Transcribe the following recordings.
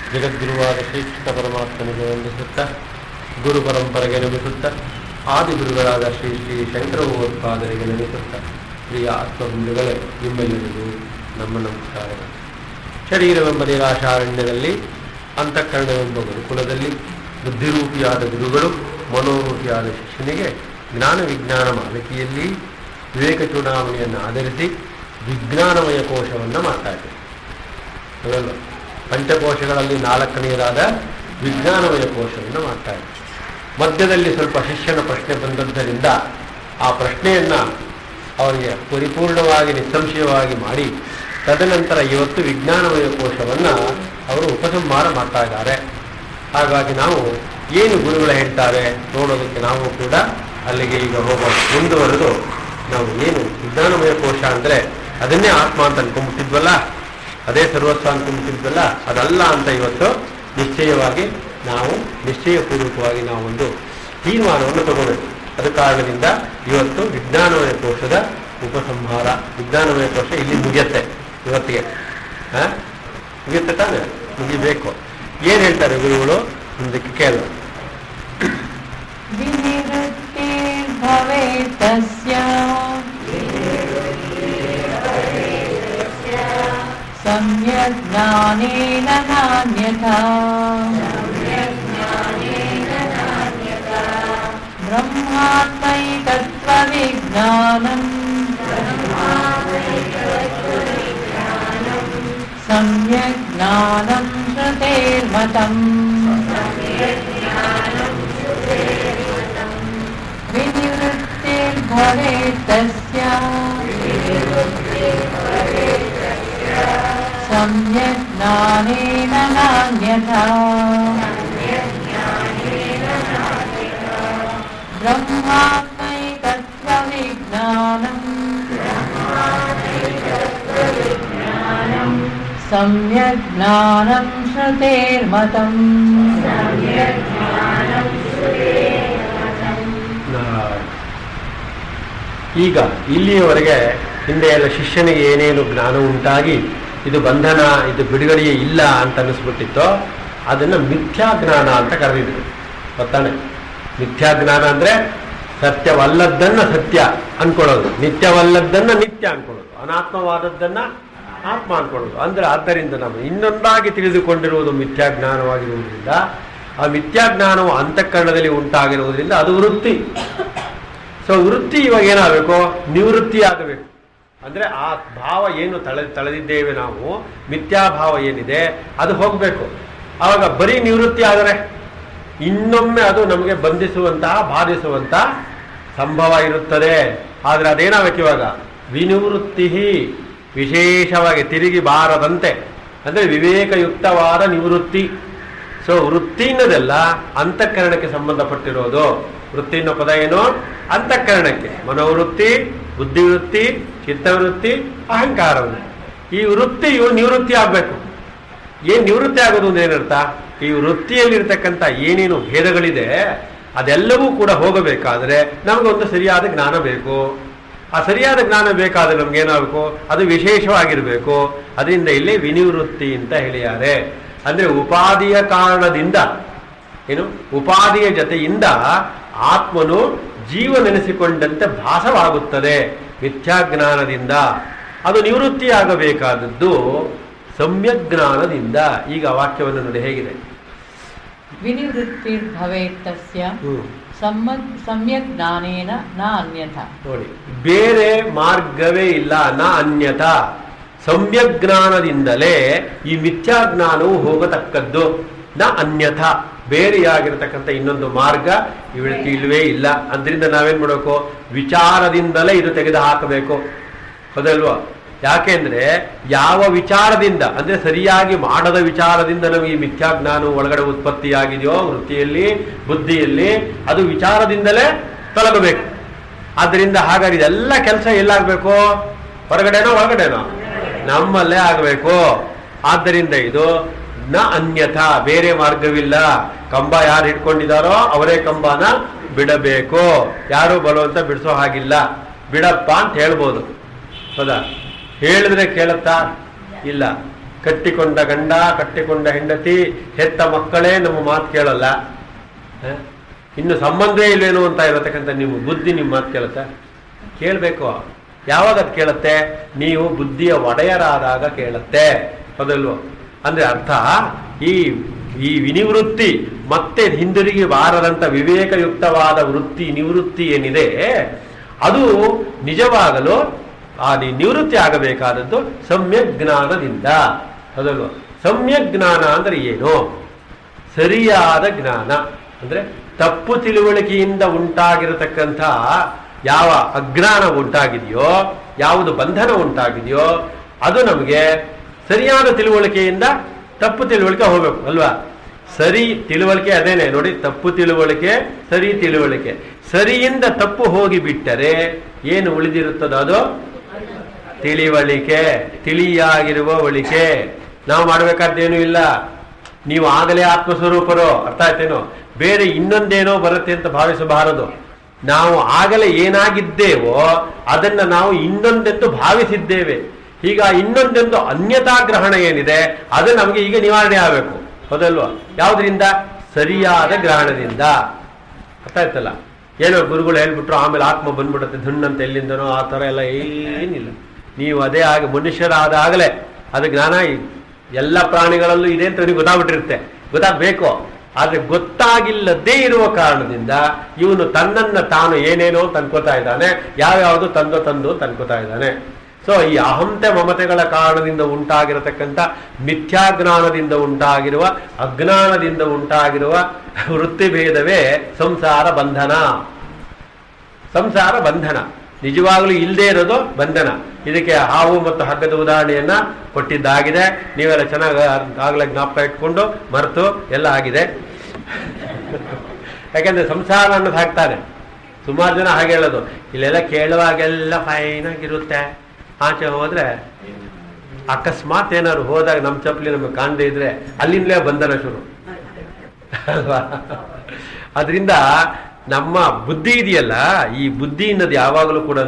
ಜಗದ್ಗುರುವಾದ ಶ್ರೀಕೃಷ್ಣ ಪರಮಾತ್ಮನಿಗೆ ವಂದಿಸುತ್ತಾ ಗುರು ಪರಂಪರೆಗೆ ನಮಿಸುತ್ತಾ ಆದಿಗುರುಗಳಾದ ಶ್ರೀ ಶ್ರೀ ಶಂಕರ ಭಗವತ್ಪಾದರಿಗೆ ನಮಿಸುತ್ತಾ ಪ್ರಿಯ ಆತ್ಮಬಂಧುಗಳೇ ನಿಮ್ಮೆಲ್ಲರಿಗೂ ನಮ್ಮ ನಮಸ್ಕಾರಗಳು ಶರೀರವೆಂಬ ನಿರಾಶಾರಣ್ಯದಲ್ಲಿ ಅಂತಃಕರಣವೆಂಬ ಗುರುಕುಲದಲ್ಲಿ ಬುದ್ಧಿರೂಪಿಯಾದ ಗುರುಗಳು ಮನೋರೂಪಿಯಾದ ಶಿಷ್ಯನಿಗೆ ಜ್ಞಾನ ವಿಜ್ಞಾನ ಮಾಲಿಕೆಯಲ್ಲಿ ವಿವೇಕ ಚೂಡಾವಣೆಯನ್ನು ಆಧರಿಸಿ ವಿಜ್ಞಾನಮಯ ಕೋಶವನ್ನು ಮಾತಾಡಿದೆ ಅದಲ್ಲ ಪಂಚಕೋಶಗಳಲ್ಲಿ ನಾಲ್ಕನೆಯದಾದ ವಿಜ್ಞಾನಮಯ ಕೋಶವನ್ನು ಮಾತಾಡಿದೆ ಮಧ್ಯದಲ್ಲಿ ಸ್ವಲ್ಪ ಶಿಷ್ಯನ ಪ್ರಶ್ನೆ ಬಂದದ್ದರಿಂದ ಆ ಪ್ರಶ್ನೆಯನ್ನು ಅವರಿಗೆ ಪರಿಪೂರ್ಣವಾಗಿ ನಿಸ್ಸಂಶಯವಾಗಿ ಮಾಡಿ ತದನಂತರ ಇವತ್ತು ವಿಜ್ಞಾನಮಯ ಕೋಶವನ್ನು ಅವರು ಉಪಸಂಹಾರ ಮಾಡ್ತಾ ಇದ್ದಾರೆ ಹಾಗಾಗಿ ನಾವು ಏನು ಗುರುಗಳು ಹೇಳ್ತಾರೆ ನೋಡೋದಕ್ಕೆ ನಾವು ಕೂಡ ಅಲ್ಲಿಗೆ ಈಗ ಹೋಗೋಣ ಮುಂದುವರೆದು ನಾವು ಏನು ವಿಜ್ಞಾನಮಯ ಕೋಶ ಅಂದರೆ ಅದನ್ನೇ ಆತ್ಮ ಅಂತ ಅನ್ಕೊಂಡ್ಬಿಟ್ಟಿದ್ವಲ್ಲ ಅದೇ ಸರ್ವಸ್ವ ಅನ್ಕೊಂಡ್ಬಿಟ್ಟಿದ್ವಲ್ಲ ಅದಲ್ಲ ಅಂತ ಇವತ್ತು ನಿಶ್ಚಯವಾಗಿ ನಾವು ನಿಶ್ಚಯಪೂರ್ವಕವಾಗಿ ನಾವು ಒಂದು ತೀರ್ಮಾನವನ್ನು ತಗೋಬೇಕು ಅದ ಕಾರಣದಿಂದ ಇವತ್ತು ವಿಜ್ಞಾನಮಯ ಕೋಶದ ಉಪಸಂಹಾರ ವಿಜ್ಞಾನಮಯ ಕೋಶ ಇಲ್ಲಿ ಮುಗಿಯತ್ತೆ ಇವತ್ತಿಗೆ ಆ? ಮುಗಿಯುತ್ತೆ ತಾನೆ ಮುಗಿಬೇಕು ಏನ್ ಹೇಳ್ತಾರೆ ಗುರುಗಳು ಮುಂದಕ್ಕೆ ಕೇಳೋಣ विनिवृत्तिर्भवेत् तस्य सम्यग्ज्ञानेन नान्यथा ब्रह्मात्मैकत्वविज्ञानम् सम्यक् ज्ञानं श्रुतेर्मतम् विनिवृत्तिर्भवेत् तस्य सम्यक् ज्ञानेन नान्यथा ब्रह्मात्मैकत्वविज्ञानम् सम्यक् ज्ञानं श्रुतेर्मतम् ನಾರಾಯಣ. ಈಗ ಇಲ್ಲಿಯವರೆಗೆ ಹಿಂದೆ ಎಲ್ಲ ಶಿಷ್ಯನಿಗೆ ಏನೇನು ಜ್ಞಾನ ಉಂಟಾಗಿ ಇದು ಬಂಧನ ಇದು ಬಿಡುಗಡೆಯೇ ಇಲ್ಲ ಅಂತ ಅನ್ನಿಸ್ಬಿಟ್ಟಿತ್ತೋ ಅದನ್ನ ಮಿಥ್ಯಾ ಜ್ಞಾನ ಅಂತ ಕರೆದಿದ್ರು ಗೊತ್ತಾನೆ ಮಿಥ್ಯಾ ಜ್ಞಾನ ಅಂದ್ರೆ ಸತ್ಯವಲ್ಲದ್ದನ್ನ ಸತ್ಯ ಅನ್ಕೊಳ್ಳೋದು ನಿತ್ಯವಲ್ಲದ್ದನ್ನ ನಿತ್ಯ ಅನ್ಕೊಳ್ಳೋದು ಅನಾತ್ಮವಾದದ್ದನ್ನ ಆತ್ಮ ಅನ್ಕೊಳ್ಳೋದು ಅಂದ್ರೆ ಆದ್ದರಿಂದ ನಾವು ಇನ್ನೊಂದಾಗಿ ತಿಳಿದುಕೊಂಡಿರುವುದು ಮಿಥ್ಯಾ ಜ್ಞಾನವಾಗಿರುವುದರಿಂದ ಆ ಮಿಥ್ಯಾ ಜ್ಞಾನವು ಅಂತಃಕರಣದಲ್ಲಿ ಉಂಟಾಗಿರುವುದರಿಂದ ಅದು ವೃತ್ತಿ ಸೊ ವೃತ್ತಿ ಇವಾಗ ಏನಾಗಬೇಕು ನಿವೃತ್ತಿ ಆಗಬೇಕು ಅಂದ್ರೆ ಆ ಭಾವ ಏನು ತಳೆ ತಳೆದಿದ್ದೇವೆ ನಾವು ಮಿಥ್ಯಾಭಾವ ಏನಿದೆ ಅದು ಹೋಗಬೇಕು ಆವಾಗ ಬರೀ ನಿವೃತ್ತಿ ಆದರೆ ಇನ್ನೊಮ್ಮೆ ಅದು ನಮಗೆ ಬಂಧಿಸುವಂತಹ ಬಾಧಿಸುವಂತ ಸಂಭವ ಇರುತ್ತದೆ ಆದ್ರೆ ಅದೇನಾಗಬೇಕು ಇವಾಗ ವಿನಿವೃತ್ತಿ ವಿಶೇಷವಾಗಿ ತಿರುಗಿ ಬಾರದಂತೆ ಅಂದ್ರೆ ವಿವೇಕಯುಕ್ತವಾದ ನಿವೃತ್ತಿ ಸೊ ವೃತ್ತಿ ಅನ್ನೋದೆಲ್ಲ ಅಂತಃಕರಣಕ್ಕೆ ಸಂಬಂಧಪಟ್ಟಿರೋದು ವೃತ್ತಿ ಅನ್ನೋ ಪದ ಏನು ಅಂತಃಕರಣಕ್ಕೆ ಮನೋವೃತ್ತಿ ಬುದ್ಧಿವೃತ್ತಿ ಚಿತ್ತವೃತ್ತಿ ಅಹಂಕಾರ ವೃತ್ತಿ. ಈ ವೃತ್ತಿಯು ನಿವೃತ್ತಿ ಆಗ್ಬೇಕು ಏನ್ ನಿವೃತ್ತಿ ಆಗೋದು ಅಂದ್ರೆ ಏನರ್ಥ ಈ ವೃತ್ತಿಯಲ್ಲಿರ್ತಕ್ಕಂಥ ಏನೇನು ಭೇದಗಳಿದೆ ಅದೆಲ್ಲವೂ ಕೂಡ ಹೋಗಬೇಕಾದ್ರೆ ನಮಗೊಂದು ಸರಿಯಾದ ಜ್ಞಾನ ಬೇಕು ಆ ಸರಿಯಾದ ಜ್ಞಾನ ಬೇಕಾದ್ರೆ ನಮ್ಗೆ ಏನಾಗಬೇಕು ಅದು ವಿಶೇಷವಾಗಿರ್ಬೇಕು ಅದರಿಂದ ಇಲ್ಲಿ ವಿನಿವೃತ್ತಿ ಅಂತ ಹೇಳಿದ್ದಾರೆ ಅಂದ್ರೆ ಉಪಾಧಿಯ ಕಾರಣದಿಂದ ಏನು ಉಪಾಧಿಯ ಜೊತೆಯಿಂದ ಆತ್ಮನು ಜೀವನೆನಿಸಿಕೊಂಡಂತೆ ಭಾಸವಾಗುತ್ತದೆ ಮಿಥ್ಯಾಜ್ಞಾನದಿಂದ ಅದು ನಿವೃತ್ತಿಯಾಗಬೇಕಾದದ್ದು ಸಮ್ಯಜ್ಞಾನದಿಂದ ಈಗ ಆ ವಾಕ್ಯವನ್ನು ನೋಡಿ ಹೇಗಿದೆ विनिवृत्तिर्भवेत् तस्य ಹ್ಮ್ सम्यक् सम्यक् ज्ञानेन न अन्यथा ನೋಡಿ ಬೇರೆ ಮಾರ್ಗವೇ ಇಲ್ಲ ನ ಅನ್ಯತಾ ಸಮ್ಯಜ್ಞಾನದಿಂದಲೇ ಈ ಮಿಥ್ಯಾಜ್ಞಾನವು ಹೋಗತಕ್ಕದ್ದು ನ ಅನ್ಯಥಾ ಬೇರೆಯಾಗಿರ್ತಕ್ಕಂಥ ಇನ್ನೊಂದು ಮಾರ್ಗ ಇವಳಿಗೆ ಇಲ್ವೇ ಇಲ್ಲ ಅದರಿಂದ ನಾವೇನ್ ಮಾಡಬೇಕು ವಿಚಾರದಿಂದಲೇ ಇದು ತೆಗೆದು ಹಾಕಬೇಕು ಹೌದಲ್ವಾ ಯಾಕೆಂದ್ರೆ ಯಾವ ವಿಚಾರದಿಂದ ಅಂದ್ರೆ ಸರಿಯಾಗಿ ಮಾಡದ ವಿಚಾರದಿಂದ ನಮಗೆ ಈ ಮಿಥ್ಯಾಜ್ಞಾನ ಒಳಗಡೆ ಉತ್ಪತ್ತಿಯಾಗಿದೆಯೋ ವೃತ್ತಿಯಲ್ಲಿ ಬುದ್ಧಿಯಲ್ಲಿ ಅದು ವಿಚಾರದಿಂದಲೇ ತೊಲಗಬೇಕು ಆದ್ದರಿಂದ ಹಾಗಾದ್ರೆ ಇದೆಲ್ಲ ಕೆಲಸ ಎಲ್ಲಾಗಬೇಕು ಹೊರಗಡೆನೋ ಒಳಗಡೆನೋ ನಮ್ಮಲ್ಲೇ ಆಗಬೇಕು ಆದ್ದರಿಂದ ಇದು ನ ಅನ್ಯಥಾ ಬೇರೆ ಮಾರ್ಗವಿಲ್ಲ ಕಂಬ ಯಾರು ಹಿಡ್ಕೊಂಡಿದಾರೋ ಅವರೇ ಕಂಬನ ಬಿಡಬೇಕು ಯಾರು ಬಲವಂತ ಬಿಡಿಸೋ ಹಾಗಿಲ್ಲ ಬಿಡಪ್ಪ ಅಂತ ಹೇಳ್ಬೋದು ಹೌದಾ ಹೇಳಿದ್ರೆ ಕೇಳತ್ತಾ ಇಲ್ಲ ಕಟ್ಟಿಕೊಂಡ ಗಂಡ ಕಟ್ಟಿಕೊಂಡ ಹೆಂಡತಿ ಹೆತ್ತ ಮಕ್ಕಳೇ ನಮ್ಮ ಮಾತು ಕೇಳಲ್ಲ ಹ? ಇನ್ನು ಸಂಬಂಧವೇ ಇಲ್ವೇನೋ ಅಂತ ಇರತಕ್ಕಂಥ ನಿಮ್ಮ ಬುದ್ಧಿ ನಿಮ್ಮ ಮಾತು ಕೇಳುತ್ತೆ ಕೇಳಬೇಕು ಯಾವಾಗ ಅದು ಕೇಳುತ್ತೆ ನೀವು ಬುದ್ಧಿಯ ಒಡೆಯರಾದಾಗ ಕೇಳುತ್ತೆ ಹೌದಲ್ವೋ ಅಂದ್ರೆ ಅರ್ಥ ಈ ಈ ವಿನಿವೃತ್ತಿ ಮತ್ತೆ ಹಿಂದಿರುಗಿ ಬಾರದಂತ ವಿವೇಕಯುಕ್ತವಾದ ವೃತ್ತಿ ನಿವೃತ್ತಿ ಏನಿದೆ ಅದು ನಿಜವಾಗಲು ಆ ನಿ- ನಿವೃತ್ತಿ ಆಗಬೇಕಾದದ್ದು ಸಮ್ಯಕ್ ಜ್ಞಾನದಿಂದ ಹೌದಲ್ವ ಸಮ್ಯಕ್ ಜ್ಞಾನ ಅಂದ್ರೆ ಏನು ಸರಿಯಾದ ಜ್ಞಾನ ಅಂದ್ರೆ ತಪ್ಪು ತಿಳುವಳಿಕೆಯಿಂದ ಉಂಟಾಗಿರತಕ್ಕಂಥ ಯಾವ ಅಜ್ಞಾನ ಉಂಟಾಗಿದೆಯೋ ಯಾವುದು ಬಂಧನ ಉಂಟಾಗಿದೆಯೋ ಅದು ನಮಗೆ ಸರಿಯಾದ ತಿಳುವಳಿಕೆಯಿಂದ ತಪ್ಪು ತಿಳುವಳಿಕೆ ಹೋಗ್ಬೇಕು ಅಲ್ವಾ ಸರಿ ತಿಳುವಳಿಕೆ ಅದೇನೆ ನೋಡಿ ತಪ್ಪು ತಿಳುವಳಿಕೆ ಸರಿ ತಿಳುವಳಿಕೆ ಸರಿಯಿಂದ ತಪ್ಪು ಹೋಗಿ ಬಿಟ್ಟರೆ ಏನು ಉಳಿದಿರುತ್ತದೋ ಅದು ತಿಳಿವಳಿಕೆ ತಿಳಿಯಾಗಿರುವ ಒಳಿಕೆ ನಾವು ಮಾಡಬೇಕಾದ್ದೇನೂ ಇಲ್ಲ ನೀವು ಆಗಲೇ ಆತ್ಮಸ್ವರೂಪರು ಅರ್ಥ ಆಯ್ತೇನೋ ಬೇರೆ ಇನ್ನೊಂದೇನೋ ಬರುತ್ತೆ ಅಂತ ಭಾವಿಸಬಾರದು ನಾವು ಆಗಲೇ ಏನಾಗಿದ್ದೇವೋ ಅದನ್ನ ನಾವು ಇನ್ನೊಂದೆಂದು ಭಾವಿಸಿದ್ದೇವೆ ಈಗ ಇನ್ನೊಂದೆಂದು ಅನ್ಯತಾ ಗ್ರಹಣ ಏನಿದೆ ಅದು ನಮಗೆ ಈಗ ನಿವಾರಣೆ ಆಗಬೇಕು ಹೌದಲ್ವಾ ಯಾವುದರಿಂದ ಸರಿಯಾದ ಗ್ರಹಣದಿಂದ ಅರ್ಥ ಆಯ್ತಲ್ಲ ಏನೋ ಗುರುಗಳು ಹೇಳ್ಬಿಟ್ರು ಆಮೇಲೆ ಆತ್ಮ ಬಂದ್ಬಿಡುತ್ತೆ ಧುಣ್ಣಂತ ಎಲ್ಲಿಂದನೋ ಆ ಥರ ಎಲ್ಲ ಏನಿಲ್ಲ ನೀವು ಅದೇ ಆಗ ಮನುಷ್ಯರಾದಾಗಲೇ ಅದು ಜ್ಞಾನ ಈ- ಎಲ್ಲ ಪ್ರಾಣಿಗಳಲ್ಲೂ ಇದೆ ಅಂತ ನಿಮಗೆ ಗೊತ್ತಾಗ್ಬಿಟ್ಟಿರುತ್ತೆ ಗೊತ್ತಾಗಬೇಕು ಆದ್ರೆ ಗೊತ್ತಾಗಿಲ್ಲದೇ ಇರುವ ಕಾರಣದಿಂದ ಇವನು ತನ್ನನ್ನ ತಾನು ಏನೇನೋ ಅಂತ ಅನ್ಕೋತಾ ಇದ್ದಾನೆ ಯಾವ್ಯಾವುದು ತಂದೋ ತಂದು ಅಂತ ಅನ್ಕೋತಾ ಇದ್ದಾನೆ ಸೊ ಈ ಅಹಂತೆ ಮಮತೆಗಳ ಕಾರಣದಿಂದ ಉಂಟಾಗಿರತಕ್ಕಂಥ ಮಿಥ್ಯಾಜ್ಞಾನದಿಂದ ಉಂಟಾಗಿರುವ ಅಜ್ಞಾನದಿಂದ ಉಂಟಾಗಿರುವ ವೃತ್ತಿಭೇದವೇ ಸಂಸಾರ ಬಂಧನ ಸಂಸಾರ ಬಂಧನ ನಿಜವಾಗ್ಲೂ ಇಲ್ಲದೆ ಇರೋದು ಬಂಧನ ಇದಕ್ಕೆ ಹಾವು ಮತ್ತು ಹಗ್ಗದ ಉದಾಹರಣೆಯನ್ನ ಕೊಟ್ಟಿದ್ದಾಗಿದೆ ನೀವೆಲ್ಲ ಚೆನ್ನಾಗಿ ಆಗಲೇ ಜ್ಞಾಪಕ ಇಟ್ಕೊಂಡು ಮರೆತು ಎಲ್ಲ ಆಗಿದೆ ಯಾಕೆಂದ್ರೆ ಸಂಸಾರ ಅನ್ನೋದು ಹಾಕ್ತಾನೆ ಸುಮಾರು ಜನ ಹಾಗೆ ಹೇಳೋದು ಇಲ್ಲೆಲ್ಲ ಕೇಳುವಾಗೆಲ್ಲ ಫೈನ್ ಆಗಿರುತ್ತೆ ಆಚೆ ಹೋದ್ರೆ ಅಕಸ್ಮಾತ್ ಏನಾದ್ರು ಹೋದಾಗ ನಮ್ಮ ಚಪ್ಪಲಿ ನಮಗೆ ಕಾಣದೇ ಇದ್ರೆ ಅಲ್ಲಿಂದಲೇ ಬಂಧನ ಶುರು ಅಲ್ವಾ ಅದರಿಂದ ನಮ್ಮ ಬುದ್ಧಿ ಇದೆಯಲ್ಲ ಈ ಬುದ್ಧಿ ಅನ್ನೋದು ಯಾವಾಗಲೂ ಕೂಡ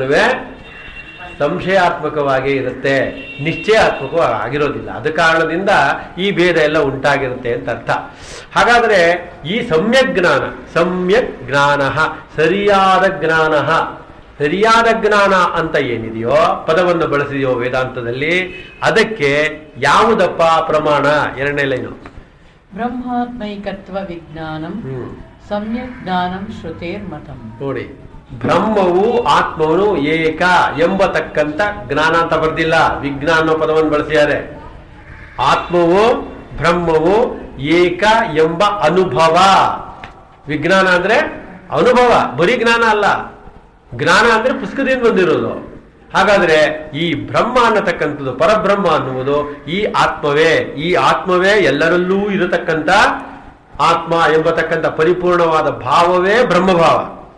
ಸಂಶಯಾತ್ಮಕವಾಗೇ ಇರುತ್ತೆ ನಿಶ್ಚಯಾತ್ಮಕ ಆಗಿರೋದಿಲ್ಲ ಅದ ಕಾರಣದಿಂದ ಈ ಭೇದ ಎಲ್ಲ ಉಂಟಾಗಿರುತ್ತೆ ಅಂತ ಅರ್ಥ ಹಾಗಾದ್ರೆ ಈ ಸಮ್ಯಕ್ ಜ್ಞಾನ ಸಮ್ಯಕ್ ಜ್ಞಾನ ಸರಿಯಾದ ಜ್ಞಾನ ಸರಿಯಾದ ಜ್ಞಾನ ಅಂತ ಏನಿದೆಯೋ ಪದವನ್ನು ಬಳಸಿದೆಯೋ ವೇದಾಂತದಲ್ಲಿ ಅದಕ್ಕೆ ಯಾವುದಪ್ಪ ಪ್ರಮಾಣ ಎರಡನೇ ಲೈನು ಬ್ರಹ್ಮಾತ್ಮೈಕತ್ವ ವಿಜ್ಞಾನಂ ಹ್ಮ್ ಸಮ್ಯಕ್ ಜ್ಞಾನಂ ಶ್ರುತೇರ್ಮತಂ ನೋಡಿ ಬ್ರಹ್ಮವು ಆತ್ಮವನು ಏಕ ಎಂಬತಕ್ಕಂತ ಜ್ಞಾನ ಅಂತ ಬರ್ದಿಲ್ಲ ವಿಜ್ಞಾನ ಅನ್ನೋ ಪದವನ್ನು ಬಳಸಿದ್ದಾರೆ ಆತ್ಮವು ಬ್ರಹ್ಮವು ಏಕ ಎಂಬ ಅನುಭವ ವಿಜ್ಞಾನ ಅಂದ್ರೆ ಅನುಭವ ಬರೀ ಜ್ಞಾನ ಅಲ್ಲ ಜ್ಞಾನ ಅಂದ್ರೆ ಪುಸ್ತಕದಿಂದ ಬಂದಿರೋದು ಹಾಗಾದ್ರೆ ಈ ಬ್ರಹ್ಮ ಅನ್ನತಕ್ಕಂಥದ್ದು ಪರಬ್ರಹ್ಮ ಅನ್ನುವುದು ಈ ಆತ್ಮವೇ ಈ ಆತ್ಮವೇ ಎಲ್ಲರಲ್ಲೂ ಇರತಕ್ಕಂಥ ಆತ್ಮ ಎಂಬತಕ್ಕಂಥ ಪರಿಪೂರ್ಣವಾದ ಭಾವವೇ ಬ್ರಹ್ಮಭಾವ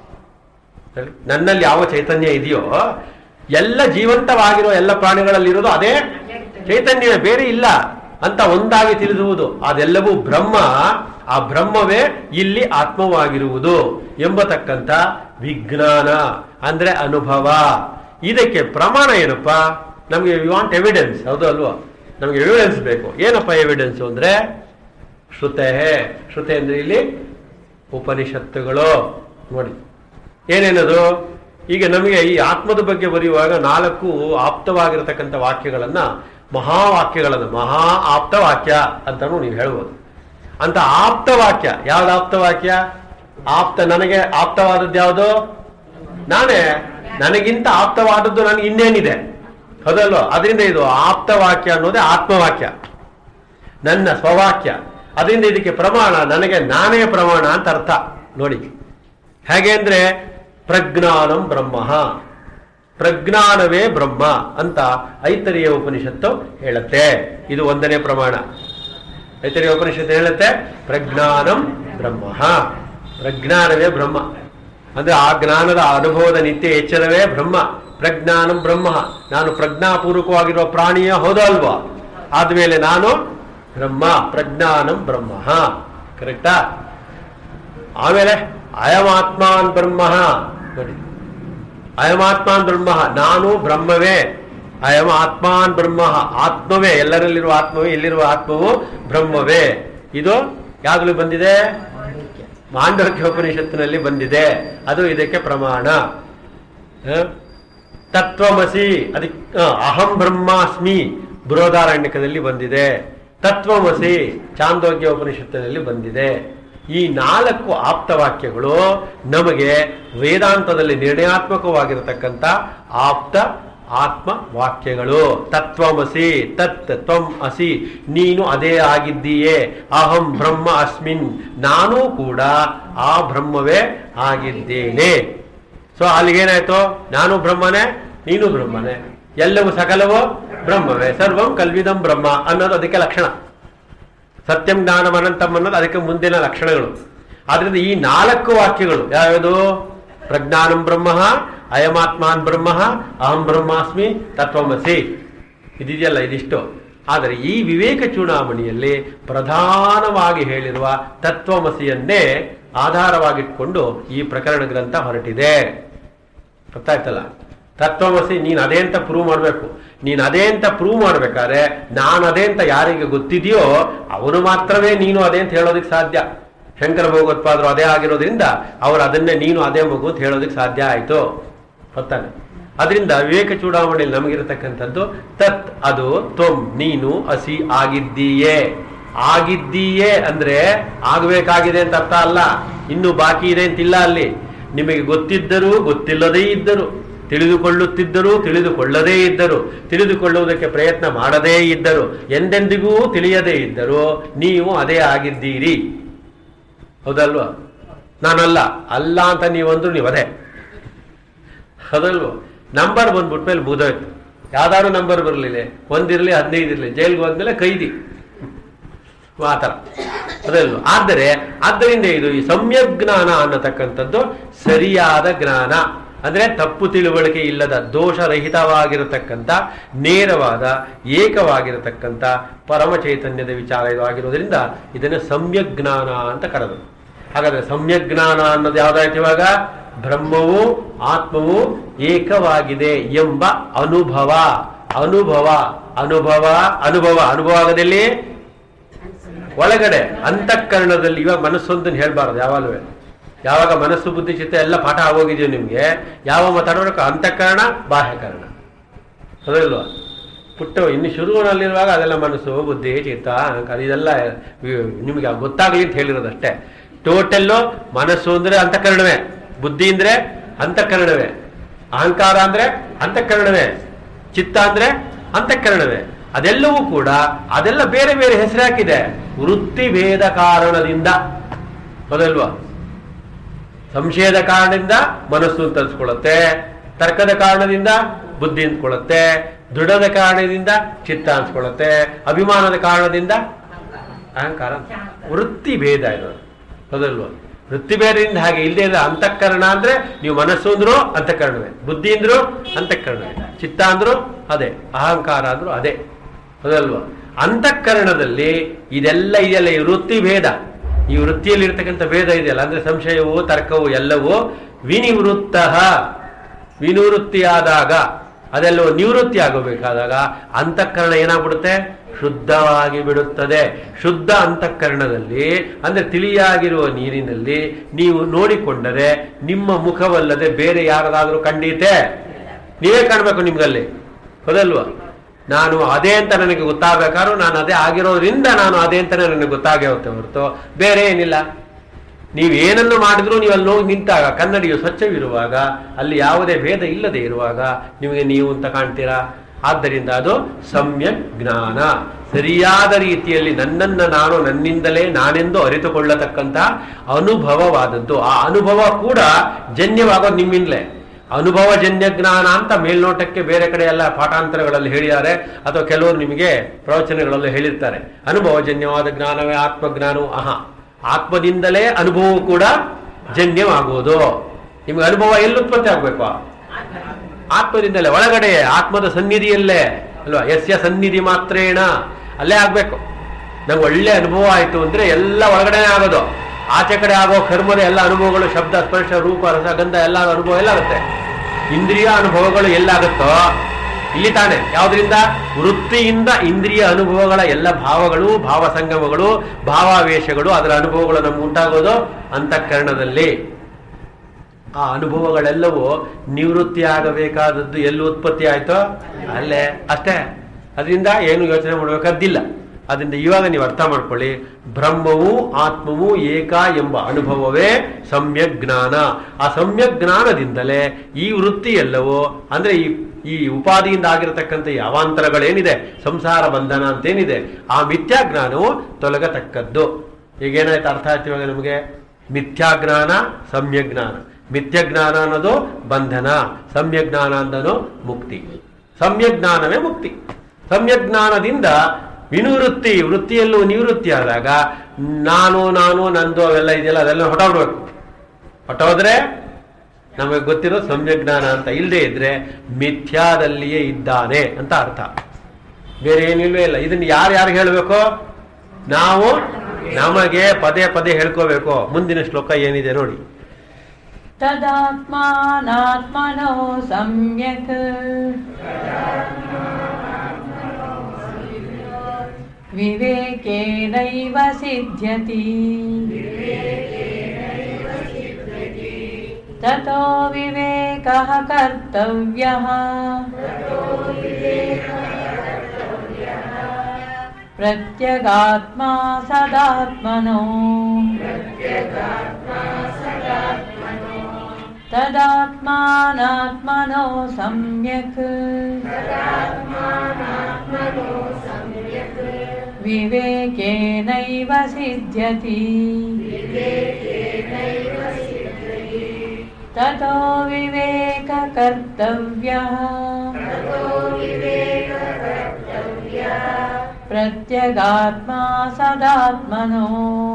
ನನ್ನಲ್ಲಿ ಯಾವ ಚೈತನ್ಯ ಇದೆಯೋ ಎಲ್ಲ ಜೀವಂತವಾಗಿರೋ ಎಲ್ಲ ಪ್ರಾಣಿಗಳಲ್ಲಿರೋದು ಅದೇ ಚೈತನ್ಯ ಬೇರೆ ಇಲ್ಲ ಅಂತ ಒಂದಾಗಿ ತಿಳಿಸುವುದು ಅದೆಲ್ಲವೂ ಬ್ರಹ್ಮ ಆ ಬ್ರಹ್ಮವೇ ಇಲ್ಲಿ ಆತ್ಮವಾಗಿರುವುದು ಎಂಬತಕ್ಕಂಥ ವಿಜ್ಞಾನ ಅಂದ್ರೆ ಅನುಭವ ಇದಕ್ಕೆ ಪ್ರಮಾಣ ಏನಪ್ಪ ನಮಗೆ ವಿ ವಾಂಟ್ ಎವಿಡೆನ್ಸ್ ಹೌದು ಅಲ್ವಾ ನಮಗೆ ಎವಿಡೆನ್ಸ್ ಬೇಕು ಏನಪ್ಪ ಎವಿಡೆನ್ಸ್ ಅಂದ್ರೆ ಶ್ರುತೆ ಶ್ರುತೆ ಅಂದ್ರೆ ಇಲ್ಲಿ ಉಪನಿಷತ್ತುಗಳು ನೋಡಿ ಏನೇನದು ಈಗ ನಮಗೆ ಈ ಆತ್ಮದ ಬಗ್ಗೆ ಬರೆಯುವಾಗ ನಾಲ್ಕು ಆಪ್ತವಾಗಿರತಕ್ಕಂಥ ವಾಕ್ಯಗಳನ್ನ ಮಹಾವಾಕ್ಯಗಳನ್ನ ಮಹಾ ಆಪ್ತ ವಾಕ್ಯ ಅಂತಾನು ನೀವು ಹೇಳ್ಬೋದು ಅಂತ ಆಪ್ತ ವಾಕ್ಯ ಯಾವ್ದು ಆಪ್ತ ವಾಕ್ಯ ಆಪ್ತ ನನಗೆ ಆಪ್ತವಾದದ್ದು ಯಾವುದು ನಾನೇ ನನಗಿಂತ ಆಪ್ತವಾದದ್ದು ನನಗೆ ಇನ್ನೇನಿದೆ ಹೌದಲ್ವ ಅದರಿಂದ ಇದು ಆಪ್ತ ವಾಕ್ಯ ಅನ್ನೋದೇ ಆತ್ಮವಾಕ್ಯ ನನ್ನ ಸ್ವವಾಕ್ಯ ಅದರಿಂದ ಇದಕ್ಕೆ ಪ್ರಮಾಣ ನನಗೆ ನಾನೇ ಪ್ರಮಾಣ ಅಂತ ಅರ್ಥ ನೋಡಿ ಹೇಗೆ ಅಂದ್ರೆ ಪ್ರಜ್ಞಾನಂ ಬ್ರಹ್ಮ ಪ್ರಜ್ಞಾನವೇ ಬ್ರಹ್ಮ ಅಂತ ಐತರಿಯ ಉಪನಿಷತ್ತು ಹೇಳುತ್ತೆ ಇದು ಒಂದನೇ ಪ್ರಮಾಣ ಐತರಿಯ ಉಪನಿಷತ್ತು ಹೇಳುತ್ತೆ ಪ್ರಜ್ಞಾನಂ ಬ್ರಹ್ಮ ಪ್ರಜ್ಞಾನವೇ ಬ್ರಹ್ಮ ಅಂದ್ರೆ ಆ ಜ್ಞಾನದ ಅನುಭವದ ನಿತ್ಯ ಎಚ್ಚರವೇ ಬ್ರಹ್ಮ ಪ್ರಜ್ಞಾನಂ ಬ್ರಹ್ಮ ನಾನು ಪ್ರಜ್ಞಾಪೂರ್ವಕವಾಗಿರುವ ಪ್ರಾಣಿಯ ಹೌದೋ ಅಲ್ವಾ ಆದ್ಮೇಲೆ ನಾನು ಬ್ರಹ್ಮ ಪ್ರಜ್ಞಾನಂ ಬ್ರಹ್ಮ ಕರೆಕ್ಟಾ ಆಮೇಲೆ ಅಯಮಾತ್ಮಾನ್ ಬ್ರಹ್ಮ ನೋಡಿ ಅಯಮಾತ್ಮಾನ್ ಬ್ರಹ್ಮ ನಾನು ಬ್ರಹ್ಮವೇ ಅಯಂ ಆತ್ಮಾನ್ ಬ್ರಹ್ಮ ಆತ್ಮವೇ ಎಲ್ಲರಲ್ಲಿರುವ ಆತ್ಮವೇ ಎಲ್ಲಿರುವ ಆತ್ಮವು ಬ್ರಹ್ಮವೇ ಇದು ಯಾವಾಗಲೂ ಬಂದಿದೆ ಮಾಂಡವ್ಯ ಉಪನಿಷತ್ತಿನಲ್ಲಿ ಬಂದಿದೆ ಅದು ಇದಕ್ಕೆ ಪ್ರಮಾಣ ಹ? ತತ್ವಮಸಿ ಅದಕ್ಕೆ ಹ, ಅಹಂ ಬ್ರಹ್ಮಾಸ್ಮಿ ಬೃಹದಾರಣ್ಯಕದಲ್ಲಿ ಬಂದಿದೆ ತತ್ವಮಸಿ ಚಾಂದೋಗ್ಯ ಉಪನಿಷತ್ತಿನಲ್ಲಿ ಬಂದಿದೆ ಈ ನಾಲ್ಕು ಆಪ್ತವಾಕ್ಯಗಳು ನಮಗೆ ವೇದಾಂತದಲ್ಲಿ ನಿರ್ಣಯಾತ್ಮಕವಾಗಿರತಕ್ಕಂಥ ಆಪ್ತ ಆತ್ಮ ವಾಕ್ಯಗಳು ತತ್ವಮಸಿ ತತ್ ತ್ವಂ ಅಸಿ ನೀನು ಅದೇ ಆಗಿದ್ದೀಯೇ ಅಹಂ ಬ್ರಹ್ಮ ಅಸ್ಮಿನ್ ನಾನೂ ಕೂಡ ಆ ಬ್ರಹ್ಮವೇ ಆಗಿದ್ದೇನೆ ಸೊ ಅಲ್ಲಿಗೇನಾಯ್ತು ನಾನು ಬ್ರಹ್ಮನೇ ನೀನು ಬ್ರಹ್ಮನೇ ಎಲ್ಲವೂ ಸಕಲವೋ ಬ್ರಹ್ಮವೇ ಸರ್ವಂ ಕಲ್ವಿದಂ ಬ್ರಹ್ಮ ಅನ್ನೋದು ಅದಕ್ಕೆ ಲಕ್ಷಣ ಸತ್ಯಂ ಜ್ಞಾನಂ ಅನಂತಂ ಅನ್ನೋದು ಅದಕ್ಕೆ ಮುಂದಿನ ಲಕ್ಷಣಗಳು ಆದ್ರಿಂದ ಈ ನಾಲ್ಕು ವಾಕ್ಯಗಳು ಯಾವ್ಯಾವುದು ಪ್ರಜ್ಞಾನಂ ಬ್ರಹ್ಮ ಅಯಮಾತ್ಮಾನ್ ಬ್ರಹ್ಮ ಅಹಂ ಬ್ರಹ್ಮಾಸ್ಮಿ ತತ್ವಮಸಿ ಇದಿದೆಯಲ್ಲ ಇದಿಷ್ಟು ಆದರೆ ಈ ವಿವೇಕ ಚೂಡಾಮಣಿಯಲ್ಲಿ ಪ್ರಧಾನವಾಗಿ ಹೇಳಿರುವ ತತ್ವಮಸಿಯನ್ನೇ ಆಧಾರವಾಗಿಟ್ಕೊಂಡು ಈ ಪ್ರಕರಣ ಗ್ರಂಥ ಹೊರಟಿದೆ ಗೊತ್ತಾಯ್ತಲ್ಲ ತತ್ವಮಸಿ ನೀನು ಅದೇ ಅಂತ ಪ್ರೂವ್ ಮಾಡಬೇಕು ನೀನು ಅದೇ ಅಂತ ಪ್ರೂವ್ ಮಾಡ್ಬೇಕಾದ್ರೆ ನಾನು ಅದೇ ಅಂತ ಯಾರಿಗೆ ಗೊತ್ತಿದೆಯೋ ಅವನು ಮಾತ್ರವೇ ನೀನು ಅದೇ ಅಂತ ಹೇಳೋದಕ್ಕೆ ಸಾಧ್ಯ ಶಂಕರ ಭಗವತ್ಪಾದರು ಅದೇ ಆಗಿರೋದ್ರಿಂದ ಅವರು ಅದನ್ನೇ ನೀನು ಅದೇ ಮಗು ಅಂತ ಹೇಳೋದಕ್ಕೆ ಸಾಧ್ಯ ಆಯಿತು ಗೊತ್ತಾನೆ ಅದರಿಂದ ವಿವೇಕ ಚೂಡಾವಣೆಯಲ್ಲಿ ನಮಗಿರತಕ್ಕಂಥದ್ದು ತತ್ ಅದು ತ್ವಂ ನೀನು ಅಸಿ ಆಗಿದ್ದೀಯೇ ಆಗಿದ್ದೀಯೇ ಅಂದ್ರೆ ಆಗಬೇಕಾಗಿದೆ ಅಂತ ಅರ್ಥ ಅಲ್ಲ ಇನ್ನು ಬಾಕಿ ಇದೆ ಅಂತಿಲ್ಲ ಅಲ್ಲಿ ನಿಮಗೆ ಗೊತ್ತಿದ್ದರೂ ಗೊತ್ತಿಲ್ಲದೇ ಇದ್ದರು ತಿಳಿದುಕೊಳ್ಳುತ್ತಿದ್ದರೂ ತಿಳಿದುಕೊಳ್ಳದೇ ಇದ್ದರು ತಿಳಿದುಕೊಳ್ಳುವುದಕ್ಕೆ ಪ್ರಯತ್ನ ಮಾಡದೇ ಇದ್ದರು ಎಂದೆಂದಿಗೂ ತಿಳಿಯದೇ ಇದ್ದರು ನೀವು ಅದೇ ಆಗಿದ್ದೀರಿ ಹೌದಲ್ವಾ ನಾನಲ್ಲ ಅಲ್ಲ ಅಂತ ನೀವಂದ್ರು ನೀವು ಅದೇ ಹೌದಲ್ವ ನಂಬರ್ ಬಂದ್ಬಿಟ್ಟ ಮೇಲೆ ಮುಗಿದೋಯ್ತು ಯಾವ್ದಾದ್ರು ನಂಬರ್ ಬರಲಿಲ್ಲ ಒಂದಿರಲಿ ಹದಿನೈದು ಇರಲಿ ಜೈಲ್ಗೆ ಹೋದ್ಮೇಲೆ ಕೈದಿ ಆ ಥರ ಅದಲ್ವ ಆದರೆ ಆದ್ದರಿಂದ ಇದು ಈ ಸಮ್ಯಕ್ ಜ್ಞಾನ ಅನ್ನತಕ್ಕಂಥದ್ದು ಸರಿಯಾದ ಜ್ಞಾನ ಅಂದ್ರೆ ತಪ್ಪು ತಿಳುವಳಿಕೆ ಇಲ್ಲದ ದೋಷರಹಿತವಾಗಿರತಕ್ಕಂಥ ನೇರವಾದ ಏಕವಾಗಿರತಕ್ಕಂಥ ಪರಮ ಚೈತನ್ಯದ ವಿಚಾರ ಇದು ಆಗಿರೋದ್ರಿಂದ ಇದನ್ನು ಸಮ್ಯಕ್ ಜ್ಞಾನ ಅಂತ ಕರೆದರು ಹಾಗಾದ್ರೆ ಸಮ್ಯಕ್ ಜ್ಞಾನ ಅನ್ನೋದು ಯಾವ್ದಾಯ್ತು ಇವಾಗ ಬ್ರಹ್ಮವು ಆತ್ಮವು ಏಕವಾಗಿದೆ ಎಂಬ ಅನುಭವ ಅನುಭವ ಅನುಭವ ಅನುಭವ ಅನುಭವ ಆಗದಲ್ಲಿ ಒಳಗಡೆ ಅಂತಃಕರಣದಲ್ಲಿ ಇವಾಗ ಮನಸ್ಸೊಂದನ್ನು ಹೇಳ್ಬಾರ್ದು ಯಾವಾಗಲೂ ಯಾವಾಗ ಮನಸ್ಸು ಬುದ್ಧಿ ಚಿತ್ತ ಎಲ್ಲ ಪಾಠ ಆಗೋಗಿದೆಯೋ ನಿಮ್ಗೆ ಯಾವ ಮಾತಾಡೋಬೇಕು ಅಂತಃಕರಣ ಬಾಹ್ಯಕರಣ ಹೌದಿಲ್ವಾ ಪುಟ್ಟ ಇನ್ನು ಶುರುವಿನಲ್ಲಿರುವಾಗ ಅದೆಲ್ಲ ಮನಸ್ಸು ಬುದ್ಧಿ ಚಿತ್ತ ಅಹಂಕಾರ ಇದೆಲ್ಲ ವಿ- ನಿಮಗೆ ಗೊತ್ತಾಗಲಿ ಅಂತ ಹೇಳಿರೋದಷ್ಟೇ ಟೋಟಲ್ಲು ಮನಸ್ಸು ಅಂದ್ರೆ ಅಂತಃಕರಣವೇ ಬುದ್ಧಿ ಅಂದ್ರೆ ಅಂತಃಕರಣವೇ ಅಹಂಕಾರ ಅಂದ್ರೆ ಅಂತಃಕರಣವೇ ಚಿತ್ತ ಅಂದ್ರೆ ಅಂತಃಕರಣವೇ ಅದೆಲ್ಲವೂ ಕೂಡ ಅದೆಲ್ಲ ಬೇರೆ ಬೇರೆ ಹೆಸರು ಹಾಕಿದೆ ವೃತ್ತಿ ಭೇದ ಕಾರಣದಿಂದ ಹೌದಲ್ವಾ ಸಂಶಯದ ಕಾರಣದಿಂದ ಮನಸ್ಸು ಅಂತ ಅನ್ಸ್ಕೊಳ್ಳುತ್ತೆ ತರ್ಕದ ಕಾರಣದಿಂದ ಬುದ್ಧಿ ಅಂದ್ಕೊಳ್ಳುತ್ತೆ ದೃಢದ ಕಾರಣದಿಂದ ಚಿತ್ತ ಅನ್ಸ್ಕೊಳ್ಳುತ್ತೆ ಅಭಿಮಾನದ ಕಾರಣದಿಂದ ಅಹಂಕಾರ ವೃತ್ತಿ ಭೇದ ಇರೋದು ಹೌದಲ್ವಾ ವೃತ್ತಿ ಭೇದದಿಂದ ಹಾಗೆ ಇಲ್ಲದೆ ಇದ್ರೆ ಅಂತಃಕರಣ ಅಂದ್ರೆ ನೀವು ಮನಸ್ಸು ಅಂದ್ರು ಅಂತಃಕರಣವೇ ಬುದ್ಧಿ ಅಂದ್ರು ಅಂತಃಕರಣವೇ ಚಿತ್ತ ಅಂದ್ರು ಅದೇ ಅಹಂಕಾರ ಅಂದ್ರು ಅದೇ ಹೌದಲ್ವಾ ಅಂತಃಕರಣದಲ್ಲಿ ಇದೆಲ್ಲ ಇದೆಯಲ್ಲ ಈ ವೃತ್ತಿ ಭೇದ ಈ ವೃತ್ತಿಯಲ್ಲಿ ಇರ್ತಕ್ಕಂಥ ಭೇದ ಇದೆಯಲ್ಲ ಅಂದ್ರೆ ಸಂಶಯವು ತರ್ಕವು ಎಲ್ಲವೂ ವಿನಿವೃತ್ತ ವಿನಿವೃತ್ತಿಯಾದಾಗ ಅದೆಲ್ಲವೂ ನಿವೃತ್ತಿ ಆಗಬೇಕಾದಾಗ ಅಂತಃಕರಣ ಏನಾಗ್ಬಿಡುತ್ತೆ ಶುದ್ಧವಾಗಿ ಬಿಡುತ್ತದೆ ಶುದ್ಧ ಅಂತಃಕರಣದಲ್ಲಿ ಅಂದ್ರೆ ತಿಳಿಯಾಗಿರುವ ನೀರಿನಲ್ಲಿ ನೀವು ನೋಡಿಕೊಂಡರೆ ನಿಮ್ಮ ಮುಖವಲ್ಲದೆ ಬೇರೆ ಯಾರದಾದ್ರೂ ಕಂಡೀತೆ ನೀವೇ ಕಾಣ್ಬೇಕು ನಿಮ್ಗಲ್ಲಿ ಹೌದಲ್ವಾ ನಾನು ಅದೇ ಅಂತ ನನಗೆ ಗೊತ್ತಾಗಬೇಕಾದ್ರೂ ನಾನು ಅದೇ ಆಗಿರೋದ್ರಿಂದ ನಾನು ಅದೇ ಅಂತ ನನಗೆ ಗೊತ್ತಾಗೇ ಹೋಗುತ್ತೆ ಹೊರತು ಬೇರೆ ಏನಿಲ್ಲ ನೀವು ಏನನ್ನು ಮಾಡಿದ್ರೂ ನೀವು ಅಲ್ಲಿ ಹೋಗಿ ನಿಂತಾಗ ಕನ್ನಡಿಯು ಸ್ವಚ್ಛವಿರುವಾಗ ಅಲ್ಲಿ ಯಾವುದೇ ಭೇದ ಇಲ್ಲದೆ ಇರುವಾಗ ನಿಮಗೆ ನೀವು ಅಂತ ಕಾಣ್ತೀರಾ ಆದ್ದರಿಂದ ಅದು ಸಮ್ಯಕ್ ಜ್ಞಾನ ಸರಿಯಾದ ರೀತಿಯಲ್ಲಿ ನನ್ನನ್ನು ನಾನು ನನ್ನಿಂದಲೇ ನಾನೆಂದು ಅರಿತುಕೊಳ್ಳತಕ್ಕಂಥ ಅನುಭವವಾದದ್ದು ಆ ಅನುಭವ ಕೂಡ ಜನ್ಯವಾಗೋದು ನಿಮ್ಮಿಂದಲೇ ಅನುಭವಜನ್ಯ ಜ್ಞಾನ ಅಂತ ಮೇಲ್ನೋಟಕ್ಕೆ ಬೇರೆ ಕಡೆ ಎಲ್ಲ ಪಾಠಾಂತರಗಳಲ್ಲಿ ಹೇಳಿದ್ದಾರೆ ಅಥವಾ ಕೆಲವರು ನಿಮಗೆ ಪ್ರವಚನಗಳಲ್ಲಿ ಹೇಳಿರ್ತಾರೆ ಅನುಭವಜನ್ಯವಾದ ಜ್ಞಾನವೇ ಆತ್ಮಜ್ಞಾನವು ಆಹಾ ಆತ್ಮದಿಂದಲೇ ಅನುಭವವು ಕೂಡ ಜನ್ಯವಾಗುವುದು ನಿಮಗೆ ಅನುಭವ ಎಲ್ಲಿ ಉತ್ಪತ್ತಿ ಆಗ್ಬೇಕು ಆತ್ಮದಿಂದಲೇ ಒಳಗಡೆ ಆತ್ಮದ ಸನ್ನಿಧಿಯಲ್ಲೇ ಅಲ್ವಾ ಯಸ್ಯ ಸನ್ನಿಧಿ ಮಾತ್ರೇಣ ಅಲ್ಲೇ ಆಗ್ಬೇಕು ನಂಗೆ ಒಳ್ಳೆ ಅನುಭವ ಆಯ್ತು ಅಂದ್ರೆ ಎಲ್ಲ ಒಳಗಡೆನೆ ಆಗೋದು ಆಚೆ ಕಡೆ ಆಗೋ ಕರ್ಮದ ಎಲ್ಲ ಅನುಭವಗಳು ಶಬ್ದ ಸ್ಪರ್ಶ ರೂಪ ರಸ ಗಂಧ ಎಲ್ಲ ಅನುಭವ ಎಲ್ಲ ಆಗುತ್ತೆ ಇಂದ್ರಿಯ ಅನುಭವಗಳು ಎಲ್ಲಾಗುತ್ತೋ ಇಲ್ಲಿ ತಾನೆ ಯಾವುದರಿಂದ ವೃತ್ತಿಯಿಂದ ಇಂದ್ರಿಯ ಅನುಭವಗಳ ಎಲ್ಲ ಭಾವಗಳು ಭಾವ ಸಂಗಮಗಳು ಭಾವಾವೇಶಗಳು ಅದರ ಅನುಭವಗಳು ನಮ್ಗೆ ಉಂಟಾಗೋದು ಅಂತಃಕರಣದಲ್ಲಿ ಆ ಅನುಭವಗಳೆಲ್ಲವೂ ನಿವೃತ್ತಿ ಆಗಬೇಕಾದದ್ದು ಎಲ್ಲಿ ಉತ್ಪತ್ತಿ ಆಯ್ತೋ ಅಲ್ಲೇ ಅಷ್ಟೇ ಅದರಿಂದ ಏನು ಯೋಚನೆ ಮಾಡಬೇಕಾದ್ದಿಲ್ಲ ಅದರಿಂದ ಇವಾಗ ನೀವು ಅರ್ಥ ಮಾಡ್ಕೊಳ್ಳಿ ಬ್ರಹ್ಮವು ಆತ್ಮವು ಏಕ ಎಂಬ ಅನುಭವವೇ ಸಮ್ಯಕ್ ಜ್ಞಾನ ಆ ಸಮ್ಯಕ್ ಜ್ಞಾನದಿಂದಲೇ ಈ ವೃತ್ತಿ ಎಲ್ಲವೋ ಅಂದ್ರೆ ಈ ಈ ಉಪಾದಿಯಿಂದ ಆಗಿರತಕ್ಕಂಥ ಈ ಅವಾಂತರಗಳೇನಿದೆ ಸಂಸಾರ ಬಂಧನ ಅಂತೇನಿದೆ ಆ ಮಿಥ್ಯಾ ಜ್ಞಾನವು ತೊಲಗತಕ್ಕದ್ದು ಈಗೇನಾಯ್ತು ಅರ್ಥ ಆಯ್ತು ಇವಾಗ ನಮಗೆ ಮಿಥ್ಯಾಜ್ಞಾನ ಸಮ್ಯಜ್ಞಾನ ಮಿಥ್ಯಜ್ಞಾನ ಅನ್ನೋದು ಬಂಧನ ಸಮ್ಯಜ್ಞಾನ ಅಂದನು ಮುಕ್ತಿ ಸಮ್ಯಜ್ಞಾನವೇ ಮುಕ್ತಿ ಸಮ್ಯಜ್ಞಾನದಿಂದ ವಿನಿವೃತ್ತಿ ವೃತ್ತಿಯಲ್ಲೂ ನಿವೃತ್ತಿ ಆದಾಗ ನಾನು ನಾನು ನಂದು ಅವೆಲ್ಲ ಇದೆಯಲ್ಲ ಅದೆಲ್ಲ ಹೊಟ್ಟೋಗ್ಬೇಕು ಹೊಟ್ಟೋದ್ರೆ ನಮಗೆ ಗೊತ್ತಿರೋ ಸಮ್ಯಜ್ಞಾನ ಅಂತ ಇಲ್ಲದೆ ಇದ್ರೆ ಮಿಥ್ಯಾದಲ್ಲಿಯೇ ಇದ್ದಾನೆ ಅಂತ ಅರ್ಥ ಬೇರೆ ಏನಿಲ್ವೇ ಇಲ್ಲ ಇದನ್ನ ಯಾರು ಯಾರು ಹೇಳಬೇಕು ನಾವು ನಮಗೆ ಪದೇ ಪದೇ ಹೇಳ್ಕೋಬೇಕು ಮುಂದಿನ ಶ್ಲೋಕ ಏನಿದೆ ನೋಡಿ तदात्मानात्मनो सम्यक् विवेकेनैव सिद्ध्यति ततो विवेकः कर्तव्यः प्रत्यगात्मा सदात्मनो तदात्मानात्मनो सम्यक् विवेकेनैव सिद्ध्यति ततो विवेककर्तव्यः प्रत्यगात्मा सदात्मनो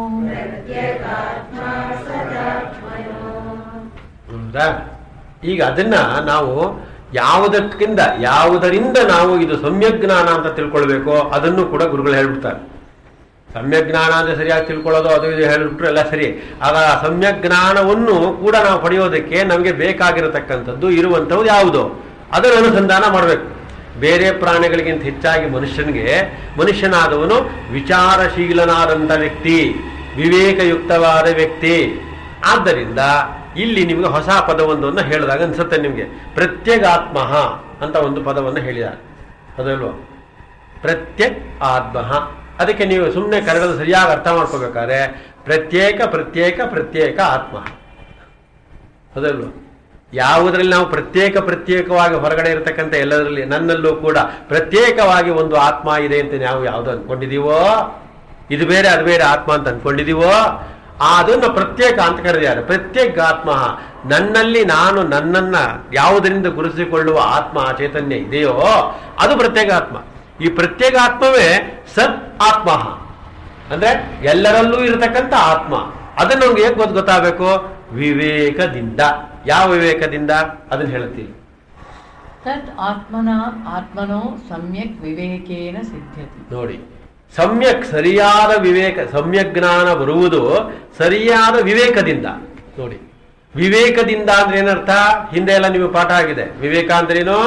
ಹೌದಾ ಈಗ ಅದನ್ನ ನಾವು ಯಾವುದಕ್ಕಿಂತ ಯಾವುದರಿಂದ ನಾವು ಇದು ಸಮ್ಯಜ್ಞಾನ ಅಂತ ತಿಳ್ಕೊಳ್ಬೇಕೋ ಅದನ್ನು ಕೂಡ ಗುರುಗಳು ಹೇಳ್ಬಿಡ್ತಾರೆ ಸಮ್ಯಜ್ಞಾನ ಅಂದ್ರೆ ಸರಿಯಾಗಿ ತಿಳ್ಕೊಳ್ಳೋದು ಅದು ಇದು ಹೇಳ್ಬಿಟ್ರು ಎಲ್ಲ ಸರಿ ಆಗ ಆ ಸಮ್ಯಜ್ಞಾನವನ್ನು ಕೂಡ ನಾವು ಪಡೆಯೋದಕ್ಕೆ ನಮಗೆ ಬೇಕಾಗಿರತಕ್ಕಂಥದ್ದು ಇರುವಂಥದ್ದು ಯಾವುದು ಅದನ್ನು ಅನುಸಂಧಾನ ಮಾಡಬೇಕು ಬೇರೆ ಪ್ರಾಣಿಗಳಿಗಿಂತ ಹೆಚ್ಚಾಗಿ ಮನುಷ್ಯನಿಗೆ ಮನುಷ್ಯನಾದವನು ವಿಚಾರಶೀಲನಾದಂಥ ವ್ಯಕ್ತಿ ವಿವೇಕಯುಕ್ತವಾದ ವ್ಯಕ್ತಿ ಆದ್ದರಿಂದ ಇಲ್ಲಿ ನಿಮಗೆ ಹೊಸ ಪದವೊಂದನ್ನು ಹೇಳಿದಾಗ ಅನ್ಸುತ್ತೆ ನಿಮಗೆ ಪ್ರತ್ಯಗಾತ್ಮ ಅಂತ ಒಂದು ಪದವನ್ನು ಹೇಳಿದ್ದಾರೆ ಅದಲ್ವ ಪ್ರತ್ಯಕ್ ಆತ್ಮ ಅದಕ್ಕೆ ನೀವು ಸುಮ್ಮನೆ ಕನ್ನಡದ ಸರಿಯಾಗಿ ಅರ್ಥ ಮಾಡ್ಕೋಬೇಕಾದ್ರೆ ಪ್ರತ್ಯೇಕ ಪ್ರತ್ಯೇಕ ಪ್ರತ್ಯೇಕ ಆತ್ಮ ಅದಲ್ವ ಯಾವುದರಲ್ಲಿ ನಾವು ಪ್ರತ್ಯೇಕ ಪ್ರತ್ಯೇಕವಾಗಿ ಹೊರಗಡೆ ಇರತಕ್ಕಂಥ ಎಲ್ಲದರಲ್ಲಿ ನನ್ನಲ್ಲೂ ಕೂಡ ಪ್ರತ್ಯೇಕವಾಗಿ ಒಂದು ಆತ್ಮ ಇದೆ ಅಂತ ನಾವು ಯಾವುದು ಅನ್ಕೊಂಡಿದೀವೋ ಇದು ಬೇರೆ ಅದು ಬೇರೆ ಆತ್ಮ ಅಂತ ಅನ್ಕೊಂಡಿದೀವೋ ಆ ಅದನ್ನು ಪ್ರತ್ಯೇಕ ಅಂತ ಕರೆದಿದ್ದಾರೆ ಪ್ರತ್ಯೇಕ ಆತ್ಮ ನನ್ನಲ್ಲಿ ನಾನು ನನ್ನನ್ನ ಯಾವುದರಿಂದ ಗುರುತಿಸಿಕೊಳ್ಳುವ ಆತ್ಮ ಚೈತನ್ಯ ಇದೆಯೋ ಅದು ಪ್ರತ್ಯೇಕ ಆತ್ಮ ಈ ಪ್ರತ್ಯೇಕ ಆತ್ಮವೇ ಸತ್ ಆತ್ಮ ಅಂದ್ರೆ ಎಲ್ಲರಲ್ಲೂ ಇರತಕ್ಕಂಥ ಆತ್ಮ ಅದನ್ನ ನಮ್ಗೆ ಹೇಗೆ ಗೊತ್ತು ಗೊತ್ತಾಗಬೇಕು ವಿವೇಕದಿಂದ ಯಾವ ವಿವೇಕದಿಂದ ಅದನ್ನ ಹೇಳ್ತೀವಿ तत् आत्मना आत्मनो सम्यक् विवेकेन सिद्ध्यति ನೋಡಿ ಸಮ್ಯಕ್ ಸರಿಯಾದ ವಿವೇಕ ಸಮ್ಯಕ್ ಜ್ಞಾನ ಬರುವುದು ಸರಿಯಾದ ವಿವೇಕದಿಂದ ನೋಡಿ ವಿವೇಕದಿಂದ ಅಂದ್ರೆ ಏನರ್ಥ ಹಿಂದೆ ಎಲ್ಲ ನಿಮಗೆ ಪಾಠ ಆಗಿದೆ ವಿವೇಕ ಅಂದ್ರೇನು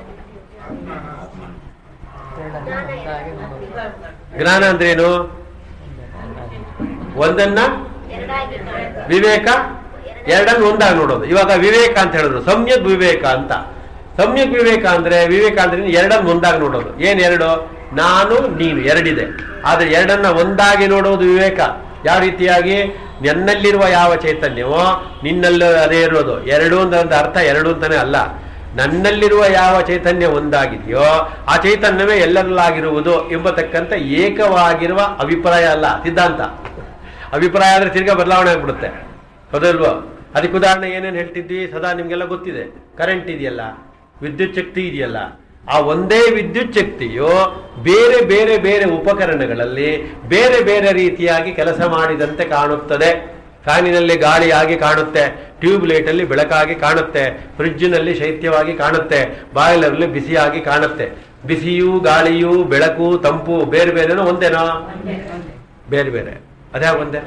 ಜ್ಞಾನ ಅಂದ್ರೇನು ಒಂದನ್ನ ವಿವೇಕ ಎರಡನ್ನು ಒಂದಾಗಿ ನೋಡೋದು ಇವಾಗ ವಿವೇಕ ಅಂತ ಹೇಳಿದ್ರು ಸಮ್ಯಕ್ ವಿವೇಕ ಅಂತ ಸಮ್ಯಕ್ ವಿವೇಕ ಅಂದ್ರೆ ವಿವೇಕ ಅಂದ್ರೆ ಎರಡನ್ನು ಒಂದಾಗಿ ನೋಡೋದು ಏನ್ ಎರಡು ನಾನು ನೀನು ಎರಡಿದೆ ಆದ್ರೆ ಎರಡನ್ನ ಒಂದಾಗಿ ನೋಡೋದು ವಿವೇಕ ಯಾವ ರೀತಿಯಾಗಿ ನನ್ನಲ್ಲಿರುವ ಯಾವ ಚೈತನ್ಯವೋ ನಿನ್ನಲ್ಲಿ ಅದೇ ಇರೋದು ಎರಡು ಅಂತ ಅರ್ಥ ಎರಡು ಅಂತಾನೆ ಅಲ್ಲ ನನ್ನಲ್ಲಿರುವ ಯಾವ ಚೈತನ್ಯ ಒಂದಾಗಿದೆಯೋ ಆ ಚೈತನ್ಯವೇ ಎಲ್ಲರಲ್ಲಾಗಿರುವುದು ಎಂಬತಕ್ಕಂಥ ಏಕವಾಗಿರುವ ಅಭಿಪ್ರಾಯ ಅಲ್ಲ ಸಿದ್ಧಾಂತ ಅಭಿಪ್ರಾಯ ಆದ್ರೆ ತಿರ್ಗಾ ಬದಲಾವಣೆ ಆಗ್ಬಿಡುತ್ತೆ ಹೌದಲ್ವೋ ಅದಕ್ಕೆ ಉದಾಹರಣೆ ಏನೇನು ಹೇಳ್ತಿದ್ವಿ ಸದಾ ನಿಮ್ಗೆಲ್ಲ ಗೊತ್ತಿದೆ ಕರೆಂಟ್ ಇದೆಯಲ್ಲ ವಿದ್ಯುತ್ ಶಕ್ತಿ ಇದೆಯಲ್ಲ ಆ ಒಂದೇ ವಿದ್ಯುತ್ ಶಕ್ತಿಯು ಬೇರೆ ಬೇರೆ ಬೇರೆ ಉಪಕರಣಗಳಲ್ಲಿ ಬೇರೆ ಬೇರೆ ರೀತಿಯಾಗಿ ಕೆಲಸ ಮಾಡಿದಂತೆ ಕಾಣುತ್ತದೆ ಫ್ಯಾನಿನಲ್ಲಿ ಗಾಳಿಯಾಗಿ ಕಾಣುತ್ತೆ ಟ್ಯೂಬ್ ಲೈಟಲ್ಲಿ ಬೆಳಕಾಗಿ ಕಾಣುತ್ತೆ ಫ್ರಿಡ್ಜ್ನಲ್ಲಿ ಶೈತ್ಯವಾಗಿ ಕಾಣುತ್ತೆ ಬಾಯ್ಲರ್ಲಿ ಬಿಸಿಯಾಗಿ ಕಾಣುತ್ತೆ ಬಿಸಿಯು ಗಾಳಿಯು ಬೆಳಕು ತಂಪು ಬೇರೆ ಬೇರೆನೋ ಒಂದೇನೋ ಬೇರೆ ಬೇರೆ ಅದ್ಯಾವ ಒಂದೇ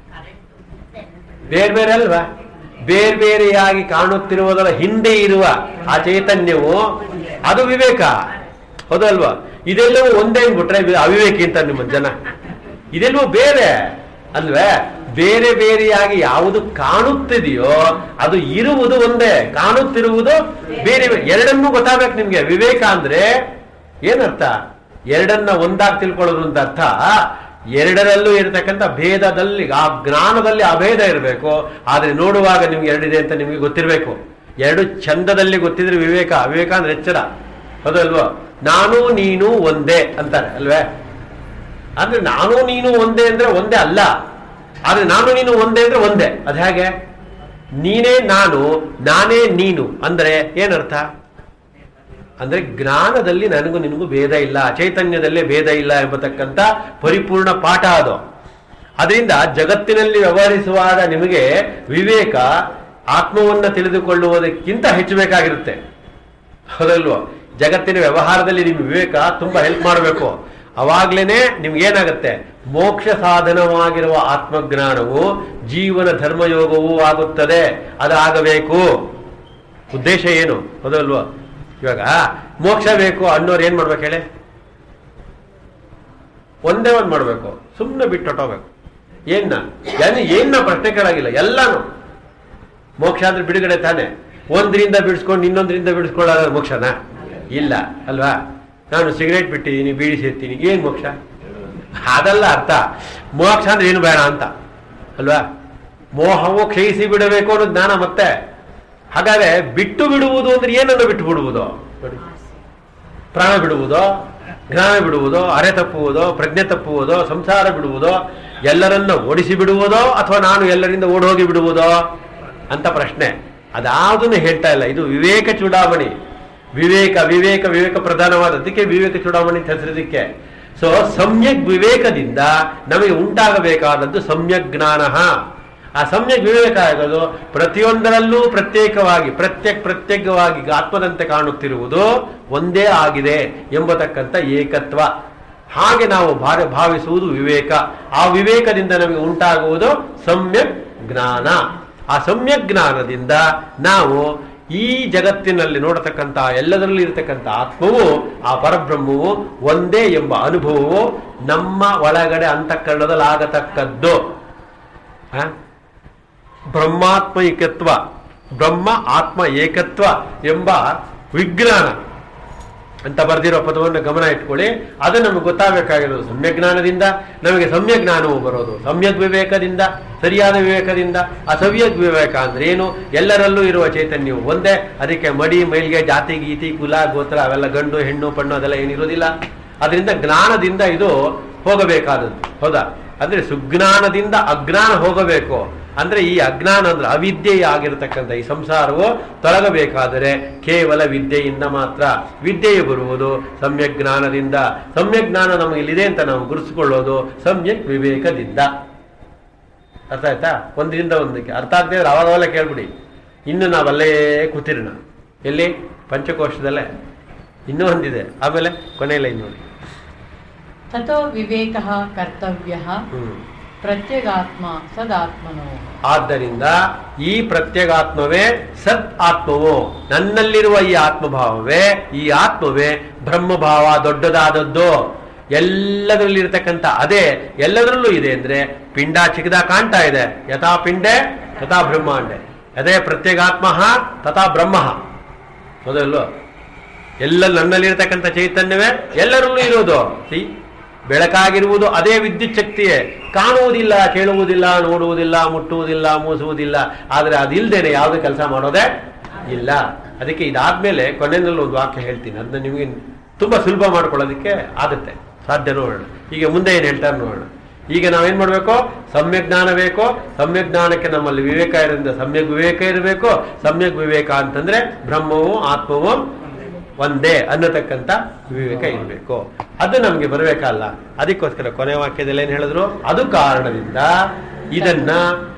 ಬೇರೆ ಬೇರೆ ಅಲ್ವಾ ಬೇರೆ ಬೇರೆಯಾಗಿ ಕಾಣುತ್ತಿರುವುದರ ಹಿಂದೆ ಇರುವ ಆ ಚೈತನ್ಯವು ಅದು ವಿವೇಕ ಹೌದಲ್ವಾ ಇದೆಲ್ಲವೂ ಒಂದೇ ಅಂದ್ಬಿಟ್ರೆ ಇದು ಅವಿವೇಕಿ ಅಂತ ನಿಮ್ಮ ಜನ ಇದೆಲ್ಲವೂ ಬೇರೆ ಅಲ್ವೇ ಬೇರೆ ಬೇರೆಯಾಗಿ ಯಾವುದು ಕಾಣುತ್ತಿದೆಯೋ ಅದು ಇರುವುದು ಒಂದೇ ಕಾಣುತ್ತಿರುವುದು ಬೇರೆ ಬೇರೆ. ಎರಡನ್ನೂ ಗೊತ್ತಾಗ್ಬೇಕು ನಿಮ್ಗೆ ವಿವೇಕ ಅಂದ್ರೆ ಏನರ್ಥ ಎರಡನ್ನ ಒಂದಾಗಿ ತಿಳ್ಕೊಳ್ಳೋದು ಅಂತ ಅರ್ಥ ಎರಡರಲ್ಲೂ ಇರತಕ್ಕಂಥ ಭೇದದಲ್ಲಿ ಆ ಜ್ಞಾನದಲ್ಲಿ ಅಭೇದ ಇರಬೇಕು ಆದ್ರೆ ನೋಡುವಾಗ ನಿಮ್ಗೆ ಎರಡಿದೆ ಅಂತ ನಿಮ್ಗೆ ಗೊತ್ತಿರಬೇಕು ಎರಡು ಚಂದದಲ್ಲಿ ಗೊತ್ತಿದ್ರೆ ವಿವೇಕ ವಿವೇಕ ಅಂದ್ರೆ ಎಚ್ಚರ ಹೌದಲ್ವೋ ನಾನು ನೀನು ಒಂದೇ ಅಂತಾರೆ ಅಲ್ವೇ ಅಂದ್ರೆ ನಾನು ನೀನು ಒಂದೇ ಅಂದ್ರೆ ಒಂದೇ ಅಲ್ಲ ಆದ್ರೆ ನಾನು ನೀನು ಒಂದೇ ಅಂದ್ರೆ ಒಂದೇ ಅದ್ ಹೇಗೆ ನೀನೇ ನಾನು ನಾನೇ ನೀನು ಅಂದ್ರೆ ಏನರ್ಥ ಅಂದ್ರೆ ಜ್ಞಾನದಲ್ಲಿ ನನಗೂ ನಿನಗೂ ಭೇದ ಇಲ್ಲ ಚೈತನ್ಯದಲ್ಲೇ ಭೇದ ಇಲ್ಲ ಎಂಬತಕ್ಕಂಥ ಪರಿಪೂರ್ಣ ಪಾಠ ಅದು ಅದರಿಂದ ಜಗತ್ತಿನಲ್ಲಿ ವ್ಯವಹರಿಸುವಾಗ ನಿಮಗೆ ವಿವೇಕ ಆತ್ಮವನ್ನ ತಿಳಿದುಕೊಳ್ಳುವುದಕ್ಕಿಂತ ಹೆಚ್ಚು ಬೇಕಾಗಿರುತ್ತೆ ಹೌದಲ್ವೋ ಜಗತ್ತಿನ ವ್ಯವಹಾರದಲ್ಲಿ ನಿಮ್ಗೆ ವಿವೇಕ ತುಂಬಾ ಹೆಲ್ಪ್ ಮಾಡಬೇಕು ಅವಾಗ್ಲೇನೆ ನಿಮ್ಗೆ ಏನಾಗುತ್ತೆ ಮೋಕ್ಷ ಸಾಧನವಾಗಿರುವ ಆತ್ಮಜ್ಞಾನವು ಜೀವನ ಧರ್ಮಯೋಗವೂ ಆಗುತ್ತದೆ ಅದಾಗಬೇಕು ಉದ್ದೇಶ ಏನು ಹೌದಲ್ವೋ ಇವಾಗ ಮೋಕ್ಷ ಬೇಕು ಅನ್ನೋರು ಏನ್ ಮಾಡ್ಬೇಕು ಹೇಳಿ ಒಂದೇ ಒಂದ್ ಮಾಡ್ಬೇಕು ಸುಮ್ಮನೆ ಬಿಟ್ಟು ಹೊಟ್ಟೋಗ್ಬೇಕು ಏನ್ನ ಏನು ಏನ್ನ ಪ್ರಶ್ನೆ ಕೇಳಾಗಿಲ್ಲ ಎಲ್ಲಾನು ಮೋಕ್ಷ ಅಂದ್ರೆ ಬಿಡುಗಡೆ ತಾನೆ ಒಂದ್ರಿಂದ ಬಿಡಿಸ್ಕೊಂಡು ಇನ್ನೊಂದ್ರಿಂದ ಬಿಡಿಸ್ಕೊಳ್ಳೋದ ಮೋಕ್ಷನ ಇಲ್ಲ ಅಲ್ವಾ ನಾನು ಸಿಗರೇಟ್ ಬಿಟ್ಟಿದ್ದೀನಿ ಬೀಡಿ ಸೇರ್ತೀನಿ ಏನ್ ಮೋಕ್ಷ ಅದಲ್ಲ ಅರ್ಥ ಮೋಕ್ಷ ಅಂದ್ರೆ ಏನು ಬೇಡ ಅಂತ ಅಲ್ವಾ ಮೋಹವು ಕ್ಷಯಿಸಿ ಬಿಡಬೇಕು ಅನ್ನೋ ಜ್ಞಾನ ಮತ್ತೆ ಹಾಗಾದ್ರೆ ಬಿಟ್ಟು ಬಿಡುವುದು ಅಂದ್ರೆ ಏನನ್ನು ಬಿಟ್ಟು ಬಿಡುವುದು ನೋಡಿ ಪ್ರಾಣ ಬಿಡುವುದೋ ಜ್ಞಾನ ಬಿಡುವುದೋ ಅರೆ ತಪ್ಪುವುದೋ ಪ್ರಜ್ಞೆ ತಪ್ಪುವುದೋ ಸಂಸಾರ ಬಿಡುವುದೋ ಎಲ್ಲರನ್ನ ಓಡಿಸಿ ಬಿಡುವುದೋ ಅಥವಾ ನಾನು ಎಲ್ಲರಿಂದ ಓಡೋಗಿ ಬಿಡುವುದೋ ಅಂತ ಪ್ರಶ್ನೆ ಅದಾವುದನ್ನು ಹೇಳ್ತಾ ಇಲ್ಲ ಇದು ವಿವೇಕ ಚೂಡಾವಣಿ ವಿವೇಕ ವಿವೇಕ ವಿವೇಕ ಪ್ರಧಾನವಾದದ್ದಕ್ಕೆ ವಿವೇಕ ಚೂಡಾವಣಿ ಅಂತ ಹೆಸರಿದಕ್ಕೆ ಸೊ ಸಮ್ಯಕ್ ವಿವೇಕದಿಂದ ನಮಗೆ ಉಂಟಾಗಬೇಕಾದದ್ದು ಸಮ್ಯಕ್ ಜ್ಞಾನ ಆ ಸಮ್ಯಕ್ ವಿವೇಕ ಆಗೋದು ಪ್ರತಿಯೊಂದರಲ್ಲೂ ಪ್ರತ್ಯೇಕವಾಗಿ ಪ್ರತ್ಯಕ್ ಪ್ರತ್ಯೇಕವಾಗಿ ಆತ್ಮದಂತೆ ಕಾಣುತ್ತಿರುವುದು ಒಂದೇ ಆಗಿದೆ ಎಂಬತಕ್ಕಂಥ ಏಕತ್ವ ಹಾಗೆ ನಾವು ಭಾರ ಭಾವಿಸುವುದು ವಿವೇಕ ಆ ವಿವೇಕದಿಂದ ನಮಗೆ ಉಂಟಾಗುವುದು ಸಮ್ಯಕ್ ಜ್ಞಾನ ಆ ಸಮ್ಯಕ್ ಜ್ಞಾನದಿಂದ ನಾವು ಈ ಜಗತ್ತಿನಲ್ಲಿ ನೋಡತಕ್ಕಂಥ ಎಲ್ಲದರಲ್ಲಿ ಇರತಕ್ಕಂಥ ಆತ್ಮವು ಆ ಪರಬ್ರಹ್ಮವು ಒಂದೇ ಎಂಬ ಅನುಭವವು ನಮ್ಮ ಒಳಗಡೆ ಅಂತಃಕರಣದಲ್ಲಿ ಆಗತಕ್ಕದ್ದು ಆ? ಬ್ರಹ್ಮಾತ್ಮ ಏಕತ್ವ ಬ್ರಹ್ಮ ಆತ್ಮ ಏಕತ್ವ ಎಂಬ ವಿಜ್ಞಾನ ಅಂತ ಬರೆದಿರೋ ಪದವನ್ನು ಗಮನ ಇಟ್ಕೊಳ್ಳಿ ಅದು ನಮಗೆ ಗೊತ್ತಾಗಬೇಕಾಗಿರೋದು ಸಮ್ಯಕ್ ಜ್ಞಾನದಿಂದ ನಮಗೆ ಸಮ್ಯಕ್ ಜ್ಞಾನವು ಬರೋದು ಸಮ್ಯಕ್ ವಿವೇಕದಿಂದ ಸರಿಯಾದ ವಿವೇಕದಿಂದ ಆ ಸವ್ಯಕ್ ವಿವೇಕ ಅಂದ್ರೆ ಏನು ಎಲ್ಲರಲ್ಲೂ ಇರುವ ಚೈತನ್ಯವು ಒಂದೇ ಅದಕ್ಕೆ ಮಡಿ ಮೈಲ್ಗೆ ಜಾತಿ ಗೀತಿ ಕುಲ ಗೋತ್ರ ಅವೆಲ್ಲ ಗಂಡು ಹೆಣ್ಣು ಪಣ್ಣು ಅದೆಲ್ಲ ಏನಿರೋದಿಲ್ಲ ಅದರಿಂದ ಜ್ಞಾನದಿಂದ ಇದು ಹೋಗಬೇಕಾದದ್ದು ಹೌದಾ ಅಂದ್ರೆ ಸುಜ್ಞಾನದಿಂದ ಅಜ್ಞಾನ ಹೋಗಬೇಕು ಅಂದ್ರೆ ಈ ಅಜ್ಞಾನ ಅಂದ್ರೆ ಅವಿದ್ಯೆ ಆಗಿರತಕ್ಕಂಥ ಈ ಸಂಸಾರವು ತೊಲಗಬೇಕಾದರೆ ಕೇವಲ ವಿದ್ಯೆಯಿಂದ ಮಾತ್ರ ವಿದ್ಯೆಯು ಬರುವುದು ಸಮ್ಯಕ್ ಜ್ಞಾನದಿಂದ ಸಮ್ಯಕ್ ಜ್ಞಾನ ನಮಗೆ ಇಲ್ಲಿದೆ ಅಂತ ನಾವು ಗುರುತಿಸಿಕೊಳ್ಳೋದು ಸಮ್ಯಕ್ ವಿವೇಕದಿಂದ ಅರ್ಥ ಆಯ್ತಾ ಒಂದರಿಂದ ಒಂದಕ್ಕೆ ಅರ್ಥ ಆಗದೆ ಇದ್ರೆ ಅವಾಗವೆಲ್ಲ ಕೇಳ್ಬಿಡಿ ಇನ್ನು ನಾವಲ್ಲೇ ಕೂತಿರೋಣ ಎಲ್ಲಿ ಪಂಚಕೋಶದಲ್ಲೇ ಇನ್ನೂ ಒಂದಿದೆ ಆಮೇಲೆ ಕೊನೆ ಲೈನ್ ನೋಡಿ ತಥೋ ವಿವೇಕ ಕರ್ತವ್ಯ ಹ್ಮ್ ಪ್ರತ್ಯಗಾತ್ಮ ಸದಾತ್ಮನೋ ಆದ್ದರಿಂದ ಈ ಪ್ರತ್ಯಗಾತ್ಮವೇ ಸತ್ ಆತ್ಮವು ನನ್ನಲ್ಲಿರುವ ಈ ಆತ್ಮಭಾವವೇ ಈ ಆತ್ಮವೇ ಬ್ರಹ್ಮಭಾವ ದೊಡ್ಡದಾದದ್ದು ಎಲ್ಲದರಲ್ಲಿರ್ತಕ್ಕಂಥ ಅದೇ ಎಲ್ಲದರಲ್ಲೂ ಇದೆ ಅಂದ್ರೆ ಪಿಂಡ ಚಿಕ್ಕದ ಕಾಣ್ತಾ ಇದೆ ಯಥಾ ಪಿಂಡೆ ತಥಾ ಬ್ರಹ್ಮಾಂಡೆ ಅದೇ ಪ್ರತ್ಯಗಾತ್ಮ ತಥಾ ಬ್ರಹ್ಮ ಹೌದಲ್ವೋ ಎಲ್ಲ ನನ್ನಲ್ಲಿರ್ತಕ್ಕಂಥ ಚೈತನ್ಯವೇ ಎಲ್ಲರಲ್ಲೂ ಇರೋದು ಸಿ ಬೆಳಕಾಗಿರುವುದು ಅದೇ ವಿದ್ಯುತ್ ಶಕ್ತಿಯೇ ಕಾಣುವುದಿಲ್ಲ ಕೇಳುವುದಿಲ್ಲ ನೋಡುವುದಿಲ್ಲ ಮುಟ್ಟುವುದಿಲ್ಲ ಮೂಸುವುದಿಲ್ಲ ಆದರೆ ಅದಿಲ್ದೇನೆ ಯಾವುದು ಕೆಲಸ ಮಾಡೋದೇ ಇಲ್ಲ ಅದಕ್ಕೆ ಇದಾದ್ಮೇಲೆ ಕೊನೆಯಲ್ಲಿ ಒಂದು ವಾಕ್ಯ ಹೇಳ್ತೀನಿ ಅದನ್ನ ನಿಮಗೆ ತುಂಬಾ ಸುಲಭ ಮಾಡ್ಕೊಳ್ಳೋದಕ್ಕೆ ಆಗುತ್ತೆ ಸಾಧ್ಯ ನೋಡೋಣ ಈಗ ಮುಂದೆ ಏನು ಹೇಳ್ತಾರೆ ನೋಡೋಣ ಈಗ ನಾವೇನ್ ಮಾಡ್ಬೇಕು ಸಮ್ಯಕ್ ಜ್ಞಾನ ಬೇಕು ಸಮ್ಯಕ್ ಜ್ಞಾನಕ್ಕೆ ನಮ್ಮಲ್ಲಿ ವಿವೇಕ ಇರೋದ್ರಿಂದ ಸಮ್ಯಕ್ ವಿವೇಕ ಇರಬೇಕು ಸಮ್ಯಕ್ ವಿವೇಕ ಅಂತಂದ್ರೆ ಬ್ರಹ್ಮವು ಆತ್ಮವು ಒಂದೇ ಅನ್ನತಕ್ಕಂಥ ವಿವೇಕ ಇರಬೇಕು ಅದು ನಮ್ಗೆ ಬರಬೇಕಲ್ಲ ಅದಕ್ಕೋಸ್ಕರ ಕೊನೆ ವಾಕ್ಯದಲ್ಲಿ ಏನ್ ಹೇಳಿದ್ರು ಅದು ಕಾರಣದಿಂದ ಇದನ್ನ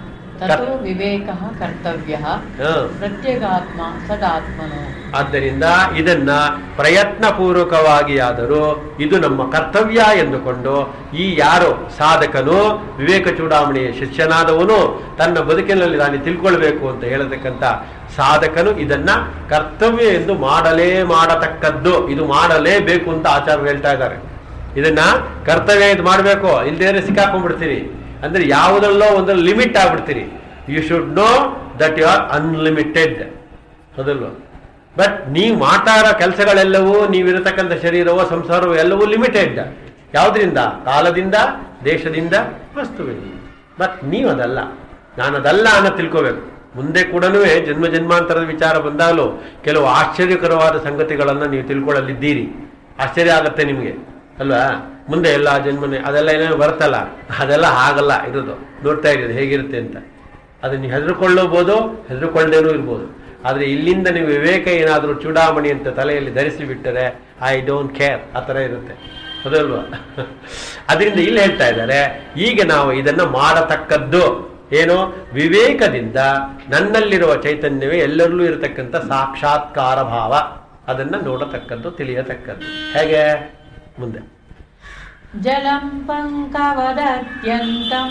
ತಥೋ ವಿವೇಕಃ ಕರ್ತವ್ಯಃ ಹ. ಪ್ರತ್ಯಗಾತ್ಮ ಸದಾತ್ಮನು ಆದ್ದರಿಂದ ಇದನ್ನ ಪ್ರಯತ್ನ ಪೂರ್ವಕವಾಗಿ ಆದರೂ ಇದು ನಮ್ಮ ಕರ್ತವ್ಯ ಎಂದುಕೊಂಡು ಈ ಯಾರು ಸಾಧಕನು ವಿವೇಕ ಚೂಡಾಮಣಿಯ ಶಿಷ್ಯನಾದವನು ತನ್ನ ಬದುಕಿನಲ್ಲಿ ನಾನು ತಿಳ್ಕೊಳ್ಬೇಕು ಅಂತ ಹೇಳತಕ್ಕಂಥ ಸಾಧಕನು ಇದನ್ನ ಕರ್ತವ್ಯ ಎಂದು ಮಾಡಲೇ ಮಾಡತಕ್ಕದ್ದು ಇದು ಮಾಡಲೇಬೇಕು ಅಂತ ಆಚಾರ್ಯರು ಹೇಳ್ತಾ ಇದ್ದಾರೆ ಇದನ್ನ ಕರ್ತವ್ಯ ಇದು ಮಾಡಬೇಕು ಇಲ್ದೇ ಸಿಕ್ಕಾಕೊಂಡ್ಬಿಡ್ತೀರಿ ಅಂದ್ರೆ ಯಾವುದಲ್ಲೋ ಒಂದು ಲಿಮಿಟ್ ಆಗ್ಬಿಡ್ತೀರಿ you should know that you are unlimited ಹೌದಲ್ವ ಬಟ್ ನೀವು ಮಾಡ್ತಾ ಇರೋ ಕೆಲಸಗಳೆಲ್ಲವೂ ನೀವಿರತಕ್ಕಂಥ ಶರೀರವೋ ಸಂಸಾರವೋ ಎಲ್ಲವೂ ಲಿಮಿಟೆಡ್ ಯಾವುದರಿಂದ ಕಾಲದಿಂದ ದೇಶದಿಂದ ವಸ್ತುವಿನಿಂದ ಬಟ್ ನೀವು ಅದಲ್ಲ ನಾನು ಅದಲ್ಲ ಅನ್ನೋ ತಿಳ್ಕೋಬೇಕು ಮುಂದೆ ಕೂಡ ಜನ್ಮ ಜನ್ಮಾಂತರದ ವಿಚಾರ ಬಂದಾಗಲೂ ಕೆಲವು ಆಶ್ಚರ್ಯಕರವಾದ ಸಂಗತಿಗಳನ್ನು ನೀವು ತಿಳ್ಕೊಳ್ಳಲಿದ್ದೀರಿ ಆಶ್ಚರ್ಯ ಆಗತ್ತೆ ನಿಮಗೆ ಅಲ್ವಾ ಮುಂದೆ ಎಲ್ಲ ಜನ್ಮನೆ ಅದೆಲ್ಲ ಏನೇನು ಬರುತ್ತಲ್ಲ ಅದೆಲ್ಲ ಆಗಲ್ಲ ಇರೋದು ನೋಡ್ತಾ ಇರೋದು ಹೇಗಿರುತ್ತೆ ಅಂತ ಅದನ್ನ ಹೆದರ್ಕೊಳ್ಳಬಹುದು ಹೆದರ್ಕೊಳ್ಳದೇನೂ ಇರ್ಬೋದು ಆದರೆ ಇಲ್ಲಿಂದ ನೀವು ವಿವೇಕ ಏನಾದರೂ ಚೂಡಾಮಣಿ ಅಂತ ತಲೆಯಲ್ಲಿ ಧರಿಸಿ ಬಿಟ್ಟರೆ ಐ ಡೋಂಟ್ ಕೇರ್ ಆ ಥರ ಇರುತ್ತೆ ಹೌದಲ್ವಾ ಅದರಿಂದ ಇಲ್ಲಿ ಹೇಳ್ತಾ ಇದ್ದಾರೆ ಈಗ ನಾವು ಇದನ್ನ ಮಾಡತಕ್ಕದ್ದು ಏನು ವಿವೇಕದಿಂದ ನನ್ನಲ್ಲಿರುವ ಚೈತನ್ಯವೇ ಎಲ್ಲರಲ್ಲೂ ಇರತಕ್ಕಂಥ ಸಾಕ್ಷಾತ್ಕಾರ ಭಾವ ಅದನ್ನ ನೋಡತಕ್ಕದ್ದು ತಿಳಿಯತಕ್ಕದ್ದು ಹೇಗೆ ಮುಂದೆ ಜಲಂ ಪಂಕವದತ್ಯಂತಂ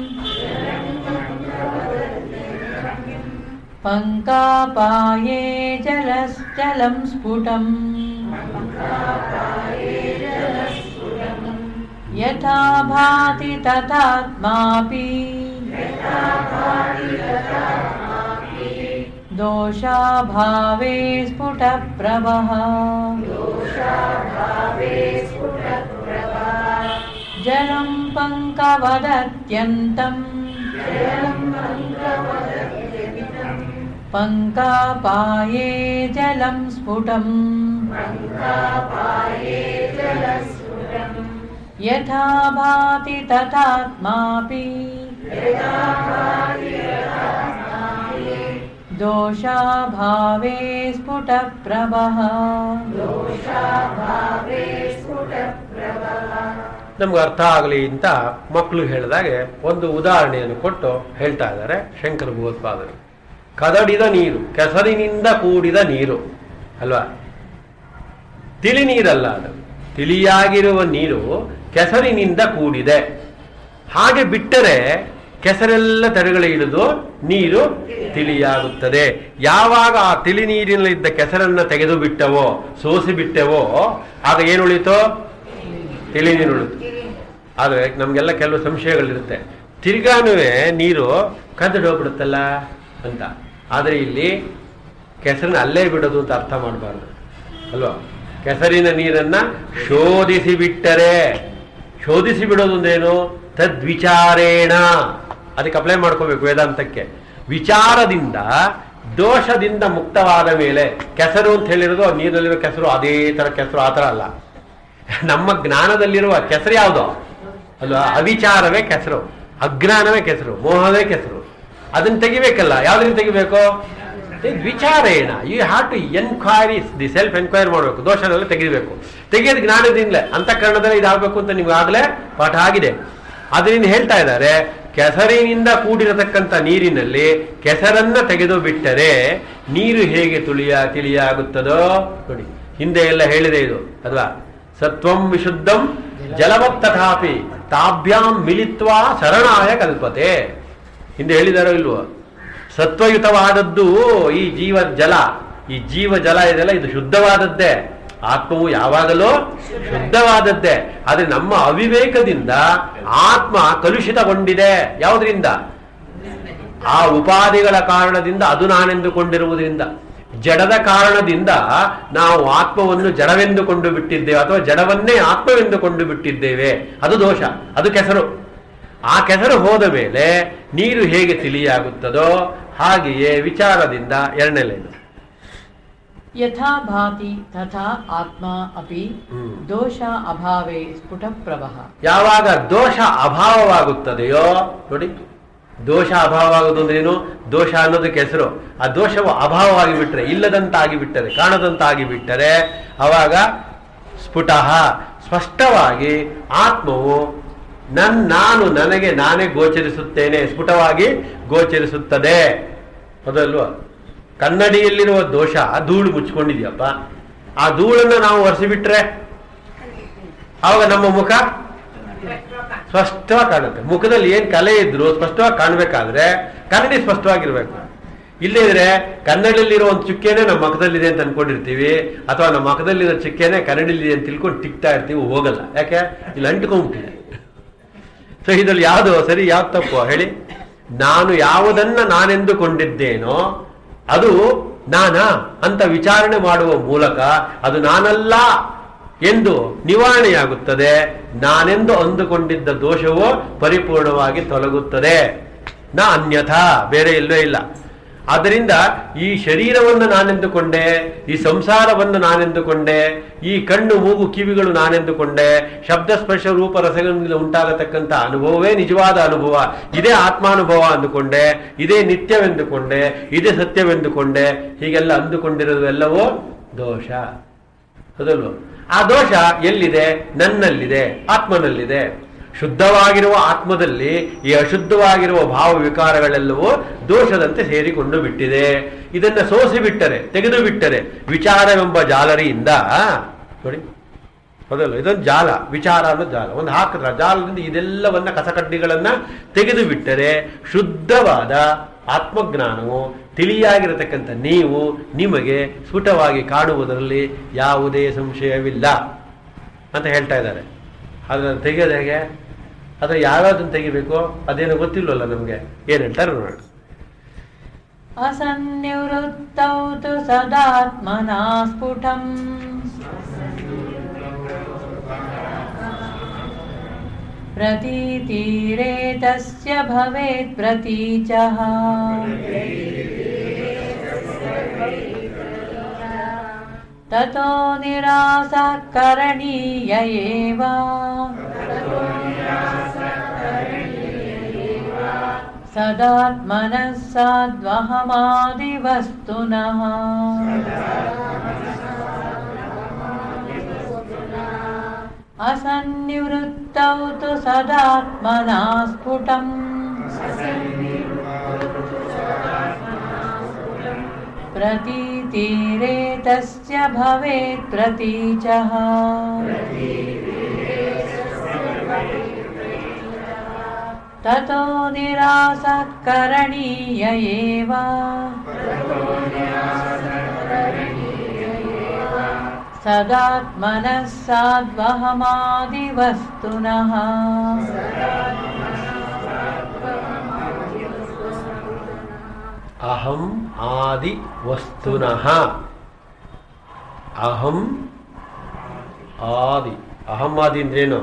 ಪಂಕಾಪಾಯೇ ಜಲಶ್ಚಲಂ ಸ್ಫುಟಂ ಯಥಾ ಭಾತಿ ತಥಾತ್ಮಾಪಿ दोषाभावे स्फुटप्रभः जलं पङ्कवदत्यन्तम् पङ्कापाये जलं स्फुटम् यथा भाति तथात्मापि दोषाभावे स्फुटप्रभः ನಮ್ಗೆ ಅರ್ಥ ಆಗಲಿ ಅಂತ ಮಕ್ಕಳು ಹೇಳಿದಾಗೆ ಒಂದು ಉದಾಹರಣೆಯನ್ನು ಕೊಟ್ಟು ಹೇಳ್ತಾ ಇದ್ದಾರೆ ಶಂಕರ ಭಗವತ್ಪಾದರು ಕದಡಿದ ನೀರು ಕೆಸರಿನಿಂದ ಕೂಡಿದ ನೀರು ಅಲ್ವಾ ತಿಳಿ ನೀರಲ್ಲ ಅದು ತಿಳಿಯಾಗಿರುವ ನೀರು ಕೆಸರಿನಿಂದ ಕೂಡಿದೆ ಹಾಗೆ ಬಿಟ್ಟರೆ ಕೆಸರೆಲ್ಲ ತಡೆಗಳು ಹಿಡಿದು ನೀರು ತಿಳಿಯಾಗುತ್ತದೆ ಯಾವಾಗ ಆ ತಿಳಿ ನೀರಿನಲ್ಲಿದ್ದ ಕೆಸರನ್ನ ತೆಗೆದು ಬಿಟ್ಟವೋ ಸೋಸಿ ಬಿಟ್ಟವೋ ಆಗ ಏನು ಉಳಿತು ತಿಳಿ ನೀರು ಉಳಿತು ಆದರೆ ನಮಗೆಲ್ಲ ಕೆಲವು ಸಂಶಯಗಳಿರುತ್ತೆ ತಿರ್ಗಾನು ನೀರು ಕದಡಿ ಹೋಗ್ಬಿಡುತ್ತಲ್ಲ ಅಂತ ಆದರೆ ಇಲ್ಲಿ ಕೆಸರನ್ನ ಅಲ್ಲೇ ಬಿಡೋದು ಅಂತ ಅರ್ಥ ಮಾಡಬಾರ್ದು ಅಲ್ವಾ ಕೆಸರಿನ ನೀರನ್ನ ಶೋಧಿಸಿ ಬಿಟ್ಟರೆ ಶೋಧಿಸಿ ಬಿಡೋದು ಅಂದ್ರೇನು ತದ್ವಿಚಾರೇಣ ಅದಕ್ಕೆ ಅಪ್ಲೈ ಮಾಡ್ಕೋಬೇಕು ವೇದಾಂತಕ್ಕೆ ವಿಚಾರದಿಂದ ದೋಷದಿಂದ ಮುಕ್ತವಾದ ಮೇಲೆ ಕೆಸರು ಅಂತ ಹೇಳಿರೋದು ಆ ನೀರಲ್ಲಿರೋ ಕೆಸರು ಅದೇ ತರ ಕೆಸರು ಆ ಥರ ಅಲ್ಲ ನಮ್ಮ ಜ್ಞಾನದಲ್ಲಿರುವ ಕೆಸರು ಯಾವುದು ಅಲ್ವಾ ಅವಿಚಾರವೇ ಕೆಸರು ಅಜ್ಞಾನವೇ ಕೆಸರು ಮೋಹವೇ ಕೆಸರು ಅದನ್ನ ತೆಗಿಬೇಕಲ್ಲ ಯಾವ್ದ್ರಿಂದ ತೆಗಿಬೇಕು ವಿಚಾರೇಣ you have to enquiry the self enquiry ಮಾಡಬೇಕು ದೋಷನೆಲ್ಲ ತೆಗಿಬೇಕು ತೆಗೆಯೋದು ಜ್ಞಾನದಿಂದಲೇ ಅಂತಃಕರಣದಲ್ಲೇ ಇದಾಗಬೇಕು ಅಂತ ನಿಮ್ಗೆ ಆಗ್ಲೇ ಪಾಠ ಆಗಿದೆ ಅದರಿಂದ ಹೇಳ್ತಾ ಇದ್ದಾರೆ ಕೆಸರಿನಿಂದ ಕೂಡಿರತಕ್ಕಂಥ ನೀರಿನಲ್ಲಿ ಕೆಸರನ್ನ ತೆಗೆದು ಬಿಟ್ಟರೆ ನೀರು ಹೇಗೆ ತುಳಿಯ ತಿಳಿಯಾಗುತ್ತದೋ ನೋಡಿ ಹಿಂದೆ ಎಲ್ಲ ಹೇಳಿದೆ ಇದು ಅಲ್ವಾ ಸತ್ವಂ ವಿಶುದ್ಧಂ ಜಲವತ್ ತಥಾಪಿ ತಾಭ್ಯಾಂ ಮಿಲಿತ್ವಾ ಶರಣಾಯ ಕಲ್ಪತೆ ಹಿಂದೆ ಹೇಳಿದಾರೋ ಇಲ್ವೋ ಸತ್ವಯುತವಾದದ್ದು ಈ ಜೀವ ಜಲ ಈ ಜೀವ ಜಲ ಇದೆಲ್ಲ ಇದು ಶುದ್ಧವಾದದ್ದೇ ಆತ್ಮವು ಯಾವಾಗಲೂ ಶುದ್ಧವಾದದ್ದೇ ಆದ್ರೆ ನಮ್ಮ ಅವಿವೇಕದಿಂದ ಆತ್ಮ ಕಲುಷಿತಗೊಂಡಿದೆ ಯಾವುದರಿಂದ ಆ ಉಪಾಧಿಗಳ ಕಾರಣದಿಂದ ಅದು ನಾನೆಂದುಕೊಂಡಿರುವುದರಿಂದ ಜಡದ ಕಾರಣದಿಂದ ನಾವು ಆತ್ಮವನ್ನು ಜಡವೆಂದುಕೊಂಡು ಬಿಟ್ಟಿದ್ದೇವೆ ಅಥವಾ ಜಡವನ್ನೇ ಆತ್ಮವೆಂದುಕೊಂಡು ಬಿಟ್ಟಿದ್ದೇವೆ ಅದು ದೋಷ ಅದು ಕೆಸರು ಆ ಕೆಸರು ಹೋದ ಮೇಲೆ ನೀರು ಹೇಗೆ ತಿಳಿಯಾಗುತ್ತದೋ ಹಾಗೆಯೇ ವಿಚಾರದಿಂದ ಎರಡನೇದು यथा भाति तथा आत्मा अपि ಹ್ಮ್. दोष अभावे स्फुटप्रभः ಯಾವಾಗ ದೋಷ ಅಭಾವವಾಗುತ್ತದೆಯೋ ನೋಡಿ ದೋಷ ಅಭಾವವಾಗುವುದು ಅಂದ್ರೇನು ದೋಷ ಅನ್ನೋದಕ್ಕೆ ಹೆಸರು ಆ ದೋಷವು ಅಭಾವವಾಗಿ ಬಿಟ್ಟರೆ ಇಲ್ಲದಂತಾಗಿ ಬಿಟ್ಟರೆ ಕಾಣದಂತಾಗಿ ಬಿಟ್ಟರೆ ಅವಾಗ ಸ್ಫುಟ ಸ್ಪಷ್ಟವಾಗಿ ಆತ್ಮವು ನನ್ ನಾನು ನನಗೆ ನಾನೇ ಗೋಚರಿಸುತ್ತೇನೆ ಸ್ಫುಟವಾಗಿ ಗೋಚರಿಸುತ್ತದೆ ಹೌದಲ್ವಾ ಕನ್ನಡಿಯಲ್ಲಿರುವ ದೋಷ ಧೂಳು ಮುಚ್ಕೊಂಡಿದ್ಯಪ್ಪ ಆ ಧೂಳನ್ನು ನಾವು ಒರೆಸಿಬಿಟ್ರೆ ಆವಾಗ ನಮ್ಮ ಮುಖ ಸ್ಪಷ್ಟವಾಗಿ ಕಾಣುತ್ತೆ ಮುಖದಲ್ಲಿ ಏನ್ ಕಲೆ ಇದ್ರು ಸ್ಪಷ್ಟವಾಗಿ ಕಾಣ್ಬೇಕಾದ್ರೆ ಕನ್ನಡಿ ಸ್ಪಷ್ಟವಾಗಿರ್ಬೇಕು ಇಲ್ಲದಿದ್ರೆ ಕನ್ನಡದಲ್ಲಿರೋ ಒಂದು ಚುಕ್ಕೆನೆ ನಮ್ಮ ಮುಖದಲ್ಲಿದೆ ಅಂತ ಅನ್ಕೊಂಡಿರ್ತೀವಿ ಅಥವಾ ನಮ್ಮ ಮುಖದಲ್ಲಿರೋ ಚುಕ್ಕೆನೆ ಕನ್ನಡಲ್ಲಿದೆ ಅಂತ ತಿಳ್ಕೊಂಡು ಟಿಕ್ತಾ ಇರ್ತೀವಿ ಹೋಗಲ್ಲ ಯಾಕೆ ಇಲ್ಲಿ ಅಂಟ್ಕೊಂಡ್ಬಿಟ್ಟಿದೆ ಸೊ ಇದ್ರಲ್ಲಿ ಯಾವುದು ಸರಿ ಯಾವ್ದು ತಪ್ಪು ಹೇಳಿ ನಾನು ಯಾವುದನ್ನ ನಾನೆಂದುಕೊಂಡಿದ್ದೇನೋ ಅದು ನಾನಾ ಅಂತ ವಿಚಾರಣೆ ಮಾಡುವ ಮೂಲಕ ಅದು ನಾನಲ್ಲ ಎಂದು ನಿವಾರಣೆಯಾಗುತ್ತದೆ ನಾನೆಂದು ಅಂದುಕೊಂಡಿದ್ದ ದೋಷವು ಪರಿಪೂರ್ಣವಾಗಿ ತೊಲಗುತ್ತದೆ ನಾ ಅನ್ಯಥಾ ಬೇರೆ ಎಲ್ಲೋ ಇಲ್ಲ ಆದ್ದರಿಂದ ಈ ಶರೀರವನ್ನು ನಾನೆಂದುಕೊಂಡೆ ಈ ಸಂಸಾರವನ್ನು ನಾನೆಂದುಕೊಂಡೆ ಈ ಕಣ್ಣು ಮೂಗು ಕಿವಿಗಳು ನಾನೆಂದುಕೊಂಡೆ ಶಬ್ದ ಸ್ಪರ್ಶ ರೂಪ ರಸಗಳಿಂದ ಉಂಟಾಗತಕ್ಕಂಥ ಅನುಭವವೇ ನಿಜವಾದ ಅನುಭವ ಇದೇ ಆತ್ಮಾನುಭವ ಅಂದುಕೊಂಡೆ ಇದೇ ನಿತ್ಯವೆಂದುಕೊಂಡೆ ಇದೇ ಸತ್ಯವೆಂದುಕೊಂಡೆ ಹೀಗೆಲ್ಲ ಅಂದುಕೊಂಡಿರೋದು ಎಲ್ಲವೂ ದೋಷ ಹೌದಲ್ವ ಆ ದೋಷ ಎಲ್ಲಿದೆ ನನ್ನಲ್ಲಿದೆ ಆತ್ಮನಲ್ಲಿದೆ ಶುದ್ಧವಾಗಿರುವ ಆತ್ಮದಲ್ಲಿ ಈ ಅಶುದ್ಧವಾಗಿರುವ ಭಾವ ವಿಕಾರಗಳೆಲ್ಲವೂ ದೋಷದಂತೆ ಸೇರಿಕೊಂಡು ಬಿಟ್ಟಿದೆ ಇದನ್ನ ಸೋಸಿ ಬಿಟ್ಟರೆ ತೆಗೆದು ಬಿಟ್ಟರೆ ವಿಚಾರವೆಂಬ ಜಾಲರಿಯಿಂದ ನೋಡಿ ಹೌದಲ್ಲ ಇದೊಂದು ಜಾಲ ವಿಚಾರ ಅನ್ನೋ ಜಾಲ ಒಂದು ಹಾಕಿದ್ರ ಜಾಲದಿಂದ ಇದೆಲ್ಲವನ್ನ ಕಸಕಡ್ಡಿಗಳನ್ನ ತೆಗೆದು ಬಿಟ್ಟರೆ ಶುದ್ಧವಾದ ಆತ್ಮಜ್ಞಾನವು ತಿಳಿಯಾಗಿರತಕ್ಕಂಥ ನೀವು ನಿಮಗೆ ಸ್ಫುಟವಾಗಿ ಕಾಣುವುದರಲ್ಲಿ ಯಾವುದೇ ಸಂಶಯವಿಲ್ಲ ಅಂತ ಹೇಳ್ತಾ ಇದ್ದಾರೆ ಅದನ್ನು ತೆಗೆಯೋದು ಹೇಗೆ ಅಥವಾ ಯಾವ್ಯಾವ್ದನ್ನು ತೆಗಿಬೇಕು ಅದೇನೋ ಗೊತ್ತಿಲ್ವಲ್ಲ ನಮಗೆ ಏನು ಹೇಳ್ತಾರೆ ನೋಡೋಣ असन्निवृत्तौ तु सदात्मना स्फुटम् प्रतीतीरे तस्य भवेत् प्रतीचः ततो निरासः करणीय एव सदात्मनः साद्वहमादिवस्तुनः असन्निवृत्तौ तु सदात्मना स्फुटम् प्रतीतीरे तस्य भवेत् प्रतीचः ततो निरासः करणीय एव सदात्मनः साद्वहमादिवस्तुनः ಅಹಂ ಆದಿ ವಸ್ತುನಃ ಅಹಂ ಆದಿ ಅಹಂ ಆದಿ ಅಂದ್ರೇನು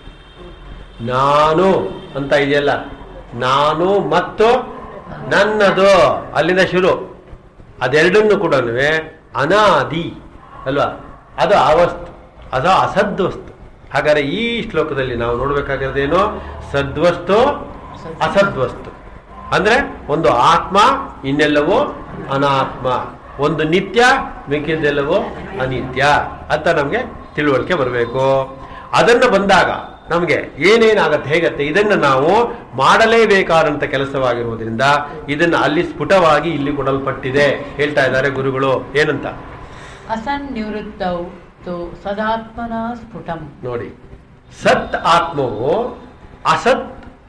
ನಾನು ಅಂತ ಇದೆಯಲ್ಲ ನಾನು ಮತ್ತು ನನ್ನದು ಅಲ್ಲಿಂದ ಶುರು ಅದೆರಡನ್ನು ಕೂಡ ಅನಾದಿ ಅಲ್ವಾ ಅದು ಅವಸ್ತು ಅದು ಅಸದ್ವಸ್ತು ಹಾಗಾದ್ರೆ ಈ ಶ್ಲೋಕದಲ್ಲಿ ನಾವು ನೋಡ್ಬೇಕಾಗಿರೋದೇನು ಸದ್ವಸ್ತು ಅಸದ್ವಸ್ತು ಅಂದ್ರೆ ಒಂದು ಆತ್ಮ ಇನ್ನೆಲ್ಲವೋ ಅನಾತ್ಮ ಒಂದು ನಿತ್ಯ ಮಿಕ್ಕಿದ್ದೆಲ್ಲವೋ ಅನಿತ್ಯ ಅಂತ ನಮಗೆ ತಿಳುವಳಿಕೆ ಬರಬೇಕು ಅದನ್ನು ಬಂದಾಗ ನಮಗೆ ಏನೇನಾಗತ್ತೆ ಹೇಗತ್ತೆ ಇದನ್ನು ನಾವು ಮಾಡಲೇಬೇಕಾದಂತ ಕೆಲಸವಾಗಿರುವುದರಿಂದ ಇದನ್ನು ಅಲ್ಲಿ ಸ್ಫುಟವಾಗಿ ಇಲ್ಲಿ ಕೊಡಲ್ಪಟ್ಟಿದೆ ಹೇಳ್ತಾ ಇದ್ದಾರೆ ಗುರುಗಳು ಏನಂತ असन्निवृत्तौ तु सदात्मना स्फुटम् ನೋಡಿ ಸತ್ ಆತ್ಮವು ಅಸತ್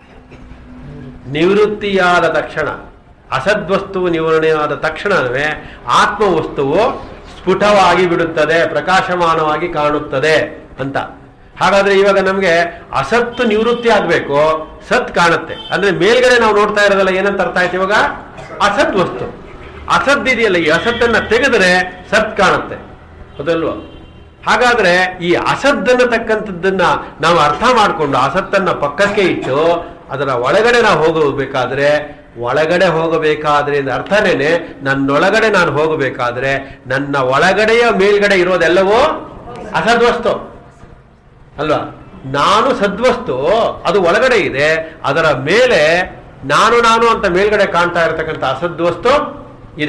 ನಿವೃತ್ತಿಯಾದ ತಕ್ಷಣ ಅಸದ್ವಸ್ತುವು ನಿವಾರಣೆಯಾದ ತಕ್ಷಣವೇ ಆತ್ಮವಸ್ತುವು ಸ್ಫುಟವಾಗಿ ಬಿಡುತ್ತದೆ ಪ್ರಕಾಶಮಾನವಾಗಿ ಕಾಣುತ್ತದೆ ಅಂತ ಹಾಗಾದ್ರೆ ಇವಾಗ ನಮಗೆ ಅಸತ್ತು ನಿವೃತ್ತಿ ಆಗ್ಬೇಕು ಸತ್ ಕಾಣುತ್ತೆ ಅಂದ್ರೆ ಮೇಲ್ಗಡೆ ನಾವು ನೋಡ್ತಾ ಇರೋದಲ್ಲ ಏನಂತ ಅರ್ಥ ಆಯ್ತು ಇವಾಗ ಅಸತ್ ವಸ್ತು ಅಸದ್ ಇದೆಯಲ್ಲ ಈ ಅಸತ್ತನ್ನ ತೆಗೆದ್ರೆ ಸತ್ ಕಾಣುತ್ತೆ ಹೌದಲ್ವಾ ಹಾಗಾದ್ರೆ ಈ ಅಸದ್ ಅನ್ನತಕ್ಕಂಥದ್ದನ್ನ ನಾವು ಅರ್ಥ ಮಾಡಿಕೊಂಡು ಅಸತ್ತನ್ನ ಪಕ್ಕಕ್ಕೆ ಇಟ್ಟು ಅದರ ಒಳಗಡೆ ನಾವು ಹೋಗಬೇಕಾದ್ರೆ ಒಳಗಡೆ ಹೋಗಬೇಕಾದ್ರೆ ಅಂದ್ರೆ ಅರ್ಥನೇನೆ ನನ್ನೊಳಗಡೆ ನಾನು ಹೋಗಬೇಕಾದ್ರೆ ನನ್ನ ಒಳಗಡೆಯ ಮೇಲ್ಗಡೆ ಇರೋದೆಲ್ಲವೂ ಅಸದ್ವಸ್ತು ಅಲ್ವಾ ನಾನು ಸದ್ವಸ್ತು ಅದು ಒಳಗಡೆ ಇದೆ ಅದರ ಮೇಲೆ ನಾನು ನಾನು ಅಂತ ಮೇಲ್ಗಡೆ ಕಾಣ್ತಾ ಇರತಕ್ಕಂಥ ಅಸದ್ವಸ್ತು ಇದೆ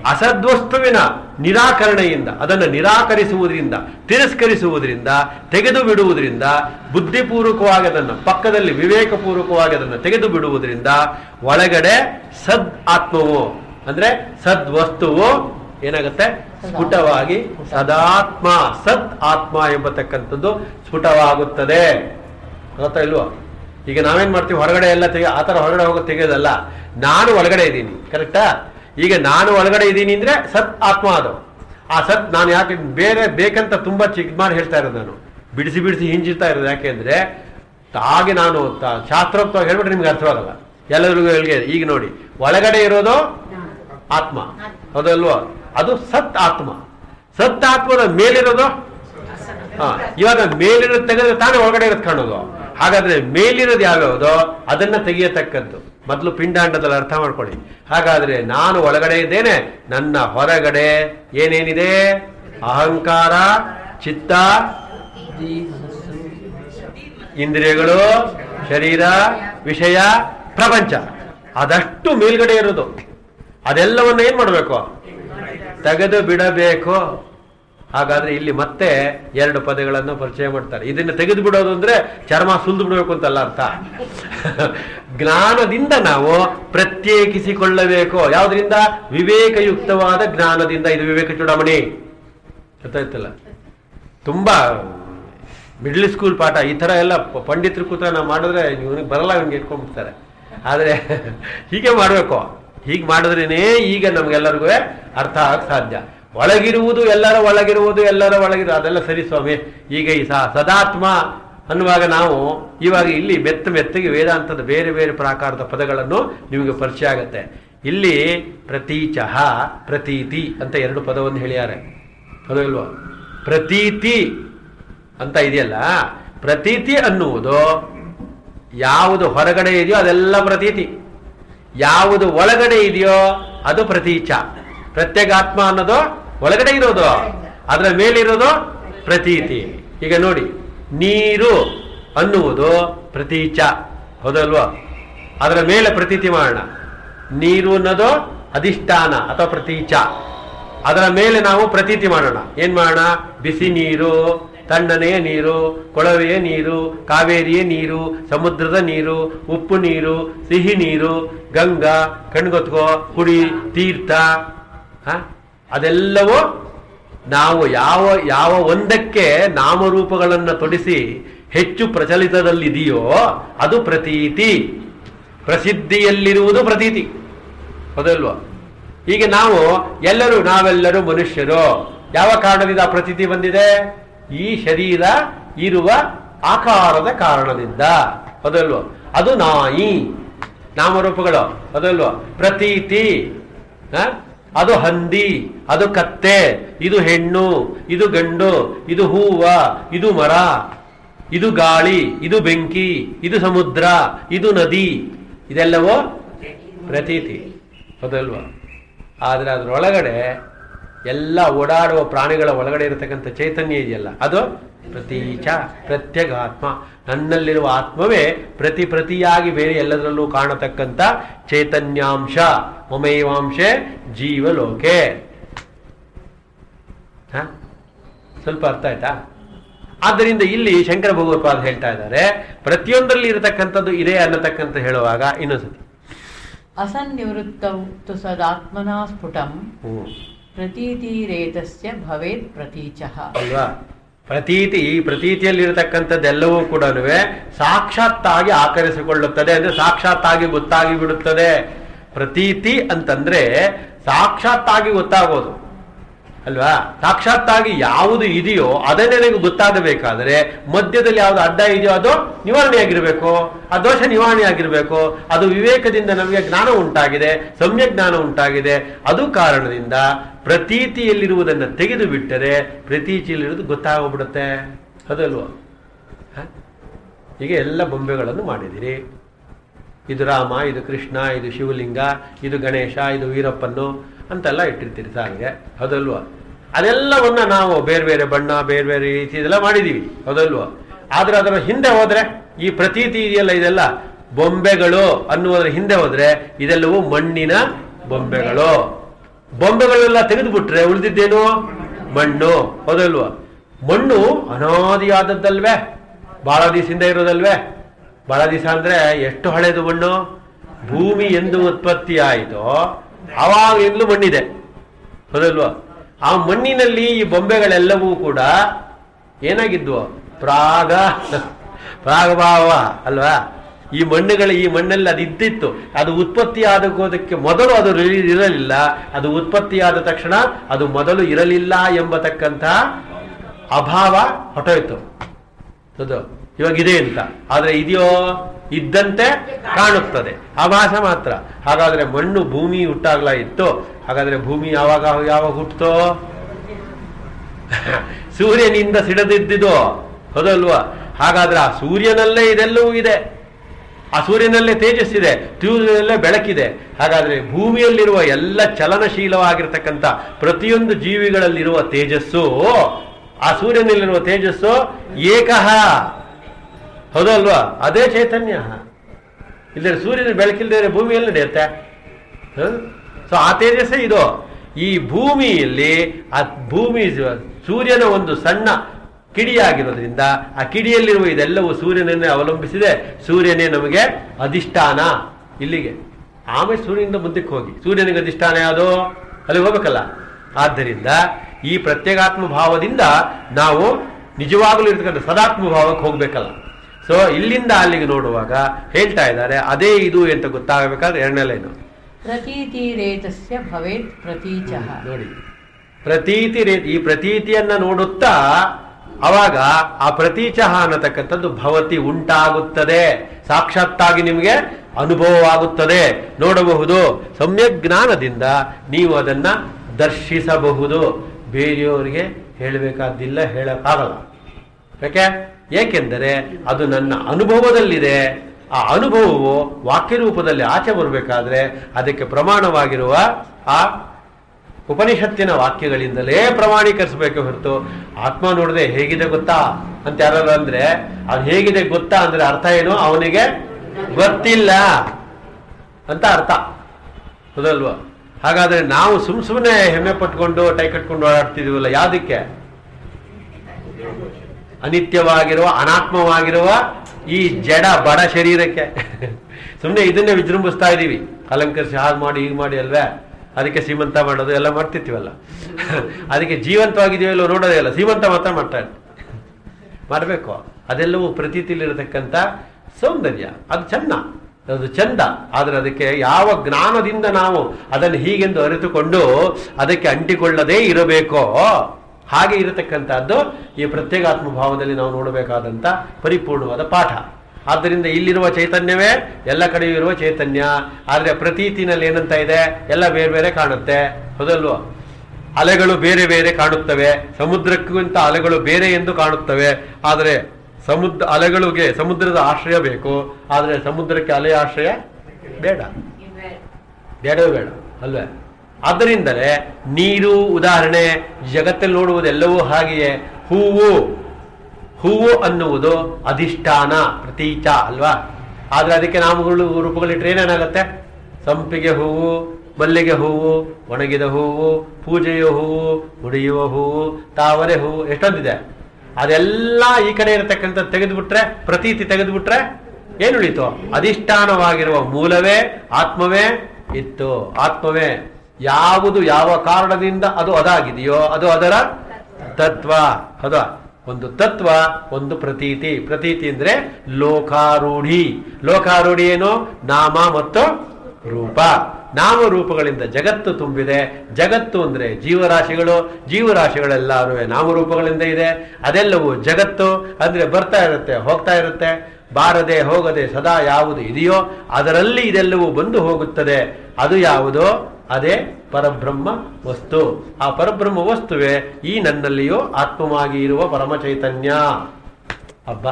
ಅಸದ್ವಸ್ತುವಿನ ನಿರಾಕರಣೆಯಿಂದ ಅದನ್ನು ನಿರಾಕರಿಸುವುದರಿಂದ ತಿರಸ್ಕರಿಸುವುದರಿಂದ ತೆಗೆದು ಬಿಡುವುದರಿಂದ ಬುದ್ಧಿಪೂರ್ವಕವಾಗಿ ಅದನ್ನು ಪಕ್ಕದಲ್ಲಿ ವಿವೇಕಪೂರ್ವಕವಾಗಿ ಅದನ್ನು ತೆಗೆದು ಬಿಡುವುದರಿಂದ ಒಳಗಡೆ ಸದ್ ಆತ್ಮವು ಅಂದ್ರೆ ಸದ್ವಸ್ತುವು ಏನಾಗುತ್ತೆ ಸ್ಫುಟವಾಗಿ ಸದಾತ್ಮ ಸತ್ ಆತ್ಮ ಎಂಬತಕ್ಕಂಥದ್ದು ಸ್ಫುಟವಾಗುತ್ತದೆ ಗೊತ್ತಾ ಇಲ್ವೋ ಈಗ ನಾವೇನ್ ಮಾಡ್ತೀವಿ ಹೊರಗಡೆ ಎಲ್ಲ ತೆಗೆ ಆ ಥರ ಹೊರಗಡೆ ಹೋಗೋದು ತೆಗೆಯೋದಲ್ಲ ನಾನು ಒಳಗಡೆ ಇದ್ದೀನಿ ಕರೆಕ್ಟಾ ಈಗ ನಾನು ಒಳಗಡೆ ಇದ್ದೀನಿ ಅಂದ್ರೆ ಸತ್ ಆತ್ಮ ಅದು ಆ ಸತ್ ನಾನು ಯಾಕೆ ಬೇರೆ ಬೇಕಂತ ತುಂಬಾ ಚಿಕ್ಕ ಮಾಡಿ ಹೇಳ್ತಾ ಇರೋದು ನಾನು ಬಿಡಿಸಿ ಬಿಡಿಸಿ ಹಿಂಜಿರ್ತಾ ಇರೋದು ಯಾಕೆ ಅಂದ್ರೆ ಹಾಗೆ ನಾನು ತ- ಶಾಸ್ತ್ರೋಕ್ತವಾಗಿ ಹೇಳ್ಬಿಟ್ರೆ ನಿಮ್ಗೆ ಅರ್ಥವಾಗಲ್ಲ ಎಲ್ಲರಿಗೂ ಹೇಳಿಗೆ ಈಗ ನೋಡಿ ಒಳಗಡೆ ಇರೋದು ಆತ್ಮ ಹೌದಲ್ವೋ ಅದು ಸತ್ ಆತ್ಮ ಸತ್ ಆತ್ಮದ ಮೇಲಿರೋದು ಹಾ ಇವಾಗ ಮೇಲಿರೋದು ತೆಗೆದ್ರೆ ತಾನೇ ಒಳಗಡೆ ಇರೋದು ಕಾಣೋದು ಹಾಗಾದ್ರೆ ಮೇಲಿರೋದು ಯಾವ್ಯಾವುದೋ ಅದನ್ನ ತೆಗೆಯತಕ್ಕದ್ದು ಮೊದಲು ಪಿಂಡಾಂಡದಲ್ಲಿ ಅರ್ಥ ಮಾಡ್ಕೊಳ್ಳಿ ಹಾಗಾದ್ರೆ ನಾನು ಒಳಗಡೆ ಇದ್ದೇನೆ ನನ್ನ ಹೊರಗಡೆ ಏನೇನಿದೆ ಅಹಂಕಾರ ಚಿತ್ತ ಬುದ್ಧಿ ಮನಸ್ಸು ಇಂದ್ರಿಯಗಳು ಶರೀರ ವಿಷಯ ಪ್ರಪಂಚ ಅದಷ್ಟು ಮೇಲ್ಗಡೆ ಇರೋದು ಅದೆಲ್ಲವನ್ನು ಏನ್ ಮಾಡಬೇಕು ತೆಗೆದು ಬಿಡಬೇಕು ಹಾಗಾದ್ರೆ ಇಲ್ಲಿ ಮತ್ತೆ ಎರಡು ಪದಗಳನ್ನು ಪರಿಚಯ ಮಾಡ್ತಾರೆ ಇದನ್ನು ತೆಗೆದು ಬಿಡೋದು ಅಂದ್ರೆ ಚರ್ಮ ಸುಲ್ದು ಬಿಡಬೇಕು ಅಂತಲ್ಲ ಅರ್ಥ ಜ್ಞಾನದಿಂದ ನಾವು ಪ್ರತ್ಯೇಕಿಸಿಕೊಳ್ಳಬೇಕು ಯಾವ್ದ್ರಿಂದ ವಿವೇಕಯುಕ್ತವಾದ ಜ್ಞಾನದಿಂದ ಇದು ವಿವೇಕ ಚೂಡಾಮಣಿ ಗೊತ್ತಾಯ್ತಲ್ಲ ತುಂಬಾ ಮಿಡ್ಲ್ ಸ್ಕೂಲ್ ಪಾಠ ಈ ತರ ಎಲ್ಲ ಪ- ಪಂಡಿತರು ಕೂತ ನಾವು ಮಾಡಿದ್ರೆ ಇವನಿಗೆ ಬರಲ್ಲ ಇವ್ನಿಗೆ ಇಟ್ಕೊಂಡ್ಬಿಡ್ತಾರೆ ಆದ್ರೆ ಹೀಗೆ ಮಾಡಬೇಕು ಹೀಗೆ ಮಾಡಿದ್ರೇನೆ ಈಗ ನಮ್ಗೆಲ್ಲರಿಗೂ ಅರ್ಥ ಆಗಕ್ ಸಾಧ್ಯ ಒಳಗಿರುವುದು ಎಲ್ಲರ ಒಳಗಿರುವುದು ಎಲ್ಲರ ಒಳಗಿರು ಅದೆಲ್ಲ ಸರಿ ಸ್ವಾಮಿ ಈಗ ಈ ಸ ಸದಾತ್ಮ ಅನ್ನುವಾಗ ನಾವು ಇವಾಗ ಇಲ್ಲಿ ಮೆತ್ತ ಮೆತ್ತಗೆ ವೇದಾಂತದ ಬೇರೆ ಬೇರೆ ಪ್ರಕಾರದ ಪದಗಳನ್ನು ನಿಮಗೆ ಪರಿಚಯ ಆಗತ್ತೆ ಇಲ್ಲಿ ಪ್ರತೀಚಃ ಪ್ರತೀತಿ ಅಂತ ಎರಡು ಪದವನ್ನು ಹೇಳ್ಯಾರೆ ಹೌದಲ್ವಾ ಪ್ರತೀತಿ ಅಂತ ಇದೆಯಲ್ಲ ಪ್ರತೀತಿ ಅನ್ನುವುದು ಯಾವುದು ಹೊರಗಡೆ ಇದೆಯೋ ಅದೆಲ್ಲ ಪ್ರತೀತಿ ಯಾವುದು ಒಳಗಡೆ ಇದೆಯೋ ಅದು ಪ್ರತೀಚ ಪ್ರತ್ಯೇಗಾತ್ಮ ಅನ್ನೋದು ಒಳಗಡೆ ಇರೋದು ಅದರ ಮೇಲಿರೋದು ಪ್ರತೀತಿ ಈಗ ನೋಡಿ ನೀರು ಅನ್ನುವುದು ಪ್ರತೀಚ ಹೌದಲ್ವಾ ಅದರ ಮೇಲೆ ಪ್ರತೀತಿ ಮಾಡೋಣ ನೀರು ಅನ್ನೋದು ಅಧಿಷ್ಠಾನ ಅಥವಾ ಪ್ರತೀಚ ಅದರ ಮೇಲೆ ನಾವು ಪ್ರತೀತಿ ಮಾಡೋಣ ಏನ್ ಮಾಡೋಣ ಬಿಸಿ ನೀರು ತಣ್ಣನೆಯ ನೀರು ಕೊಳವೆಯ ನೀರು ಕಾವೇರಿಯ ನೀರು ಸಮುದ್ರದ ನೀರು ಉಪ್ಪು ನೀರು ಸಿಹಿ ನೀರು ಗಂಗಾ ಕಣ್ಗೊತ್ಕೋ ಕುಡಿ ತೀರ್ಥ ಹ? ಅದೆಲ್ಲವೂ ನಾವು ಯಾವ ಯಾವ ಒಂದಕ್ಕೆ ನಾಮರೂಪಗಳನ್ನು ತೊಡಿಸಿ ಹೆಚ್ಚು ಪ್ರಚಲಿತದಲ್ಲಿದೆಯೋ ಅದು ಪ್ರತೀತಿ ಪ್ರಸಿದ್ಧಿಯಲ್ಲಿರುವುದು ಪ್ರತೀತಿ ಹೌದಲ್ವಾ ಈಗ ನಾವು ಎಲ್ಲರೂ ನಾವೆಲ್ಲರೂ ಮನುಷ್ಯರು ಯಾವ ಕಾರಣದಿಂದ ಆ ಪ್ರತೀತಿ ಬಂದಿದೆ ಈ ಶರೀರ ಇರುವ ಆಕಾರದ ಕಾರಣದಿಂದ ಹೌದಲ್ವಾ ಅದು ನಾಯಿ ನಾಮರೂಪಗಳು ಹೌದಲ್ವಾ ಪ್ರತೀತಿ ಹ? ಅದು ಹಂದಿ ಅದು ಕತ್ತೆ ಇದು ಹೆಣ್ಣು ಇದು ಗಂಡು ಇದು ಹೂವ ಇದು ಮರ ಇದು ಗಾಳಿ ಇದು ಬೆಂಕಿ ಇದು ಸಮುದ್ರ ಇದು ನದಿ ಇದೆಲ್ಲವೋ ಪ್ರತೀತಿ ಹೌದಲ್ವಾ ಆದ್ರೆ ಅದರೊಳಗಡೆ ಎಲ್ಲ ಓಡಾಡುವ ಪ್ರಾಣಿಗಳ ಒಳಗಡೆ ಇರತಕ್ಕಂಥ ಚೈತನ್ಯ ಇದೆಯಲ್ಲ ಅದು ಪ್ರತೀಚ ಪ್ರತ್ಯಗಾತ್ಮ ನನ್ನಲ್ಲಿರುವ ಆತ್ಮವೇ ಪ್ರತಿ ಪ್ರತಿಯಾಗಿ ಬೇರೆ ಎಲ್ಲದರಲ್ಲೂ ಕಾಣತಕ್ಕಂಥ ಚೈತನ್ಯಾಂಶ ಮಮೈವಾಂಶೆ ಜೀವಲೋಕೆ ಹ? ಸ್ವಲ್ಪ ಅರ್ಥ ಆಯ್ತಾ ಆದ್ದರಿಂದ ಇಲ್ಲಿ ಶಂಕರ ಭಗವತ್ಪಾದ ಹೇಳ್ತಾ ಇದ್ದಾರೆ ಪ್ರತಿಯೊಂದರಲ್ಲಿ ಇರತಕ್ಕಂಥದ್ದು ಇದೆ ಅನ್ನತಕ್ಕಂಥ ಹೇಳುವಾಗ ಇನ್ನೊಂದ್ಸತಿ ಅಸನ್ನಿವೃತ್ತೌ ತು ಸದಾತ್ಮನಾ ಸ್ಫುಟಂ ಹ್ಮ್ ಪ್ರತೀತಿರೇತಸ್ಯ ಭವೇತ್ ಪ್ರತೀಚಃ ಅಲ್ವಾ ಪ್ರತೀತಿ ಈ ಪ್ರತೀತಿಯಲ್ಲಿರತಕ್ಕಂಥದ್ದೆಲ್ಲವೂ ಕೂಡ ಸಾಕ್ಷಾತ್ತಾಗಿ ಆಕರಿಸಿಕೊಳ್ಳುತ್ತದೆ ಅಂದ್ರೆ ಸಾಕ್ಷಾತ್ತಾಗಿ ಗೊತ್ತಾಗಿ ಬಿಡುತ್ತದೆ ಪ್ರತೀತಿ ಅಂತಂದ್ರೆ ಸಾಕ್ಷಾತ್ತಾಗಿ ಗೊತ್ತಾಗೋದು ಅಲ್ವಾ ಸಾಕ್ಷಾತ್ತಾಗಿ ಯಾವುದು ಇದೆಯೋ ಅದನ್ನೇ ನನಗೆ ಗೊತ್ತಾಗಬೇಕಾದ್ರೆ ಮಧ್ಯದಲ್ಲಿ ಯಾವುದು ಅಡ್ಡ ಇದೆಯೋ ಅದು ನಿವಾರಣೆ ಆಗಿರಬೇಕು ಆ ದೋಷ ನಿವಾರಣೆ ಆಗಿರಬೇಕು ಅದು ವಿವೇಕದಿಂದ ನಮಗೆ ಜ್ಞಾನ ಉಂಟಾಗಿದೆ ಸಮ್ಯಕ್ ಜ್ಞಾನ ಉಂಟಾಗಿದೆ ಅದು ಕಾರಣದಿಂದ ಪ್ರತೀತಿಯಲ್ಲಿರುವುದನ್ನು ತೆಗೆದು ಬಿಟ್ಟರೆ ಪ್ರತೀತಿಯಲ್ಲಿರುವುದು ಗೊತ್ತಾಗೋಗ್ಬಿಡುತ್ತೆ ಅದಲ್ವಾ ಹ? ಹೀಗೆ ಎಲ್ಲ ಬೊಂಬೆಗಳನ್ನು ಮಾಡಿದಿರಿ ಇದು ರಾಮ ಇದು ಕೃಷ್ಣ ಇದು ಶಿವಲಿಂಗ ಇದು ಗಣೇಶ ಇದು ವೀರಪ್ಪನ್ನು ಅಂತೆಲ್ಲ ಇಟ್ಟಿರ್ತೀರಿ ಸಾರಿಗೆ ಹೌದಲ್ವಾ ಅದೆಲ್ಲವನ್ನ ನಾವು ಬೇರೆ ಬೇರೆ ಬಣ್ಣ ಬೇರೆ ಬೇರೆ ರೀತಿ ಇದೆಲ್ಲ ಮಾಡಿದೀವಿ ಹೌದಲ್ವಾ ಆದ್ರೆ ಅದರ ಹಿಂದೆ ಹೋದ್ರೆ ಈ ಪ್ರತೀತಿ ಇದೆಯಲ್ಲ ಇದೆಲ್ಲ ಬೊಂಬೆಗಳು ಅನ್ನುವುದರ ಹಿಂದೆ ಹೋದ್ರೆ ಇದೆಲ್ಲವೂ ಮಣ್ಣಿನ ಬೊಂಬೆಗಳು ಬೊಂಬೆಗಳೆಲ್ಲ ತೆಗೆದುಬಿಟ್ರೆ ಉಳಿದಿದ್ದೇನು ಮಣ್ಣು ಹೌದಲ್ವಾ ಮಣ್ಣು ಅನಾದಿಯಾದದ್ದಲ್ವೇ ಬಹಳ ದಿವಸದಿಂದ ಇರೋದಲ್ವೇ ಬಹಳ ದಿವಸ ಅಂದ್ರೆ ಎಷ್ಟು ಹಳೇದು ಮಣ್ಣು ಭೂಮಿ ಎಂದು ಉತ್ಪತ್ತಿ ಆಯಿತೋ ಅವಾಗೆಲ್ಲೂ ಮಣ್ಣಿದೆ ಹೌದಲ್ವಾ ಆ ಮಣ್ಣಿನಲ್ಲಿ ಈ ಬೊಂಬೆಗಳೆಲ್ಲವೂ ಕೂಡ ಏನಾಗಿದ್ವು ಪ್ರಾಗ ಪ್ರಾಗಭಾವ ಅಲ್ವಾ ಈ ಮಣ್ಣುಗಳು ಈ ಮಣ್ಣಲ್ಲಿ ಅದು ಇದ್ದಿತ್ತು ಅದು ಉತ್ಪತ್ತಿ ಆದಕ್ಕೋದಕ್ಕೆ ಮೊದಲು ಅದು ಇರ- ಇರಲಿಲ್ಲ ಅದು ಉತ್ಪತ್ತಿಯಾದ ತಕ್ಷಣ ಅದು ಮೊದಲು ಇರಲಿಲ್ಲ ಎಂಬತಕ್ಕಂಥ ಅಭಾವ ಹೊಟ್ಟೋಯ್ತು ಹೌದು ಇವಾಗ ಇದೆ ಅಂತ ಆದ್ರೆ ಇದೆಯೋ ಇದ್ದಂತೆ ಕಾಣುತ್ತದೆ ಆಭಾಸ ಮಾತ್ರ ಹಾಗಾದ್ರೆ ಮಣ್ಣು ಭೂಮಿ ಹುಟ್ಟಾಗ್ಲ ಇತ್ತು ಹಾಗಾದ್ರೆ ಭೂಮಿ ಯಾವಾಗ ಯಾವಾಗ ಹುಟ್ಟೋ ಸೂರ್ಯನಿಂದ ಸಿಡದಿದ್ದಿದು ಹೌದಲ್ವಾ ಹಾಗಾದ್ರೆ ಆ ಸೂರ್ಯನಲ್ಲೇ ಇದೆಲ್ಲವೂ ಇದೆ ಆ ಸೂರ್ಯನಲ್ಲೇ ತೇಜಸ್ಸಿದೆ ಸೂರ್ಯನಲ್ಲೇ ಬೆಳಕಿದೆ ಹಾಗಾದ್ರೆ ಭೂಮಿಯಲ್ಲಿರುವ ಎಲ್ಲ ಚಲನಶೀಲವಾಗಿರ್ತಕ್ಕಂಥ ಪ್ರತಿಯೊಂದು ಜೀವಿಗಳಲ್ಲಿರುವ ತೇಜಸ್ಸು ಆ ಸೂರ್ಯನಲ್ಲಿರುವ ತೇಜಸ್ಸು ಏಕಃ ಹೌದಲ್ವಾ ಅದೇ ಚೈತನ್ಯ ಇಲ್ಲದೆ ಸೂರ್ಯನ ಬೆಳಕಿಲ್ಲದೆ ಭೂಮಿಯಲ್ಲಿ ನಡೆಯುತ್ತೆ ಸೊ ಆ ತೇಜಸ್ಸೇ ಇದು ಈ ಭೂಮಿಯಲ್ಲಿ ಆ ಭೂಮಿ ಸೂರ್ಯನ ಒಂದು ಸಣ್ಣ ಕಿಡಿಯಾಗಿರೋದ್ರಿಂದ ಆ ಕಿಡಿಯಲ್ಲಿರುವ ಇದೆಲ್ಲವೂ ಸೂರ್ಯನನ್ನೇ ಅವಲಂಬಿಸಿದೆ ಸೂರ್ಯನೇ ನಮಗೆ ಅಧಿಷ್ಠಾನ ಇಲ್ಲಿಗೆ ಆಮೇಲೆ ಸೂರ್ಯನಿಂದ ಮುಂದಕ್ಕೆ ಹೋಗಿ ಸೂರ್ಯನಿಗೆ ಅಧಿಷ್ಠಾನ ಯಾವುದು ಅಲ್ಲಿ ಹೋಗ್ಬೇಕಲ್ಲ ಆದ್ದರಿಂದ ಈ ಪ್ರತ್ಯೇಗಾತ್ಮ ಭಾವದಿಂದ ನಾವು ನಿಜವಾಗಲೂ ಇರ್ತಕ್ಕಂಥ ಸದಾತ್ಮ ಭಾವಕ್ಕೆ ಹೋಗ್ಬೇಕಲ್ಲ ಸೊ ಇಲ್ಲಿಂದ ಅಲ್ಲಿಗೆ ನೋಡುವಾಗ ಹೇಳ್ತಾ ಇದ್ದಾರೆ ಅದೇ ಇದು ಅಂತ ಗೊತ್ತಾಗಬೇಕಾದ್ರೆ ಎರಡನೇ ಲೈನು ಪ್ರತೀತಿರೇತಸ್ಯ ಭವೇತ್ ಪ್ರತೀಚಃ ನೋಡಿ ಪ್ರತೀತಿ ರೇ ಈ ಪ್ರತೀತಿಯನ್ನ ನೋಡುತ್ತಾ ಅವಾಗ ಆ ಪ್ರತೀಚಹ ಅನ್ನತಕ್ಕಂಥದ್ದು ಭವತಿ ಉಂಟಾಗುತ್ತದೆ ಸಾಕ್ಷಾತ್ತಾಗಿ ನಿಮಗೆ ಅನುಭವವಾಗುತ್ತದೆ ನೋಡಬಹುದು ಸಮ್ಯಕ್ ಜ್ಞಾನದಿಂದ ನೀವು ಅದನ್ನ ದರ್ಶಿಸಬಹುದು ಬೇರೆಯವರಿಗೆ ಹೇಳಬೇಕಾದಿಲ್ಲ ಹೇಳಕ್ಕಾಗಲ್ಲ ಯಾಕೆ ಏಕೆಂದರೆ ಅದು ನನ್ನ ಅನುಭವದಲ್ಲಿದೆ ಆ ಅನುಭವವು ವಾಕ್ಯ ರೂಪದಲ್ಲಿ ಆಚೆ ಬರಬೇಕಾದ್ರೆ ಅದಕ್ಕೆ ಪ್ರಮಾಣವಾಗಿರುವ ಆ ಉಪನಿಷತ್ತಿನ ವಾಕ್ಯಗಳಿಂದಲೇ ಪ್ರಮಾಣೀಕರಿಸಬೇಕು ಹೊರತು ಆತ್ಮ ನೋಡದೆ ಹೇಗಿದೆ ಗೊತ್ತಾ ಅಂತ ಯಾರು ಅಂದ್ರೆ ಅದು ಹೇಗಿದೆ ಗೊತ್ತಾ ಅಂದ್ರೆ ಅರ್ಥ ಏನು ಅವನಿಗೆ ಗೊತ್ತಿಲ್ಲ ಅಂತ ಅರ್ಥ ಹೌದಲ್ವಾ ಹಾಗಾದ್ರೆ ನಾವು ಸುಮ್ ಸುಮ್ಮನೆ ಹೆಮ್ಮೆ ಪಟ್ಕೊಂಡು ಟೈ ಕಟ್ಕೊಂಡು ಓಡಾಡ್ತಿದೀವಲ್ಲ ಯಾವ್ದಕ್ಕೆ ಅನಿತ್ಯವಾಗಿರುವ ಅನಾತ್ಮವಾಗಿರುವ ಈ ಜಡ ಬಡ ಶರೀರಕ್ಕೆ ಸುಮ್ಮನೆ ಇದನ್ನೇ ವಿಜೃಂಭಿಸ್ತಾ ಇದೀವಿ ಅಲಂಕರಿಸಿ ಹಾಗೆ ಮಾಡಿ ಹೀಗೆ ಮಾಡಿ ಅಲ್ವೇ ಅದಕ್ಕೆ ಸೀಮಂತ ಮಾಡೋದು ಎಲ್ಲ ಮಾಡ್ತಿರ್ತೀವಲ್ಲ ಅದಕ್ಕೆ ಜೀವಂತವಾಗಿದೆಯೋ ಇಲ್ಲೋ ನೋಡೋದೇ ಇಲ್ಲ ಸೀಮಂತ ಮಾತ್ರ ಮಾಡ್ತಾ ಇರ್ತೀವಿ ಮಾಡಬೇಕು ಅದೆಲ್ಲವೂ ಪ್ರತೀತಿಲಿರತಕ್ಕಂಥ ಸೌಂದರ್ಯ ಅದು ಚೆನ್ನ ಅದು ಚಂದ ಆದರೆ ಅದಕ್ಕೆ ಯಾವ ಜ್ಞಾನದಿಂದ ನಾವು ಅದನ್ನು ಹೀಗೆಂದು ಅರಿತುಕೊಂಡು ಅದಕ್ಕೆ ಅಂಟಿಕೊಳ್ಳದೇ ಇರಬೇಕೋ ಹಾಗೆ ಇರತಕ್ಕಂಥದ್ದು ಈ ಪ್ರತ್ಯೇಗಾತ್ಮ ಭಾವದಲ್ಲಿ ನಾವು ನೋಡಬೇಕಾದಂಥ ಪರಿಪೂರ್ಣವಾದ ಪಾಠ ಆದ್ದರಿಂದ ಇಲ್ಲಿರುವ ಚೈತನ್ಯವೇ ಎಲ್ಲ ಕಡೆಯೂ ಇರುವ ಚೈತನ್ಯ ಆದರೆ ಪ್ರತೀತಿನಲ್ಲಿ ಏನಂತ ಇದೆ ಎಲ್ಲ ಬೇರೆ ಬೇರೆ ಕಾಣುತ್ತೆ ಹೌದಲ್ವೋ ಅಲೆಗಳು ಬೇರೆ ಬೇರೆ ಕಾಣುತ್ತವೆ ಸಮುದ್ರಕ್ಕಿಂತ ಅಲೆಗಳು ಬೇರೆ ಎಂದು ಕಾಣುತ್ತವೆ ಆದರೆ ಸಮುದ್ರ ಅಲೆಗಳಿಗೆ ಸಮುದ್ರದ ಆಶ್ರಯ ಬೇಕು ಆದರೆ ಸಮುದ್ರಕ್ಕೆ ಅಲೆಯ ಆಶ್ರಯ ಬೇಡ ಬೇಡವೇ ಬೇಡ ಅಲ್ವೇ ಆದ್ದರಿಂದಲೇ ನೀರು ಉದಾಹರಣೆ ಜಗತ್ತಲ್ಲಿ ನೋಡುವುದೆಲ್ಲವೂ ಹಾಗೆಯೇ ಹೂವು ಹೂವು ಅನ್ನುವುದು ಅಧಿಷ್ಠಾನ ಪ್ರತೀಚ ಅಲ್ವಾ ಆದ್ರೆ ಅದಕ್ಕೆ ನಾಮಗಳು ರೂಪಗಳಿಟ್ರೆ ಏನೇನಾಗುತ್ತೆ ಸಂಪಿಗೆ ಹೂವು ಮಲ್ಲಿಗೆ ಹೂವು ಒಣಗಿದ ಹೂವು ಪೂಜೆಯ ಹೂವು ಮುಡಿಯುವ ಹೂವು ತಾವರೆ ಹೂವು ಎಷ್ಟೊಂದಿದೆ ಅದೆಲ್ಲ ಈ ಕಡೆ ಇರತಕ್ಕಂಥ ತೆಗೆದುಬಿಟ್ರೆ ಪ್ರತೀತಿ ತೆಗೆದುಬಿಟ್ರೆ ಏನು ಉಳಿತು ಅಧಿಷ್ಠಾನವಾಗಿರುವ ಮೂಲವೇ ಆತ್ಮವೇ ಇತ್ತು ಆತ್ಮವೇ ಯಾವುದು ಯಾವ ಕಾರಣದಿಂದ ಅದು ಅದಾಗಿದೆಯೋ ಅದು ಅದರ ತತ್ವ ಹೌದಾ ಒಂದು ತತ್ವ ಒಂದು ಪ್ರತೀತಿ ಪ್ರತೀತಿ ಅಂದ್ರೆ ಲೋಕಾರೂಢಿ ಲೋಕಾರೂಢಿ ಏನು ನಾಮ ಮತ್ತು ರೂಪ ನಾಮರೂಪಗಳಿಂದ ಜಗತ್ತು ತುಂಬಿದೆ ಜಗತ್ತು ಅಂದ್ರೆ ಜೀವರಾಶಿಗಳು ಜೀವರಾಶಿಗಳೆಲ್ಲರೂ ನಾಮರೂಪಗಳಿಂದ ಇದೆ ಅದೆಲ್ಲವೂ ಜಗತ್ತು ಅಂದ್ರೆ ಬರ್ತಾ ಇರುತ್ತೆ ಹೋಗ್ತಾ ಇರುತ್ತೆ ಬಾರದೆ ಹೋಗದೆ ಸದಾ ಯಾವುದು ಇದೆಯೋ ಅದರಲ್ಲಿ ಇದೆಲ್ಲವೂ ಬಂದು ಹೋಗುತ್ತದೆ ಅದು ಯಾವುದೋ ಅದೇ ಪರಬ್ರಹ್ಮ ವಸ್ತು ಆ ಪರಬ್ರಹ್ಮ ವಸ್ತುವೇ ಈ ನನ್ನಲ್ಲಿಯೂ ಆತ್ಮವಾಗಿ ಇರುವ ಪರಮ ಚೈತನ್ಯ ಅಬ್ಬ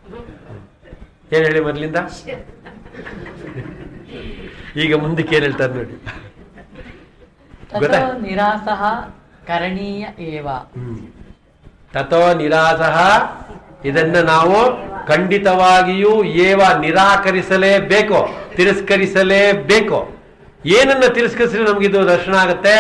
ಏನ್ ಹೇಳಿ ಮೊದಲಿಂದ ಈಗ ಮುಂದಕ್ಕೆ ಏನ್ ಹೇಳ್ತಾರೆ ನೋಡಿ ತಥೋ ಗೊತ್ತಾ? ನಿರಾಸಃ ಕರಣೀಯ ಏವ ಹ್ಮ್. ತಥೋ ನಿರಾಸಹ ಇದನ್ನ ನಾವು ಖಂಡಿತವಾಗಿಯೂ ಏವ ನಿರಾಕರಿಸಲೇಬೇಕು ತಿರಸ್ಕರಿಸಲೇಬೇಕು ಏನನ್ನ ತಿರಸ್ಕರಿಸಿದ್ರೆ ನಮಗಿದು ದರ್ಶನ ಆಗುತ್ತೆ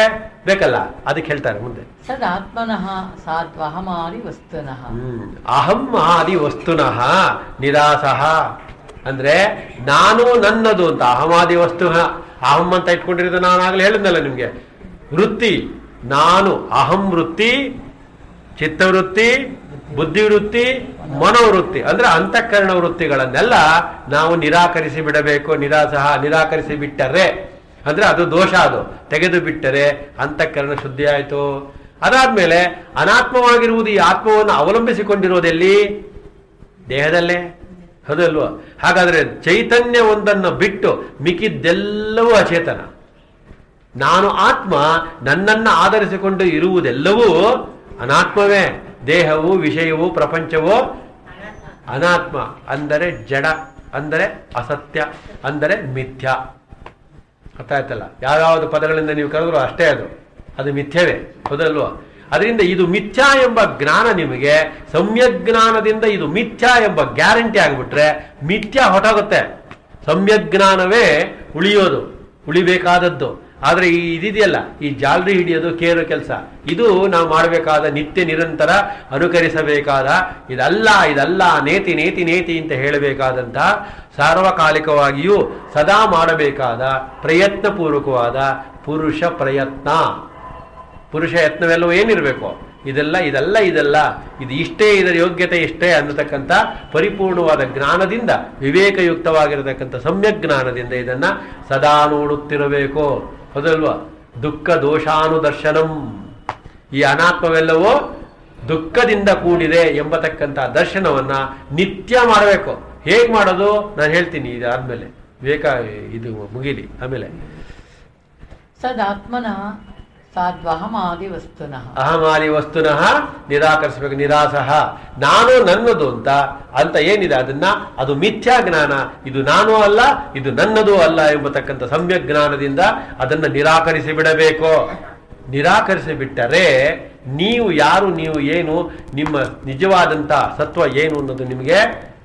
ಬೇಕಲ್ಲ ಅದಕ್ಕೆ ಹೇಳ್ತಾರೆ ಮುಂದೆ ಸದಾತ್ಮನಃ ಸಾತ್ವಹಮಾರಿ ವಸ್ತುನಃ ಹ್ಮ್. ಅಹಂ ಆದಿ ವಸ್ತುನಃ ನಿರಾಸಃ ಅಂದ್ರೆ ನಾನು ನನ್ನದು ಅಂತ ಅಹಮಾದಿ ವಸ್ತು ಅಹಂ ಅಂತ ಇಟ್ಕೊಂಡಿರೋದು ನಾನು ಆಗ್ಲೇ ಹೇಳಿದ್ನಲ್ಲ ನಿಮ್ಗೆ ವೃತ್ತಿ ನಾನು ಅಹಂ ವೃತ್ತಿ ಚಿತ್ತವೃತ್ತಿ ಬುದ್ಧಿವೃತ್ತಿ ಮನೋವೃತ್ತಿ ಅಂದ್ರೆ ಅಂತಃಕರಣ ವೃತ್ತಿಗಳನ್ನೆಲ್ಲ ನಾವು ನಿರಾಕರಿಸಿ ಬಿಡಬೇಕು ನಿರಾಸಹ ನಿರಾಕರಿಸಿ ಬಿಟ್ಟರೆ ಅಂದ್ರೆ ಅದು ದೋಷ ಅದು ತೆಗೆದು ಬಿಟ್ಟರೆ ಅಂತಃಕರಣ ಶುದ್ಧಿ ಆಯಿತು ಅದಾದ್ಮೇಲೆ ಅನಾತ್ಮವಾಗಿರುವುದು ಈ ಆತ್ಮವನ್ನು ಅವಲಂಬಿಸಿಕೊಂಡಿರೋದೆಲ್ಲಿ ದೇಹದಲ್ಲೇ ಹೌದಲ್ವಾ ಹಾಗಾದ್ರೆ ಚೈತನ್ಯ ಒಂದನ್ನು ಬಿಟ್ಟು ಮಿಕ್ಕಿದ್ದೆಲ್ಲವೂ ಅಚೇತನ ನಾನು ಆತ್ಮ ನನ್ನನ್ನು ಆಧರಿಸಿಕೊಂಡು ಇರುವುದೆಲ್ಲವೂ ಅನಾತ್ಮವೇ ದೇಹವು ವಿಷಯವು ಪ್ರಪಂಚವು ಅನಾತ್ಮ ಅಂದರೆ ಜಡ ಅಂದರೆ ಅಸತ್ಯ ಅಂದರೆ ಮಿಥ್ಯ ಅರ್ಥ ಆಯ್ತಲ್ಲ ಯಾವ್ಯಾವ್ದು ಪದಗಳಿಂದ ನೀವು ಕರೆದ್ರು ಅಷ್ಟೇ ಅದು ಅದು ಮಿಥ್ಯವೇ ಹೌದಲ್ವಾ ಅದರಿಂದ ಇದು ಮಿಥ್ಯಾ ಎಂಬ ಜ್ಞಾನ ನಿಮಗೆ ಸಮ್ಯಕ್ ಜ್ಞಾನದಿಂದ ಇದು ಮಿಥ್ಯಾ ಎಂಬ ಗ್ಯಾರಂಟಿ ಆಗಿಬಿಟ್ರೆ ಮಿಥ್ಯಾ ಹೊಟ್ಟೋಗುತ್ತೆ ಸಮ್ಯಕ್ ಜ್ಞಾನವೇ ಉಳಿಯೋದು ಉಳಿಬೇಕಾದದ್ದು ಆದರೆ ಈ ಇದಿದೆಯಲ್ಲ ಈ ಜಾಲರಿ ಹಿಡಿಯೋದು ಕೇರು ಕೆಲಸ ಇದು ನಾವು ಮಾಡಬೇಕಾದ ನಿತ್ಯ ನಿರಂತರ ಅನುಕರಿಸಬೇಕಾದ ಇದಲ್ಲ ಇದಲ್ಲ ನೇತಿ ನೇತಿ ನೇತಿ ಅಂತ ಹೇಳಬೇಕಾದಂತಹ ಸಾರ್ವಕಾಲಿಕವಾಗಿಯೂ ಸದಾ ಮಾಡಬೇಕಾದ ಪ್ರಯತ್ನಪೂರ್ವಕವಾದ ಪುರುಷ ಪ್ರಯತ್ನ ಪುರುಷ ಯತ್ನವೆಲ್ಲವೂ ಏನಿರಬೇಕು ಇದೆಲ್ಲ ಇದಲ್ಲ ಇದಲ್ಲ ಇದು ಇಷ್ಟೇ ಇದರ ಯೋಗ್ಯತೆ ಇಷ್ಟೇ ಅನ್ನತಕ್ಕಂಥ ಪರಿಪೂರ್ಣವಾದ ಜ್ಞಾನದಿಂದ ವಿವೇಕಯುಕ್ತವಾಗಿರತಕ್ಕಂಥ ಸಮ್ಯಕ್ ಜ್ಞಾನದಿಂದ ಇದನ್ನ ಸದಾ ನೋಡುತ್ತಿರಬೇಕು ಹೌದಲ್ವಾ ದುಃಖ ದೋಷಾನುದರ್ಶನಂ ಈ ಅನಾತ್ಮವೆಲ್ಲವೂ ದುಃಖದಿಂದ ಕೂಡಿದೆ ಎಂಬತಕ್ಕಂಥ ದರ್ಶನವನ್ನ ನಿತ್ಯ ಮಾಡಬೇಕು ಹೇಗ್ ಮಾಡೋದು ನಾನು ಹೇಳ್ತೀನಿ ಇದಾದ್ಮೇಲೆ ವಿವೇಕ ಇದು ಮುಗಿಲಿ ಆಮೇಲೆ ಸದಾತ್ಮನಃ ಸಾದ್ವಹಮಾದಿ ವಸ್ತುನಃ ಅಹಮಾರಿ ವಸ್ತುನಃ ನಿರಾಕರಿಸಬೇಕು ನಿರಾಸಹ ನಾನು ನನ್ನದು ಅಂತ ಅಂತ ಏನಿದೆ ಅದನ್ನ ಅದು ಮಿಥ್ಯಾ ಜ್ಞಾನ ಇದು ನಾನು ಅಲ್ಲ ಇದು ನನ್ನದು ಅಲ್ಲ ಎಂಬತಕ್ಕಂಥ ಸಮ್ಯಕ್ ಜ್ಞಾನದಿಂದ ಅದನ್ನ ನಿರಾಕರಿಸಿ ಬಿಡಬೇಕು ನಿರಾಕರಿಸಿ ಬಿಟ್ಟರೆ ನೀವು ಯಾರು ನೀವು ಏನು ನಿಮ್ಮ ನಿಜವಾದಂತ ಸತ್ವ ಏನು ಅನ್ನೋದು ನಿಮಗೆ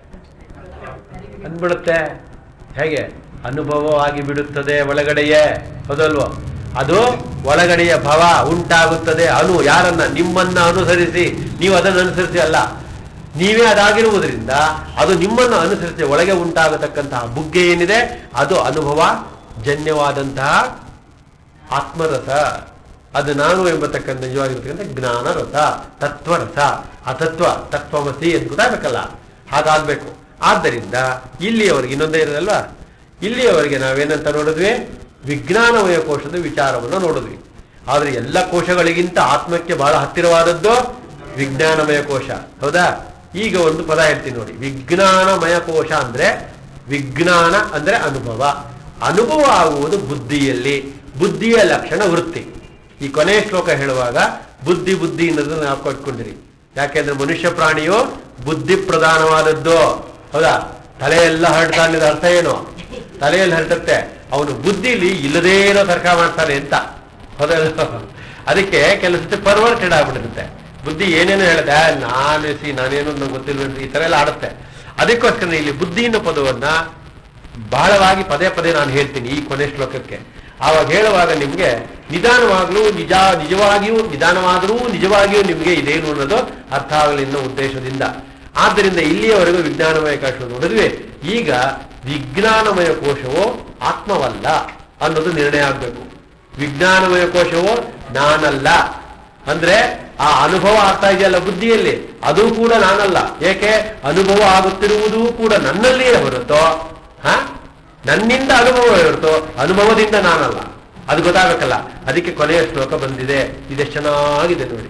ಅಂದ್ಬಿಡುತ್ತೆ ಹೇಗೆ ಅನುಭವವಾಗಿ ಬಿಡುತ್ತದೆ ಒಳಗಡೆಯೇ ಹೌದಲ್ವೋ ಅದು ಒಳಗಡೆಯ ಭವ ಉಂಟಾಗುತ್ತದೆ ಅನು ಯಾರನ್ನ ನಿಮ್ಮನ್ನ ಅನುಸರಿಸಿ ನೀವು ಅದನ್ನು ಅನುಸರಿಸಿ ಅಲ್ಲ ನೀವೇ ಅದಾಗಿರುವುದರಿಂದ ಅದು ನಿಮ್ಮನ್ನು ಅನುಸರಿಸಿ ಒಳಗೆ ಉಂಟಾಗತಕ್ಕಂತಹ ಬುಗ್ಗೆ ಏನಿದೆ ಅದು ಅನುಭವ ಜನ್ಯವಾದಂತಹ ಆತ್ಮರಸ ಅದು ನಾನು ಎಂಬತಕ್ಕಂಥ ನಿಜವಾಗಿರ್ತಕ್ಕಂಥ ಜ್ಞಾನರಸ ತತ್ವರಸ ಆ ತತ್ವ ತತ್ವಮಸಿ ಅಂತ ಗೊತ್ತಾಗಬೇಕಲ್ಲ ಹಾಗಾಗ್ಬೇಕು ಆದ್ದರಿಂದ ಇಲ್ಲಿಯವರೆಗೆ ಇನ್ನೊಂದೇ ಇರೋದಲ್ವಾ ಇಲ್ಲಿಯವರೆಗೆ ನಾವೇನಂತ ನೋಡಿದ್ವಿ ವಿಜ್ಞಾನಮಯ ಕೋಶದ ವಿಚಾರವನ್ನು ನೋಡಿದ್ವಿ ಆದ್ರೆ ಎಲ್ಲ ಕೋಶಗಳಿಗಿಂತ ಆತ್ಮಕ್ಕೆ ಬಹಳ ಹತ್ತಿರವಾದದ್ದು ವಿಜ್ಞಾನಮಯ ಕೋಶ ಹೌದಾ ಈಗ ಒಂದು ಪದ ಹೇಳ್ತೀನಿ ನೋಡಿ ವಿಜ್ಞಾನಮಯ ಕೋಶ ಅಂದ್ರೆ ವಿಜ್ಞಾನ ಅಂದ್ರೆ ಅನುಭವ ಅನುಭವ ಆಗುವುದು ಬುದ್ಧಿಯಲ್ಲಿ ಬುದ್ಧಿಯ ಲಕ್ಷಣ ವೃತ್ತಿ ಈ ಕೊನೆಯ ಶ್ಲೋಕ ಹೇಳುವಾಗ ಬುದ್ಧಿ ಬುದ್ಧಿ ಅನ್ನೋದನ್ನ ನಾವು ಇಟ್ಕೊಂಡಿರಿ ಯಾಕೆಂದ್ರೆ ಮನುಷ್ಯ ಪ್ರಾಣಿಯು ಬುದ್ಧಿ ಪ್ರಧಾನವಾದದ್ದು ಹೌದಾ ತಲೆಯೆಲ್ಲ ಹರಡ್ತಾ ಅನ್ನೋದು ಅರ್ಥ ಏನು ತಲೆಯಲ್ಲಿ ಹರಡುತ್ತೆ ಅವನು ಬುದ್ಧಿಲಿ ಇಲ್ಲದೇ ಏನೋ ತರ್ಕ ಮಾಡ್ತಾನೆ ಅಂತ ಹೌದಲ್ಲ ಅದಕ್ಕೆ ಕೆಲವು ಸತಿ ಪರ್ವರ್ಟೆಡ್ ಆಗ್ಬಿಡುತ್ತೆ ಬುದ್ಧಿ ಏನೇನೋ ಹೇಳುತ್ತೆ ಆ, ನಾನು ಸಿ ನಾನೇನು ನಂಗೆ ಗೊತ್ತಿಲ್ವೇನ್ರಿ ಈ ತರ ಎಲ್ಲ ಆಡುತ್ತೆ ಅದಕ್ಕೋಸ್ಕರ ಇಲ್ಲಿ ಬುದ್ಧಿ ಅನ್ನೋ ಪದವನ್ನ ಬಹಳವಾಗಿ ಪದೇ ಪದೇ ನಾನು ಹೇಳ್ತೀನಿ ಈ ಕೊನೆ ಶ್ಲೋಕಕ್ಕೆ ಆವಾಗ ಹೇಳುವಾಗ ನಿಮ್ಗೆ ನಿಧಾನವಾಗ್ಲೂ ನಿಜ ನಿಜವಾಗಿಯೂ ನಿಧಾನವಾದರೂ ನಿಜವಾಗಿಯೂ ನಿಮ್ಗೆ ಇದೇನು ಅನ್ನೋದು ಅರ್ಥ ಆಗಲಿ ಅನ್ನೋ ಉದ್ದೇಶದಿಂದ ಆದ್ದರಿಂದ ಇಲ್ಲಿಯವರೆಗೂ ವಿಜ್ಞಾನಮಯ ಕೋಶ ನೋಡಿದ್ವಿ ಈಗ ವಿಜ್ಞಾನಮಯ ಕೋಶವು ಆತ್ಮವಲ್ಲ ಅನ್ನೋದು ನಿರ್ಣಯ ಆಗಬೇಕು ವಿಜ್ಞಾನಮಯ ಕೋಶವು ನಾನಲ್ಲ ಅಂದ್ರೆ ಆ ಅನುಭವ ಆಗ್ತಾ ಇದೆಯಲ್ಲ ಬುದ್ಧಿಯಲ್ಲಿ ಅದು ಕೂಡ ನಾನಲ್ಲ ಏಕೆ ಅನುಭವ ಆಗುತ್ತಿರುವುದೂ ಕೂಡ ನನ್ನಲ್ಲಿಯೇ ಹೊರತೋ ಹ ನನ್ನಿಂದ ಅನುಭವ ಹೊರತು ಅನುಭವದಿಂದ ನಾನಲ್ಲ ಅದು ಗೊತ್ತಾಗಬೇಕಲ್ಲ ಅದಕ್ಕೆ ಕೊನೆಯ ಶ್ಲೋಕ ಬಂದಿದೆ ಇದೆಷ್ಟು ಚೆನ್ನಾಗಿದೆ ನೋಡಿ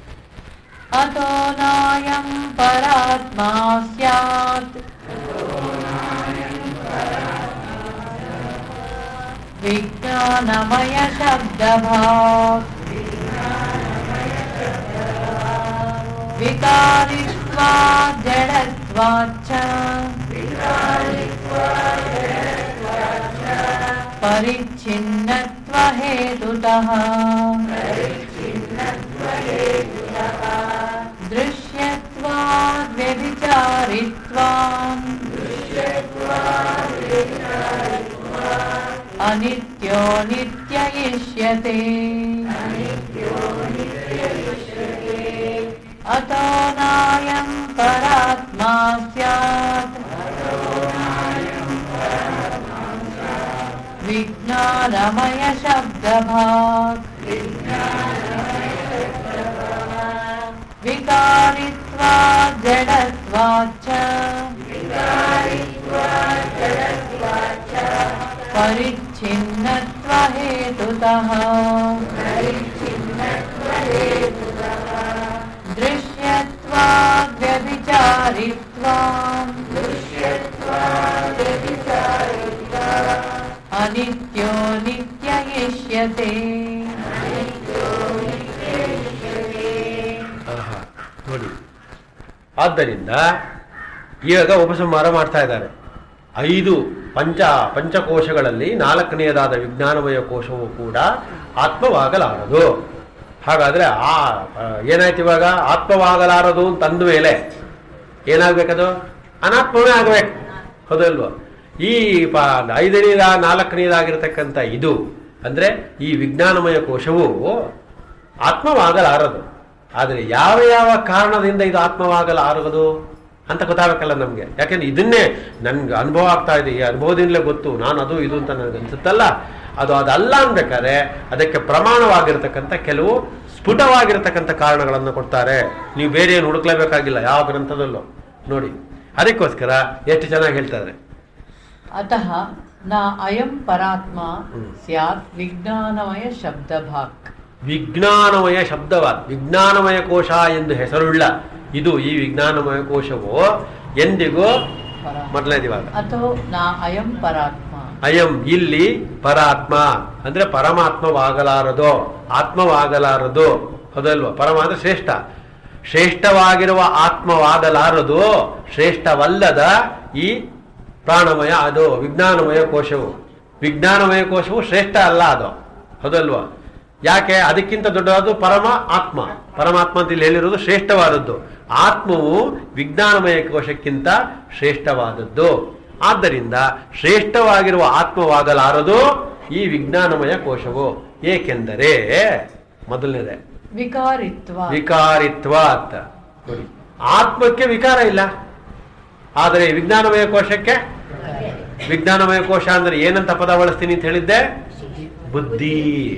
अतो नायं परात्मा स्यात् विज्ञानमयशब्दभाक् विकारित्वा जडत्वाच्च परिच्छिन्नत्वहेतुतः दृश्यत्वाद्व्यभिचारित्वा अनित्यो नित्ययिष्यते अतो नायं परात्मा स्यात् विज्ञानमयशब्दभाक् विकारित्वा जडत्वाच्च परिच्छिन्नत्वहेतुतः दृश्यत्वाद्यभिचारित्वा अनित्यो नित्ययिष्यते ಆಹಾ, ನೋಡಿ ಆದ್ದರಿಂದ ಈಗ ಉಪಸಂಹಾರ ಮಾಡ್ತಾ ಇದ್ದಾರೆ ಐದು ಪಂಚ ಪಂಚಕೋಶಗಳಲ್ಲಿ ನಾಲ್ಕನೆಯದಾದ ವಿಜ್ಞಾನಮಯ ಕೋಶವು ಕೂಡ ಆತ್ಮವಾಗಲಾರದು ಹಾಗಾದ್ರೆ ಆ ಆ, ಏನಾಯ್ತು ಇವಾಗ ಆತ್ಮವಾಗಲಾರದು ಅಂತಂದ ಮೇಲೆ ಏನಾಗ್ಬೇಕದು ಅನಾತ್ಮವೇ ಆಗ್ಬೇಕು ಹೌದಲ್ವ ಈ ಪ ಐದನೇದ ನಾಲ್ಕನೇದಾಗಿರ್ತಕ್ಕಂಥ ಇದು ಅಂದ್ರೆ ಈ ವಿಜ್ಞಾನಮಯ ಕೋಶವು ಆತ್ಮವಾಗಲಾರದು ಆದರೆ ಯಾವ ಯಾವ ಕಾರಣದಿಂದ ಇದು ಆತ್ಮವಾಗಲಾರದು ಅಂತ ಗೊತ್ತಾಗಬೇಕಲ್ಲ ನಮಗೆ ಯಾಕೆಂದ್ರೆ ಇದನ್ನೇ ನನ್ಗೆ ಅನುಭವ ಆಗ್ತಾ ಇದೆ ಈ ಅನುಭವದಿಂದಲೇ ಗೊತ್ತು ನಾನು ಅದು ಇದು ಅಂತ ನನಗೆ ಅನ್ಸುತ್ತಲ್ಲ ಅದು ಅದಲ್ಲ ಅನ್ಬೇಕಾದ್ರೆ ಅದಕ್ಕೆ ಪ್ರಮಾಣವಾಗಿರ್ತಕ್ಕಂಥ ಕೆಲವು ಸ್ಫುಟವಾಗಿರ್ತಕ್ಕಂಥ ಕಾರಣಗಳನ್ನು ಕೊಡ್ತಾರೆ ನೀವು ಬೇರೆ ಏನು ಹುಡುಕ್ಲೇಬೇಕಾಗಿಲ್ಲ ಯಾವ ಗ್ರಂಥದಲ್ಲೂ ನೋಡಿ ಅದಕ್ಕೋಸ್ಕರ ಎಷ್ಟು ಚೆನ್ನಾಗಿ ಹೇಳ್ತಾರೆ अतः न अयं परात्मा हम्म। स्यात् विज्ञानमयशब्दभाक् ವಿಜ್ಞಾನಮಯ ಶಬ್ದವಾದ ವಿಜ್ಞಾನಮಯ ಕೋಶ ಎಂದು ಹೆಸರುಳ್ಳ ಇದು ಈ ವಿಜ್ಞಾನಮಯ ಕೋಶವು ಎಂದಿಗೂ ಪರ ಮೊದಲನೇದಿವಾಗ अतो न अयं परात्मा ಅಯಂ ಇಲ್ಲಿ ಪರಾತ್ಮ ಅಂದ್ರೆ ಪರಮಾತ್ಮವಾಗಲಾರದು ಆತ್ಮವಾಗಲಾರದು ಹೌದಲ್ವ ಪರಮ ಅಂದ್ರೆ ಶ್ರೇಷ್ಠ ಶ್ರೇಷ್ಠವಾಗಿರುವ ಆತ್ಮವಾಗಲಾರದು ಶ್ರೇಷ್ಠವಲ್ಲದ ಈ ಪ್ರಾಣಮಯ ಅದು ವಿಜ್ಞಾನಮಯ ಕೋಶವು ವಿಜ್ಞಾನಮಯ ಕೋಶವು ಶ್ರೇಷ್ಠ ಅಲ್ಲ ಅದು ಹೌದಲ್ವಾ ಯಾಕೆ ಅದಕ್ಕಿಂತ ದೊಡ್ಡದಾದ ಪರಮ ಆತ್ಮ ಪರಮಾತ್ಮ ಅಂತ ಇಲ್ಲಿ ಹೇಳಿರೋದು ಶ್ರೇಷ್ಠವಾದದ್ದು ಆತ್ಮವು ವಿಜ್ಞಾನಮಯ ಕೋಶಕ್ಕಿಂತ ಶ್ರೇಷ್ಠವಾದದ್ದು ಆದ್ದರಿಂದ ಶ್ರೇಷ್ಠವಾಗಿರುವ ಆತ್ಮವಾಗಲಾರದು ಈ ವಿಜ್ಞಾನಮಯ ಕೋಶವು ಏಕೆಂದರೆ ಮೊದಲನೇದೇ ವಿಕಾರಿತ್ವ ವಿಕಾರಿತ್ವ ಅಂತ ನೋಡಿ ಆತ್ಮಕ್ಕೆ ವಿಕಾರ ಇಲ್ಲ ಆದರೆ ವಿಜ್ಞಾನಮಯ ಕೋಶಕ್ಕೆ ವಿಜ್ಞಾನಮಯ ಕೋಶ ಅಂದ್ರೆ ಏನಂತ ಪದ ಬಳಸ್ತೀನಿ ಅಂತ ಹೇಳಿದ್ದೆ ಬುದ್ಧಿ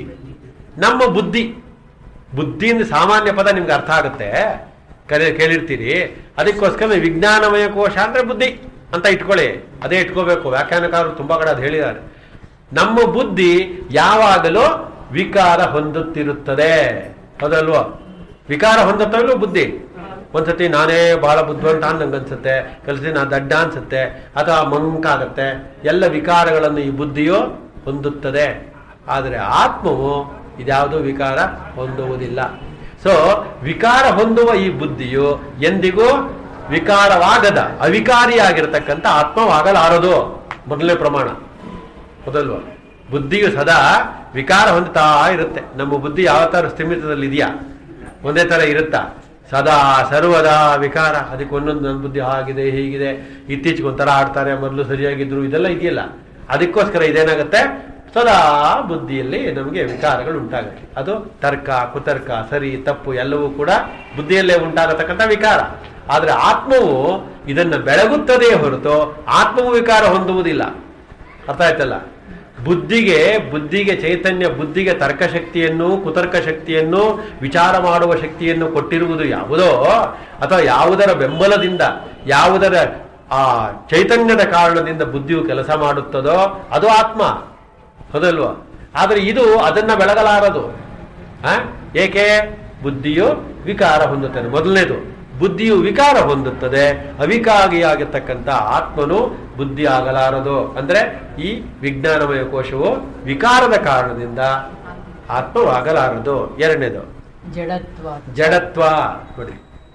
ನಮ್ಮ ಬುದ್ಧಿ ಬುದ್ಧಿ ಅಂದ್ರೆ ಸಾಮಾನ್ಯ ಪದ ನಿಮ್ಗೆ ಅರ್ಥ ಆಗುತ್ತೆ ಕರೆ ಕೇಳಿರ್ತೀರಿ ಅದಕ್ಕೋಸ್ಕರ ವಿಜ್ಞಾನಮಯ ಕೋಶ ಅಂದ್ರೆ ಬುದ್ಧಿ ಅಂತ ಇಟ್ಕೊಳ್ಳಿ ಅದೇ ಇಟ್ಕೋಬೇಕು ವ್ಯಾಖ್ಯಾನಕಾರರು ತುಂಬಾ ಕಡೆ ಅದು ಹೇಳಿದ್ದಾರೆ ನಮ್ಮ ಬುದ್ಧಿ ಯಾವಾಗಲೂ ವಿಕಾರ ಹೊಂದುತ್ತಿರುತ್ತದೆ ಹೌದಲ್ವಾ ವಿಕಾರ ಹೊಂದುತ್ತವಲ್ಲೂ ಬುದ್ಧಿ ಒಂದ್ಸತಿ ನಾನೇ ಬಹಳ ಬುದ್ಧಿವಂತ ಅಂತ ನಂಗೆ ಅನ್ಸುತ್ತೆ ಕೆಲಸದಿ ನಾ ದಡ್ಡ ಅನ್ಸುತ್ತೆ ಅಥವಾ ಮಂಕಾಗತ್ತೆ ಎಲ್ಲ ವಿಕಾರಗಳನ್ನು ಈ ಬುದ್ಧಿಯು ಹೊಂದುತ್ತದೆ ಆದರೆ ಆತ್ಮವು ಇದ್ಯಾವುದೂ ವಿಕಾರ ಹೊಂದುವುದಿಲ್ಲ ಸೊ ವಿಕಾರ ಹೊಂದುವ ಈ ಬುದ್ಧಿಯು ಎಂದಿಗೂ ವಿಕಾರವಾಗದ ಅವಿಕಾರಿಯಾಗಿರ್ತಕ್ಕಂಥ ಆತ್ಮವಾಗಲಾರದು ಮೊದಲನೇ ಪ್ರಮಾಣ ಹೌದಲ್ವಾ ಬುದ್ಧಿಯು ಸದಾ ವಿಕಾರ ಹೊಂದುತ್ತಾ ಇರುತ್ತೆ ನಮ್ಮ ಬುದ್ಧಿ ಯಾವ ತರ ಸ್ಥಿಮಿತದಲ್ಲಿ ಇದೆಯಾ ಒಂದೇ ತರ ಇರುತ್ತಾ ಸದಾ ಸರ್ವದಾ ವಿಕಾರ ಅದಕ್ಕೆ ಒಂದೊಂದು ನನ್ನ ಬುದ್ಧಿ ಆಗಿದೆ ಹೀಗಿದೆ ಇತ್ತೀಚೆಗೆ ಒಂಥರ ಆಡ್ತಾರೆ ಮೊದಲು ಸರಿಯಾಗಿದ್ರು ಇದೆಲ್ಲ ಇದೆಯಲ್ಲ ಅದಕ್ಕೋಸ್ಕರ ಇದೇನಾಗುತ್ತೆ ಸದಾ ಬುದ್ಧಿಯಲ್ಲಿ ನಮಗೆ ವಿಕಾರಗಳು ಉಂಟಾಗುತ್ತೆ ಅದು ತರ್ಕ ಕುತರ್ಕ ಸರಿ ತಪ್ಪು ಎಲ್ಲವೂ ಕೂಡ ಬುದ್ಧಿಯಲ್ಲೇ ಉಂಟಾಗತಕ್ಕಂಥ ವಿಕಾರ ಆದ್ರೆ ಆತ್ಮವು ಇದನ್ನ ಬೆಳಗುತ್ತದೇ ಹೊರತು ಆತ್ಮವು ವಿಕಾರ ಹೊಂದುವುದಿಲ್ಲ ಅರ್ಥ ಆಯ್ತಲ್ಲ ಬುದ್ಧಿಗೆ ಬುದ್ಧಿಗೆ ಚೈತನ್ಯ ಬುದ್ಧಿಗೆ ತರ್ಕ ಶಕ್ತಿಯನ್ನು ಕುತರ್ಕ ಶಕ್ತಿಯನ್ನು ವಿಚಾರ ಮಾಡುವ ಶಕ್ತಿಯನ್ನು ಕೊಟ್ಟಿರುವುದು ಯಾವುದೋ ಅಥವಾ ಯಾವುದರ ಬೆಂಬಲದಿಂದ ಯಾವುದರ ಆ ಚೈತನ್ಯದ ಕಾರಣದಿಂದ ಬುದ್ಧಿಯು ಕೆಲಸ ಮಾಡುತ್ತದೋ ಅದು ಆತ್ಮ ಹೌದಲ್ವಾ ಆದ್ರೆ ಇದು ಅದನ್ನ ಬೆಳಗಲಾರದು ಆ? ಏಕೆ ಬುದ್ಧಿಯು ವಿಕಾರ ಹೊಂದುತ್ತದೆ ಮೊದಲನೇದು ಬುದ್ಧಿಯು ವಿಕಾರ ಹೊಂದುತ್ತದೆ ಅವಿಕಾರಿಯಾಗಿರ್ತಕ್ಕಂಥ ಆತ್ಮನು ಬುದ್ಧಿ ಆಗಲಾರದು ಅಂದ್ರೆ ಈ ವಿಜ್ಞಾನಮಯ ಕೋಶವು ವಿಕಾರದ ಕಾರಣದಿಂದ ಆತ್ಮವಾಗಲಾರದು ಎರಡನೇದು ಜಡತ್ವ ಜಡತ್ವ ನೋಡಿ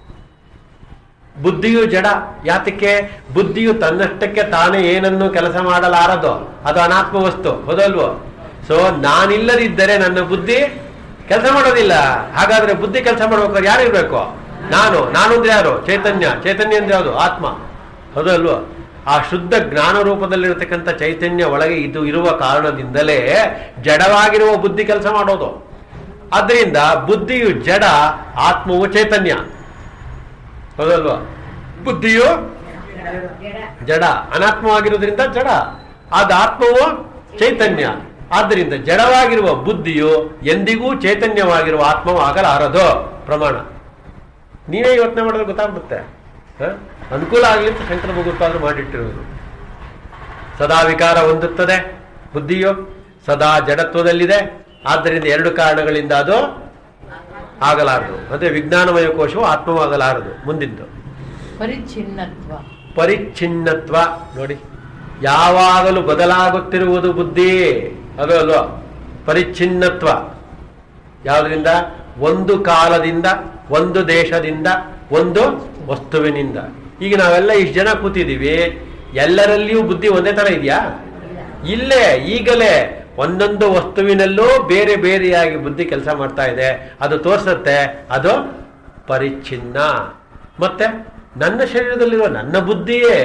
ಬುದ್ಧಿಯು ಜಡ ಯಾತಕ್ಕೆ ಬುದ್ಧಿಯು ತನ್ನಷ್ಟಕ್ಕೆ ತಾನೇ ಏನನ್ನು ಕೆಲಸ ಮಾಡಲಾರದು ಅದು ಅನಾತ್ಮ ವಸ್ತು ಹೌದಲ್ವೋ ಸೊ ನಾನಿಲ್ಲದಿದ್ದರೆ ನನ್ನ ಬುದ್ಧಿ ಕೆಲಸ ಮಾಡೋದಿಲ್ಲ ಹಾಗಾದ್ರೆ ಬುದ್ಧಿ ಕೆಲಸ ಮಾಡ್ಬೇಕಾದ್ರೆ ಯಾರು ಇರ್ಬೇಕು ನಾನು ನಾನು ಅಂದ್ರೆ ಯಾರು ಚೈತನ್ಯ ಚೈತನ್ಯ ಅಂದ್ರೆ ಯಾವುದು ಆತ್ಮ ಹೌದಲ್ವೋ ಆ ಶುದ್ಧ ಜ್ಞಾನ ರೂಪದಲ್ಲಿರತಕ್ಕಂಥ ಚೈತನ್ಯ ಒಳಗೆ ಇದು ಇರುವ ಕಾರಣದಿಂದಲೇ ಜಡವಾಗಿರುವ ಬುದ್ಧಿ ಕೆಲಸ ಮಾಡೋದು ಅದರಿಂದ ಬುದ್ಧಿಯು ಜಡ ಆತ್ಮವು ಚೈತನ್ಯ ಹೌದಲ್ವಾ ಬುದ್ಧಿಯು ಜಡ ಅನಾತ್ಮವಾಗಿರುವುದರಿಂದ ಜಡ ಆದ ಆತ್ಮವು ಚೈತನ್ಯ ಆದ್ದರಿಂದ ಜಡವಾಗಿರುವ ಬುದ್ಧಿಯು ಎಂದಿಗೂ ಚೈತನ್ಯವಾಗಿರುವ ಆತ್ಮವು ಆಗಲಾರದು ಪ್ರಮಾಣ ನೀವೇ ಯೋಚನೆ ಮಾಡಿದ್ರೆ ಗೊತ್ತಾಗ್ಬಿಡುತ್ತೆ ಹ? ಅನುಕೂಲ ಆಗಲಿ ಅಂತ ಶಂಕರ ಭಗವತ್ಪಾದರು ಮಾಡಿಟ್ಟಿರುವುದು ಸದಾ ವಿಕಾರ ಹೊಂದುತ್ತದೆ ಬುದ್ಧಿಯು ಸದಾ ಜಡತ್ವದಲ್ಲಿದೆ ಆದ್ದರಿಂದ ಎರಡು ಕಾರಣಗಳಿಂದ ಅದು ಆಗಲಾರದು ಅದೇ ವಿಜ್ಞಾನಮಯ ಕೋಶವು ಆತ್ಮವಾಗಲಾರದು ಮುಂದಿದ್ದು ಪರಿಚ್ಛಿನ್ನತ್ವ ಪರಿಚ್ಛಿನ್ನತ್ವ ನೋಡಿ ಯಾವಾಗಲೂ ಬದಲಾಗುತ್ತಿರುವುದು ಬುದ್ಧಿ ಅದು ಅಲ್ವಾ ಪರಿಚ್ಛಿನ್ನತ್ವ ಯಾವುದರಿಂದ ಒಂದು ಕಾಲದಿಂದ ಒಂದು ದೇಶದಿಂದ ಒಂದು ವಸ್ತುವಿನಿಂದ ಈಗ ನಾವೆಲ್ಲ ಇಷ್ಟು ಜನ ಕೂತಿದ್ದೀವಿ ಎಲ್ಲರಲ್ಲಿಯೂ ಬುದ್ಧಿ ಒಂದೇ ತರ ಇದೆಯಾ ಇಲ್ಲೇ ಈಗಲೇ ಒಂದೊಂದು ವಸ್ತುವಿನಲ್ಲೂ ಬೇರೆ ಬೇರೆಯಾಗಿ ಬುದ್ಧಿ ಕೆಲಸ ಮಾಡ್ತಾ ಇದೆ ಅದು ತೋರ್ಸತ್ತೆ ಅದು ಪರಿಚ್ಛಿನ್ನ ಮತ್ತೆ ನನ್ನ ಶರೀರದಲ್ಲಿರುವ ನನ್ನ ಬುದ್ಧಿಯೇ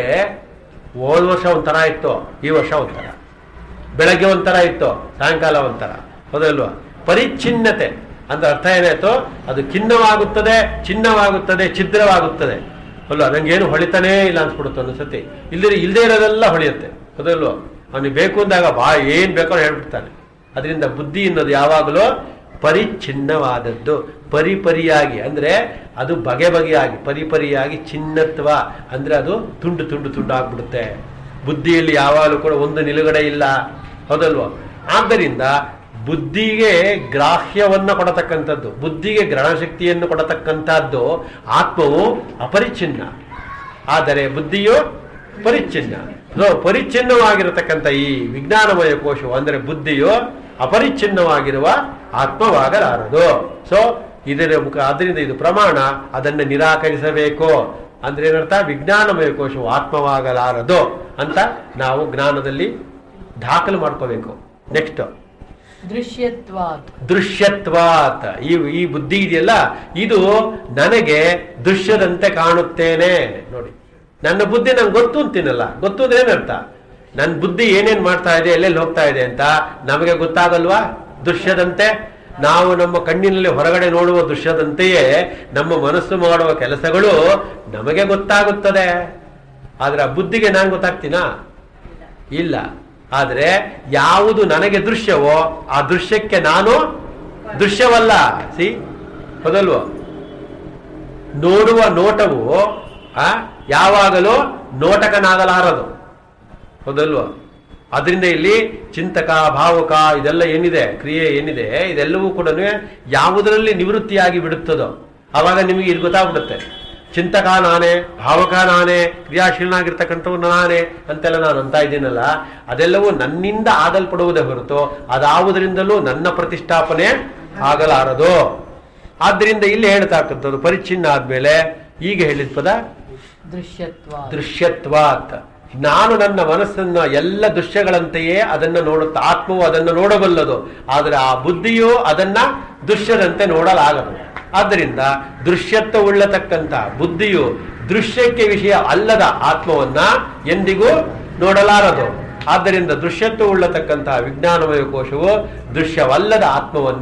ಹೋದ ವರ್ಷ ಒಂಥರ ಇತ್ತು ಈ ವರ್ಷ ಒಂಥರ ಬೆಳಗ್ಗೆ ಒಂಥರ ಇತ್ತು ಸಾಯಂಕಾಲ ಒಂಥರ ಹೌದಲ್ವಾ ಪರಿಚ್ಛಿನ್ನತೆ ಅಂತ ಅರ್ಥ ಏನಾಯ್ತು ಅದು ಖಿನ್ನವಾಗುತ್ತದೆ ಚಿನ್ನವಾಗುತ್ತದೆ ಛಿದ್ರವಾಗುತ್ತದೆ ಅಲ್ವಾ ನಂಗೇನು ಹೊಳಿತಾನೇ ಇಲ್ಲ ಅನ್ಸ್ಬಿಡುತ್ತೆ ಒಂದೊಂದ್ಸತಿ ಇಲ್ದಿರ ಇಲ್ದೇ ಇರೋದೆಲ್ಲ ಹೊಳೆಯುತ್ತೆ ಹೌದಲ್ವಾ ಅವನಿಗೆ ಬೇಕು ಅಂದಾಗ ಬಾ ಏನ್ ಬೇಕೋ ಹೇಳ್ಬಿಡ್ತಾನೆ ಅದರಿಂದ ಬುದ್ಧಿ ಅನ್ನೋದು ಯಾವಾಗಲೂ ಪರಿಚ್ಛಿನ್ನವಾದದ್ದು ಪರಿಪರಿಯಾಗಿ ಅಂದ್ರೆ ಅದು ಬಗೆ ಬಗೆಯಾಗಿ ಪರಿಪರಿಯಾಗಿ ಚಿನ್ನತ್ವ ಅಂದ್ರೆ ಅದು ತುಂಡು ತುಂಡು ತುಂಡು ಆಗ್ಬಿಡುತ್ತೆ ಬುದ್ಧಿಯಲ್ಲಿ ಯಾವಾಗಲೂ ಕೂಡ ಒಂದು ನಿಲುಗಡೆ ಇಲ್ಲ ಹೌದಲ್ವಾ ಆದ್ದರಿಂದ ಬುದ್ಧಿಗೆ ಗ್ರಾಹ್ಯವನ್ನ ಕೊಡತಕ್ಕಂಥದ್ದು ಬುದ್ಧಿಗೆ ಗ್ರಹಣಶಕ್ತಿಯನ್ನು ಕೊಡತಕ್ಕಂಥದ್ದು ಆತ್ಮವು ಅಪರಿಚ್ಛಿನ್ನ ಆದರೆ ಬುದ್ಧಿಯು ಪರಿಚ್ಛಿನ್ನ ಸೊ ಪರಿಚ್ಛಿನ್ನವಾಗಿರತಕ್ಕಂಥ ಈ ವಿಜ್ಞಾನಮಯ ಕೋಶವು ಅಂದರೆ ಬುದ್ಧಿಯು ಅಪರಿಚ್ಛಿನ್ನವಾಗಿರುವ ಆತ್ಮವಾಗಲಾರದು ಸೊ ಇದರ ಮುಖ ಅದರಿಂದ ಇದು ಪ್ರಮಾಣ ಅದನ್ನು ನಿರಾಕರಿಸಬೇಕು ಅಂದ್ರೆ ಏನರ್ಥ ವಿಜ್ಞಾನಮಯ ಕೋಶವು ಆತ್ಮವಾಗಲಾರದು ಅಂತ ನಾವು ಜ್ಞಾನದಲ್ಲಿ ದಾಖಲು ಮಾಡ್ಕೋಬೇಕು ನೆಕ್ಸ್ಟ್ ದೃಶ್ಯತ್ವಾತ್ ದೃಶ್ಯತ್ವಾತ್ ಈ ಈ ಬುದ್ಧಿ ಇದೆಯಲ್ಲ ಇದು ನನಗೆ ದೃಶ್ಯದಂತೆ ಕಾಣುತ್ತೇನೆ ನೋಡಿ ನನ್ನ ಬುದ್ಧಿ ನಂಗೆ ಗೊತ್ತು ಅಂತೀನಲ್ಲ ಗೊತ್ತು ಅಂದ್ರೆ ಏನರ್ಥ ನನ್ನ ಬುದ್ಧಿ ಏನೇನ್ ಮಾಡ್ತಾ ಇದೆ ಎಲ್ಲೆಲ್ಲಿ ಹೋಗ್ತಾ ಇದೆ ಅಂತ ನಮಗೆ ಗೊತ್ತಾಗಲ್ವಾ ದೃಶ್ಯದಂತೆ ನಾವು ನಮ್ಮ ಕಣ್ಣಿನಲ್ಲಿ ಹೊರಗಡೆ ನೋಡುವ ದೃಶ್ಯದಂತೆಯೇ ನಮ್ಮ ಮನಸ್ಸು ಮಾಡುವ ಕೆಲಸಗಳು ನಮಗೆ ಗೊತ್ತಾಗುತ್ತದೆ ಆದ್ರೆ ಆ ಬುದ್ಧಿಗೆ ನಾನು ಗೊತ್ತಾಗ್ತೀನಾ ಇಲ್ಲ ಆದ್ರೆ ಯಾವುದು ನನಗೆ ದೃಶ್ಯವೋ ಆ ದೃಶ್ಯಕ್ಕೆ ನಾನು ದೃಶ್ಯವಲ್ಲ ಸಿ ಹೌದಲ್ವೋ ನೋಡುವ ನೋಟವು ಆ ಯಾವಾಗಲೂ ನೋಟಕನಾಗಲಾರದು ಹೌದಲ್ವೋ ಅದರಿಂದ ಇಲ್ಲಿ ಚಿಂತಕ ಭಾವುಕ ಇದೆಲ್ಲ ಏನಿದೆ ಕ್ರಿಯೆ ಏನಿದೆ ಇದೆಲ್ಲವೂ ಕೂಡ ಯಾವುದರಲ್ಲಿ ನಿವೃತ್ತಿಯಾಗಿ ಬಿಡುತ್ತದೋ ಆವಾಗ ನಿಮಗೆ ಇದು ಗೊತ್ತಾಗ್ಬಿಡುತ್ತೆ ಚಿಂತಕ ನಾನೇ ಭಾವಕ ನಾನೇ ಕ್ರಿಯಾಶೀಲನಾಗಿರ್ತಕ್ಕಂಥವ್ನು ನಾನೇ ಅಂತೆಲ್ಲ ನಾನು ಅಂತ ಇದ್ದೀನಲ್ಲ ಅದೆಲ್ಲವೂ ನನ್ನಿಂದ ಆಗಲ್ಪಡುವುದೇ ಹೊರತು ಅದಾವುದರಿಂದಲೂ ನನ್ನ ಪ್ರತಿಷ್ಠಾಪನೆ ಆಗಲಾರದು ಆದ್ದರಿಂದ ಇಲ್ಲಿ ಹೇಳ್ತಕ್ಕಂಥದ್ದು ಪರಿಚ್ಛಿನ್ನ ಆದ್ಮೇಲೆ ಈಗ ಹೇಳಿದ ಪದ ದೃಶ್ಯತ್ವ ದೃಶ್ಯತ್ವಾತ್ ನಾನು ನನ್ನ ಮನಸ್ಸನ್ನ ಎಲ್ಲ ದೃಶ್ಯಗಳಂತೆಯೇ ಅದನ್ನ ನೋಡುತ್ತಾ ಆತ್ಮವು ಅದನ್ನು ನೋಡಬಲ್ಲದು ಆದರೆ ಆ ಬುದ್ಧಿಯು ಅದನ್ನ ದೃಶ್ಯದಂತೆ ನೋಡಲಾಗದು ಆದ್ದರಿಂದ ದೃಶ್ಯತ್ವ ಉಳ್ಳತಕ್ಕಂಥ ಬುದ್ಧಿಯು ದೃಶ್ಯಕ್ಕೆ ವಿಷಯ ಅಲ್ಲದ ಆತ್ಮವನ್ನ ಎಂದಿಗೂ ನೋಡಲಾರದು ಆದ್ದರಿಂದ ದೃಶ್ಯತ್ವ ಉಳ್ಳತಕ್ಕಂತಹ ವಿಜ್ಞಾನಮಯ ಕೋಶವು ದೃಶ್ಯವಲ್ಲದ ಆತ್ಮವನ್ನ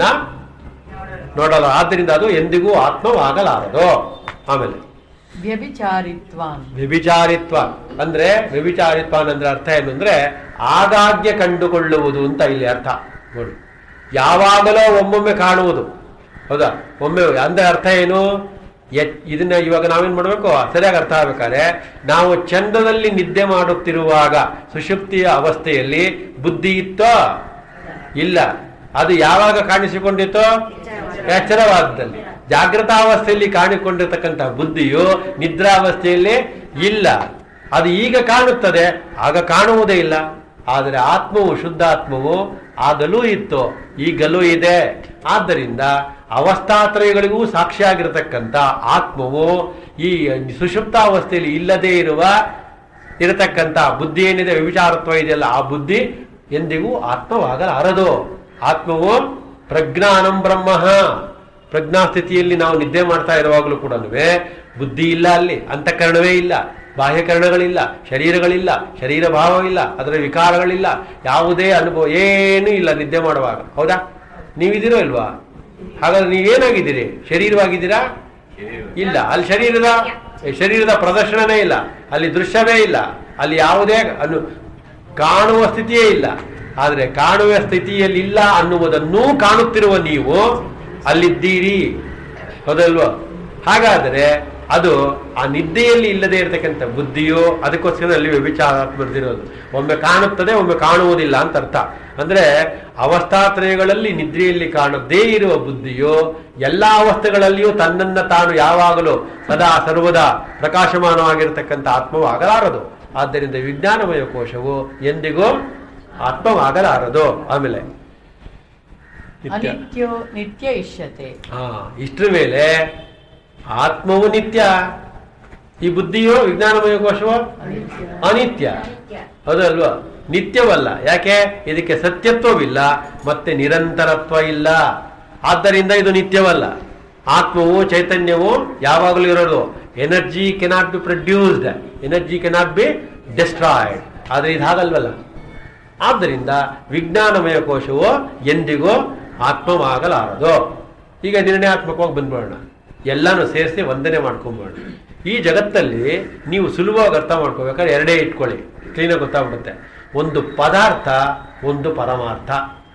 ನೋಡಲ ಆದ್ದರಿಂದ ಅದು ಎಂದಿಗೂ ಆತ್ಮವಾಗಲಾರದು ಆಮೇಲೆ ವ್ಯಭಿಚಾರಿತ್ವಾನ್ ವ್ಯಭಿಚಾರಿತ್ವ ಅಂದ್ರೆ ವ್ಯಭಿಚಾರಿತ್ವ ಅಂದ್ರೆ ಅರ್ಥ ಏನು ಅಂದ್ರೆ ಆಗಾಗ್ಗೆ ಕಂಡುಕೊಳ್ಳುವುದು ಅಂತ ಇಲ್ಲಿ ಅರ್ಥ ನೋಡಿ ಯಾವಾಗಲೋ ಒಮ್ಮೊಮ್ಮೆ ಕಾಣುವುದು ಹೌದಾ ಒಮ್ಮೆ ಅಂದ್ರೆ ಅರ್ಥ ಏನು ಎ- ಇದನ್ನ ಇವಾಗ ನಾವೇನ್ ಮಾಡ್ಬೇಕು ಸರಿಯಾಗಿ ಅರ್ಥ ಆಗ್ಬೇಕಾದ್ರೆ ನಾವು ಚಂದದಲ್ಲಿ ನಿದ್ದೆ ಮಾಡುತ್ತಿರುವಾಗ ಸುಷುಪ್ತಿಯ ಅವಸ್ಥೆಯಲ್ಲಿ ಬುದ್ಧಿ ಇತ್ತೋ ಇಲ್ಲ ಅದು ಯಾವಾಗ ಕಾಣಿಸಿಕೊಂಡಿತೋ ಎಚ್ಚರವಾದದಲ್ಲಿ ಜಾಗೃತಾವಸ್ಥೆಯಲ್ಲಿ ಕಾಣಿಕೊಂಡಿರ್ತಕ್ಕಂಥ ಬುದ್ಧಿಯು ನಿದ್ರಾವಸ್ಥೆಯಲ್ಲಿ ಇಲ್ಲ ಅದು ಈಗ ಕಾಣುತ್ತದೆ ಆಗ ಕಾಣುವುದೇ ಇಲ್ಲ ಆದರೆ ಆತ್ಮವು ಶುದ್ಧಾತ್ಮವು ಆಗಲೂ ಇತ್ತು ಈಗಲೂ ಇದೆ ಆದ್ದರಿಂದ ಅವಸ್ಥಾತ್ರಯಗಳಿಗೂ ಸಾಕ್ಷಿಯಾಗಿರತಕ್ಕಂಥ ಆತ್ಮವು ಈ ಸುಷುಪ್ತಾವಸ್ಥೆಯಲ್ಲಿ ಇಲ್ಲದೇ ಇರುವ ಇರತಕ್ಕಂಥ ಬುದ್ಧಿ ಏನಿದೆ ವಿಚಾರತ್ವ ಇದೆಯಲ್ಲ ಆ ಬುದ್ಧಿ ಎಂದಿಗೂ ಆತ್ಮವಾಗಲಾರದು ಆತ್ಮವು ಪ್ರಜ್ಞಾನಂ ಬ್ರಹ್ಮ ಪ್ರಜ್ಞಾ ಸ್ಥಿತಿಯಲ್ಲಿ ನಾವು ನಿದ್ದೆ ಮಾಡ್ತಾ ಇರುವಾಗಲೂ ಕೂಡ ಬುದ್ಧಿ ಇಲ್ಲ ಅಲ್ಲಿ ಅಂತಃಕರಣವೇ ಇಲ್ಲ ಬಾಹ್ಯಕರಣಗಳಿಲ್ಲ ಶರೀರಗಳಿಲ್ಲ ಶರೀರ ಭಾವವಿಲ್ಲ ಅದರ ವಿಕಾರಗಳಿಲ್ಲ ಯಾವುದೇ ಅನುಭವ ಏನೂ ಇಲ್ಲ ನಿದ್ದೆ ಮಾಡುವಾಗ ಹೌದಾ ನೀವಿದಿರೋ ಇಲ್ವಾ ಹಾಗಾದ್ರೆ ನೀವೇನಾಗಿದ್ದೀರಿ ಶರೀರವಾಗಿದ್ದೀರಾ ಇಲ್ಲ ಅಲ್ಲಿ ಶರೀರದ ಶರೀರದ ಪ್ರದರ್ಶನನೇ ಇಲ್ಲ ಅಲ್ಲಿ ದೃಶ್ಯವೇ ಇಲ್ಲ ಅಲ್ಲಿ ಯಾವುದೇ ಅನ್ನು ಕಾಣುವ ಸ್ಥಿತಿಯೇ ಇಲ್ಲ ಆದರೆ ಕಾಣುವ ಸ್ಥಿತಿಯಲ್ಲಿ ಇಲ್ಲ ಅನ್ನುವುದನ್ನೂ ಕಾಣುತ್ತಿರುವ ನೀವು ಅಲ್ಲಿದ್ದೀರಿ ಹೌದಲ್ವಾ ಹಾಗಾದರೆ ಅದು ಆ ನಿದ್ದೆಯಲ್ಲಿ ಇಲ್ಲದೆ ಇರತಕ್ಕಂಥ ಬುದ್ಧಿಯೋ ಅದಕ್ಕೋಸ್ಕರ ಅಲ್ಲಿ ವ್ಯಭಿಚಾರ ಬರ್ದಿರೋದು ಒಮ್ಮೆ ಕಾಣುತ್ತದೆ ಒಮ್ಮೆ ಕಾಣುವುದಿಲ್ಲ ಅಂತ ಅರ್ಥ ಅಂದ್ರೆ ಅವಸ್ಥಾತ್ರಯಗಳಲ್ಲಿ ನಿದ್ರೆಯಲ್ಲಿ ಕಾಣದೇ ಇರುವ ಬುದ್ಧಿಯೋ ಎಲ್ಲಾ ಅವಸ್ಥೆಗಳಲ್ಲಿಯೂ ತನ್ನನ್ನ ತಾನು ಯಾವಾಗಲೂ ಸದಾ ಸರ್ವದಾ ಪ್ರಕಾಶಮಾನವಾಗಿರತಕ್ಕಂಥ ಆತ್ಮವು ಆಗಲಾರದು ಆದ್ದರಿಂದ ವಿಜ್ಞಾನಮಯ ಕೋಶವು ಎಂದಿಗೂ ಆತ್ಮವಾಗಲಾರದು ಆಮೇಲೆ ನಿತ್ಯ. ಅನಿತ್ಯೋ ನಿತ್ಯ ಇಷ್ಯತೆ ಹಾ ಇಷ್ಟ್ರ ಮೇಲೆ ಆತ್ಮವು ನಿತ್ಯ ಈ ಬುದ್ಧಿಯೋ ವಿಜ್ಞಾನಮಯ ಕೋಶವೋ ಅನಿತ್ಯ ಹೌದಲ್ವಾ ನಿತ್ಯವಲ್ಲ ಯಾಕೆ ಇದಕ್ಕೆ ಸತ್ಯತ್ವವಿಲ್ಲ ಮತ್ತೆ ನಿರಂತರತ್ವ ಇಲ್ಲ ಆದ್ದರಿಂದ ಇದು ನಿತ್ಯವಲ್ಲ ಆತ್ಮವು ಚೈತನ್ಯವು ಯಾವಾಗಲೂ ಇರೋದು energy cannot be produced energy cannot be destroyed ಆದರೆ ಇದು ಹಾಗಲ್ವಲ್ಲ ಆದ್ದರಿಂದ ವಿಜ್ಞಾನಮಯ ಕೋಶವು ಎಂದಿಗೂ ಆತ್ಮವಾಗಲಾರದು ಈಗ ನಿರ್ಣಯಾತ್ಮಕವಾಗಿ ಬಂದ್ಬಿಡೋಣ ಎಲ್ಲಾನು ಸೇರಿಸಿ ವಂದನೆ ಮಾಡ್ಕೊಂಬೋಣ ಈ ಜಗತ್ತಲ್ಲಿ ನೀವು ಸುಲಭವಾಗಿ ಅರ್ಥ ಮಾಡ್ಕೋಬೇಕಾದ್ರೆ ಎರಡೇ ಇಟ್ಕೊಳ್ಳಿ ಕ್ಲೀನಾಗಿ ಗೊತ್ತಾಗ್ಬಿಡುತ್ತೆ ಒಂದು ಪದಾರ್ಥ ಒಂದು ಪರಮಾರ್ಥ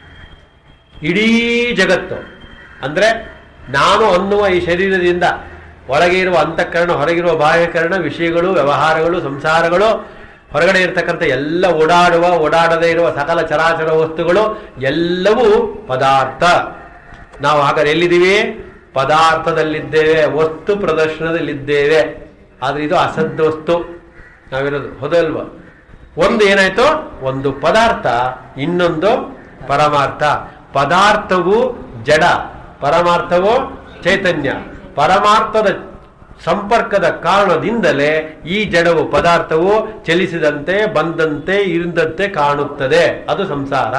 ಇಡೀ ಜಗತ್ತು ಅಂದ್ರೆ ನಾನು ಅನ್ನುವ ಈ ಶರೀರದಿಂದ ಒಳಗೆ ಇರುವ ಅಂತಃಕರಣ ಹೊರಗಿರುವ ಬಾಹ್ಯಕರಣ ವಿಷಯಗಳು ವ್ಯವಹಾರಗಳು ಸಂಸಾರಗಳು ಹೊರಗಡೆ ಇರತಕ್ಕಂಥ ಎಲ್ಲ ಓಡಾಡುವ ಓಡಾಡದೇ ಇರುವ ಸಕಲ ಚರಾಚರ ವಸ್ತುಗಳು ಎಲ್ಲವೂ ಪದಾರ್ಥ ನಾವು ಹಾಗಾದ್ರೆ ಎಲ್ಲಿದ್ದೀವಿ ಪದಾರ್ಥದಲ್ಲಿದ್ದೇವೆ ವಸ್ತು ಪ್ರದರ್ಶನದಲ್ಲಿದ್ದೇವೆ ಆದ್ರೆ ಇದು ಅಸದ್ ವಸ್ತು ನಾವಿರೋದು ಹೌದಲ್ವಾ ಒಂದು ಏನಾಯ್ತು ಒಂದು ಪದಾರ್ಥ ಇನ್ನೊಂದು ಪರಮಾರ್ಥ ಪದಾರ್ಥವು ಜಡ ಪರಮಾರ್ಥವು ಚೈತನ್ಯ ಪರಮಾರ್ಥದ ಸಂಪರ್ಕದ ಕಾರಣದಿಂದಲೇ ಈ ಜಡವು ಪದಾರ್ಥವು ಚಲಿಸಿದಂತೆ ಬಂದಂತೆ ಇರಿದಂತೆ ಕಾಣುತ್ತದೆ ಅದು ಸಂಸಾರ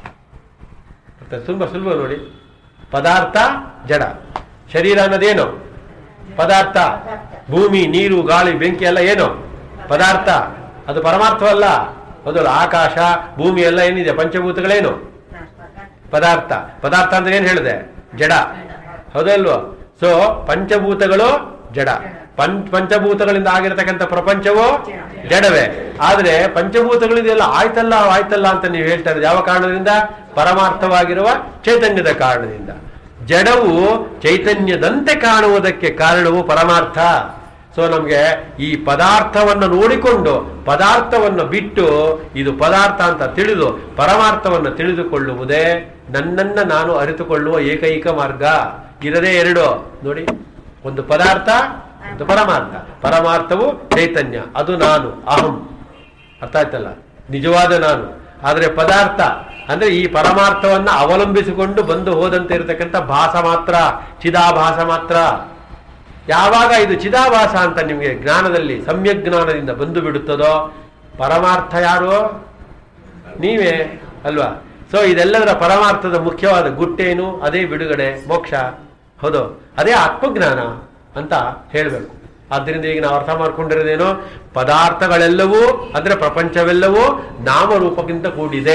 ಮತ್ತೆ ತುಂಬ ಸುಲಭ ನೋಡಿ ಪದಾರ್ಥ ಜಡ ಶರೀರ ಅನ್ನೋದೇನು ಪದಾರ್ಥ ಭೂಮಿ ನೀರು ಗಾಳಿ ಬೆಂಕಿ ಎಲ್ಲ ಏನು ಪದಾರ್ಥ ಅದು ಪರಮಾರ್ಥವಲ್ಲ ಹೌದಲ್ಲ ಆಕಾಶ ಭೂಮಿ ಎಲ್ಲ ಏನಿದೆ ಪಂಚಭೂತಗಳೇನು ಪದಾರ್ಥ ಪದಾರ್ಥ ಅಂದ್ರೆ ಏನ್ ಹೇಳಿದೆ ಜಡ ಹೌದಲ್ವೋ ಸೊ ಪಂಚಭೂತಗಳು ಜಡ ಪಂಚ ಪಂಚಭೂತಗಳಿಂದ ಆಗಿರತಕ್ಕಂಥ ಪ್ರಪಂಚವು ಜಡವೇ ಆದ್ರೆ ಪಂಚಭೂತಗಳಿದೆಲ್ಲ ಆಯ್ತಲ್ಲ ಆಯ್ತಲ್ಲ ಅಂತ ನೀವು ಹೇಳ್ತಾ ಇರೋದು ಯಾವ ಕಾರಣದಿಂದ ಪರಮಾರ್ಥವಾಗಿರುವ ಚೈತನ್ಯದ ಕಾರಣದಿಂದ ಜಡವು ಚೈತನ್ಯದಂತೆ ಕಾಣುವುದಕ್ಕೆ ಕಾರಣವು ಪರಮಾರ್ಥ ಸೊ ನಮಗೆ ಈ ಪದಾರ್ಥವನ್ನು ನೋಡಿಕೊಂಡು ಪದಾರ್ಥವನ್ನು ಬಿಟ್ಟು ಇದು ಪದಾರ್ಥ ಅಂತ ತಿಳಿದು ಪರಮಾರ್ಥವನ್ನು ತಿಳಿದುಕೊಳ್ಳುವುದೇ ನನ್ನನ್ನ ನಾನು ಅರಿತುಕೊಳ್ಳುವ ಏಕೈಕ ಮಾರ್ಗ ಇರದೇ ಎರಡು ನೋಡಿ ಒಂದು ಪದಾರ್ಥ ಒಂದು ಪರಮಾರ್ಥ ಪರಮಾರ್ಥವು ಚೈತನ್ಯ ಅದು ನಾನು ಅಹಂ ಅರ್ಥ ಆಯ್ತಲ್ಲ ನಿಜವಾದ ನಾನು ಆದರೆ ಪದಾರ್ಥ ಅಂದ್ರೆ ಈ ಪರಮಾರ್ಥವನ್ನ ಅವಲಂಬಿಸಿಕೊಂಡು ಬಂದು ಹೋದಂತೆ ಇರತಕ್ಕಂಥ ಭಾಸ ಮಾತ್ರ ಚಿದಾಭಾಸ ಮಾತ್ರ ಯಾವಾಗ ಇದು ಚಿದಾಭಾಸ ಅಂತ ನಿಮಗೆ ಜ್ಞಾನದಲ್ಲಿ ಸಮ್ಯಕ್ ಜ್ಞಾನದಿಂದ ಬಂದು ಬಿಡುತ್ತದೋ ಪರಮಾರ್ಥ ಯಾರು ನೀವೇ ಅಲ್ವಾ ಸೊ ಇದೆಲ್ಲದರ ಪರಮಾರ್ಥದ ಮುಖ್ಯವಾದ ಗುಟ್ಟೇನು ಅದೇ ಬಿಡುಗಡೆ ಮೋಕ್ಷ ಹೌದು ಅದೇ ಆತ್ಮಜ್ಞಾನ ಅಂತ ಹೇಳಬೇಕು ಆದ್ದರಿಂದ ಈಗ ನಾವು ಅರ್ಥ ಮಾಡ್ಕೊಂಡಿರೋದೇನು ಪದಾರ್ಥಗಳೆಲ್ಲವೂ ಅಂದ್ರೆ ಪ್ರಪಂಚವೆಲ್ಲವೂ ನಾಮರೂಪಕ್ಕಿಂತ ಕೂಡಿದೆ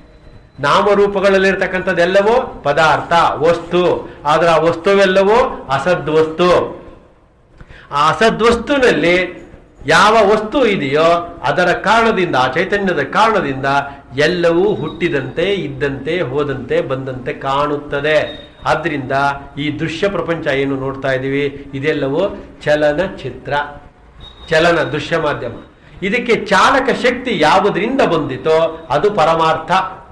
ನಾಮರೂಪಗಳಲ್ಲಿರ್ತಕ್ಕಂಥದ್ದೆಲ್ಲವೂ ಪದಾರ್ಥ ವಸ್ತು ಆದ್ರೆ ಆ ವಸ್ತುವೆಲ್ಲವೂ ಅಸದ್ ವಸ್ತು ಆ ಅಸದ್ವಸ್ತುನಲ್ಲಿ ಯಾವ ವಸ್ತು ಇದೆಯೋ ಅದರ ಕಾರಣದಿಂದ ಆ ಚೈತನ್ಯದ ಕಾರಣದಿಂದ ಎಲ್ಲವೂ ಹುಟ್ಟಿದಂತೆ ಇದ್ದಂತೆ ಹೋದಂತೆ ಬಂದಂತೆ ಕಾಣುತ್ತದೆ ಆದ್ರಿಂದ ಈ ದೃಶ್ಯ ಪ್ರಪಂಚ ಏನು ನೋಡ್ತಾ ಇದ್ದೀವಿ ಇದೆಲ್ಲವೂ ಚಲನಚಿತ್ರ ಚಲನ ದೃಶ್ಯ ಮಾಧ್ಯಮ ಇದಕ್ಕೆ ಚಾಲಕ ಶಕ್ತಿ ಯಾವುದರಿಂದ ಬಂದಿತೋ ಅದು ಪರಮಾರ್ಥ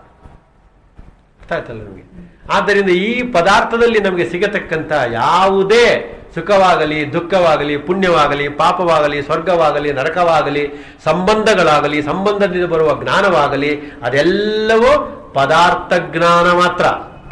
ಅರ್ಥ ಆಯ್ತಲ್ಲ ನಮಗೆ ಆದ್ದರಿಂದ ಈ ಪದಾರ್ಥದಲ್ಲಿ ನಮಗೆ ಸಿಗತಕ್ಕಂಥ ಯಾವುದೇ ಸುಖವಾಗಲಿ ದುಃಖವಾಗಲಿ ಪುಣ್ಯವಾಗಲಿ ಪಾಪವಾಗಲಿ ಸ್ವರ್ಗವಾಗಲಿ ನರಕವಾಗಲಿ ಸಂಬಂಧಗಳಾಗಲಿ ಸಂಬಂಧದಿಂದ ಬರುವ ಜ್ಞಾನವಾಗಲಿ ಅದೆಲ್ಲವೂ ಪದಾರ್ಥ ಜ್ಞಾನ ಮಾತ್ರ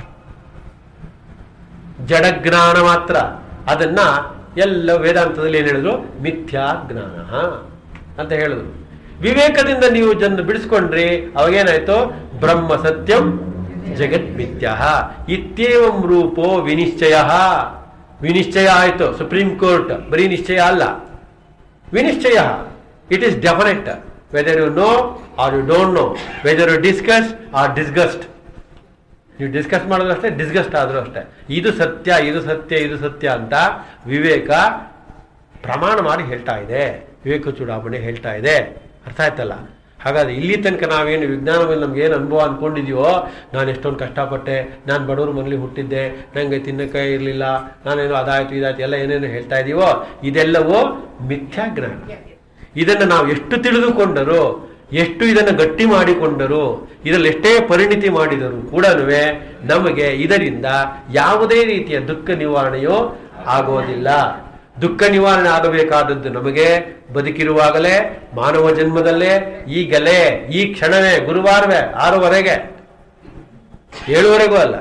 ಜಡಜ್ಞಾನ ಮಾತ್ರ ಅದನ್ನ ಎಲ್ಲ ವೇದಾಂತದಲ್ಲಿ ಏನ್ ಹೇಳಿದ್ರು ಮಿಥ್ಯಾ ಜ್ಞಾನ ಅಂತ ಹೇಳಿದ್ರು ವಿವೇಕದಿಂದ ನೀವು ಜನ ಬಿಡಿಸ್ಕೊಂಡ್ರಿ ಅವಾಗೇನಾಯ್ತು ಬ್ರಹ್ಮ ಸತ್ಯಂ ಜಗತ್ ಮಿಥ್ಯ ಇತ್ಯೇವಂ ರೂಪೋ ವಿನಿಶ್ಚಯ ವಿನಿಶ್ಚಯ ಆಯ್ತು ಸುಪ್ರೀಂ ಕೋರ್ಟ್ ಬರೀ ನಿಶ್ಚಯ ಅಲ್ಲ ವಿನಿಶ್ಚಯ it is definite whether you know or you don't know whether you discuss or disgust ನೀವು ಡಿಸ್ಕಸ್ ಮಾಡಿದ್ರು ಅಷ್ಟೇ ಡಿಸ್ಗಸ್ಟ್ ಆದರೂ ಅಷ್ಟೇ ಇದು ಸತ್ಯ ಇದು ಸತ್ಯ ಇದು ಸತ್ಯ ಅಂತ ವಿವೇಕ ಪ್ರಮಾಣ ಮಾಡಿ ಹೇಳ್ತಾ ಇದೆ ವಿವೇಕ ಚೂಡಾಮಣಿ ಹೇಳ್ತಾ ಇದೆ ಅರ್ಥ ಆಯ್ತಲ್ಲ ಹಾಗಾದ್ರೆ ಇಲ್ಲಿ ತನಕ ನಾವೇನು ವಿಜ್ಞಾನದಲ್ಲಿ ನಮ್ಗೆ ಏನು ಅನುಭವ ಅಂದ್ಕೊಂಡಿದೀವೋ ನಾನು ಎಷ್ಟೊಂದು ಕಷ್ಟಪಟ್ಟೆ ನಾನು ಬಡವ್ರ ಮನೇಲಿ ಹುಟ್ಟಿದ್ದೆ ನನಗೆ ತಿನ್ನಕ್ಕೆ ಇರಲಿಲ್ಲ ನಾನೇನೋ ಅದಾಯ್ತು ಇದಾಯ್ತು ಎಲ್ಲ ಏನೇನು ಹೇಳ್ತಾ ಇದೀವೋ ಇದೆಲ್ಲವೂ ಮಿಥ್ಯಾ ಜ್ಞಾನ ಇದನ್ನು ನಾವು ಎಷ್ಟು ತಿಳಿದುಕೊಂಡರು ಎಷ್ಟು ಇದನ್ನು ಗಟ್ಟಿ ಮಾಡಿಕೊಂಡರು ಇದರಲ್ಲಿ ಎಷ್ಟೇ ಪರಿಣಿತಿ ಮಾಡಿದರೂ ಕೂಡ ನಮಗೆ ಇದರಿಂದ ಯಾವುದೇ ರೀತಿಯ ದುಃಖ ನಿವಾರಣೆಯೋ ಆಗೋದಿಲ್ಲ ದುಃಖ ನಿವಾರಣೆ ಆಗಬೇಕಾದದ್ದು ನಮಗೆ ಬದುಕಿರುವಾಗಲೇ ಮಾನವ ಜನ್ಮದಲ್ಲೇ ಈಗಲೇ ಈ ಕ್ಷಣವೇ ಗುರುವಾರವೇ ಆರೂವರೆಗೆ ಏಳುವರೆಗೂ ಅಲ್ಲ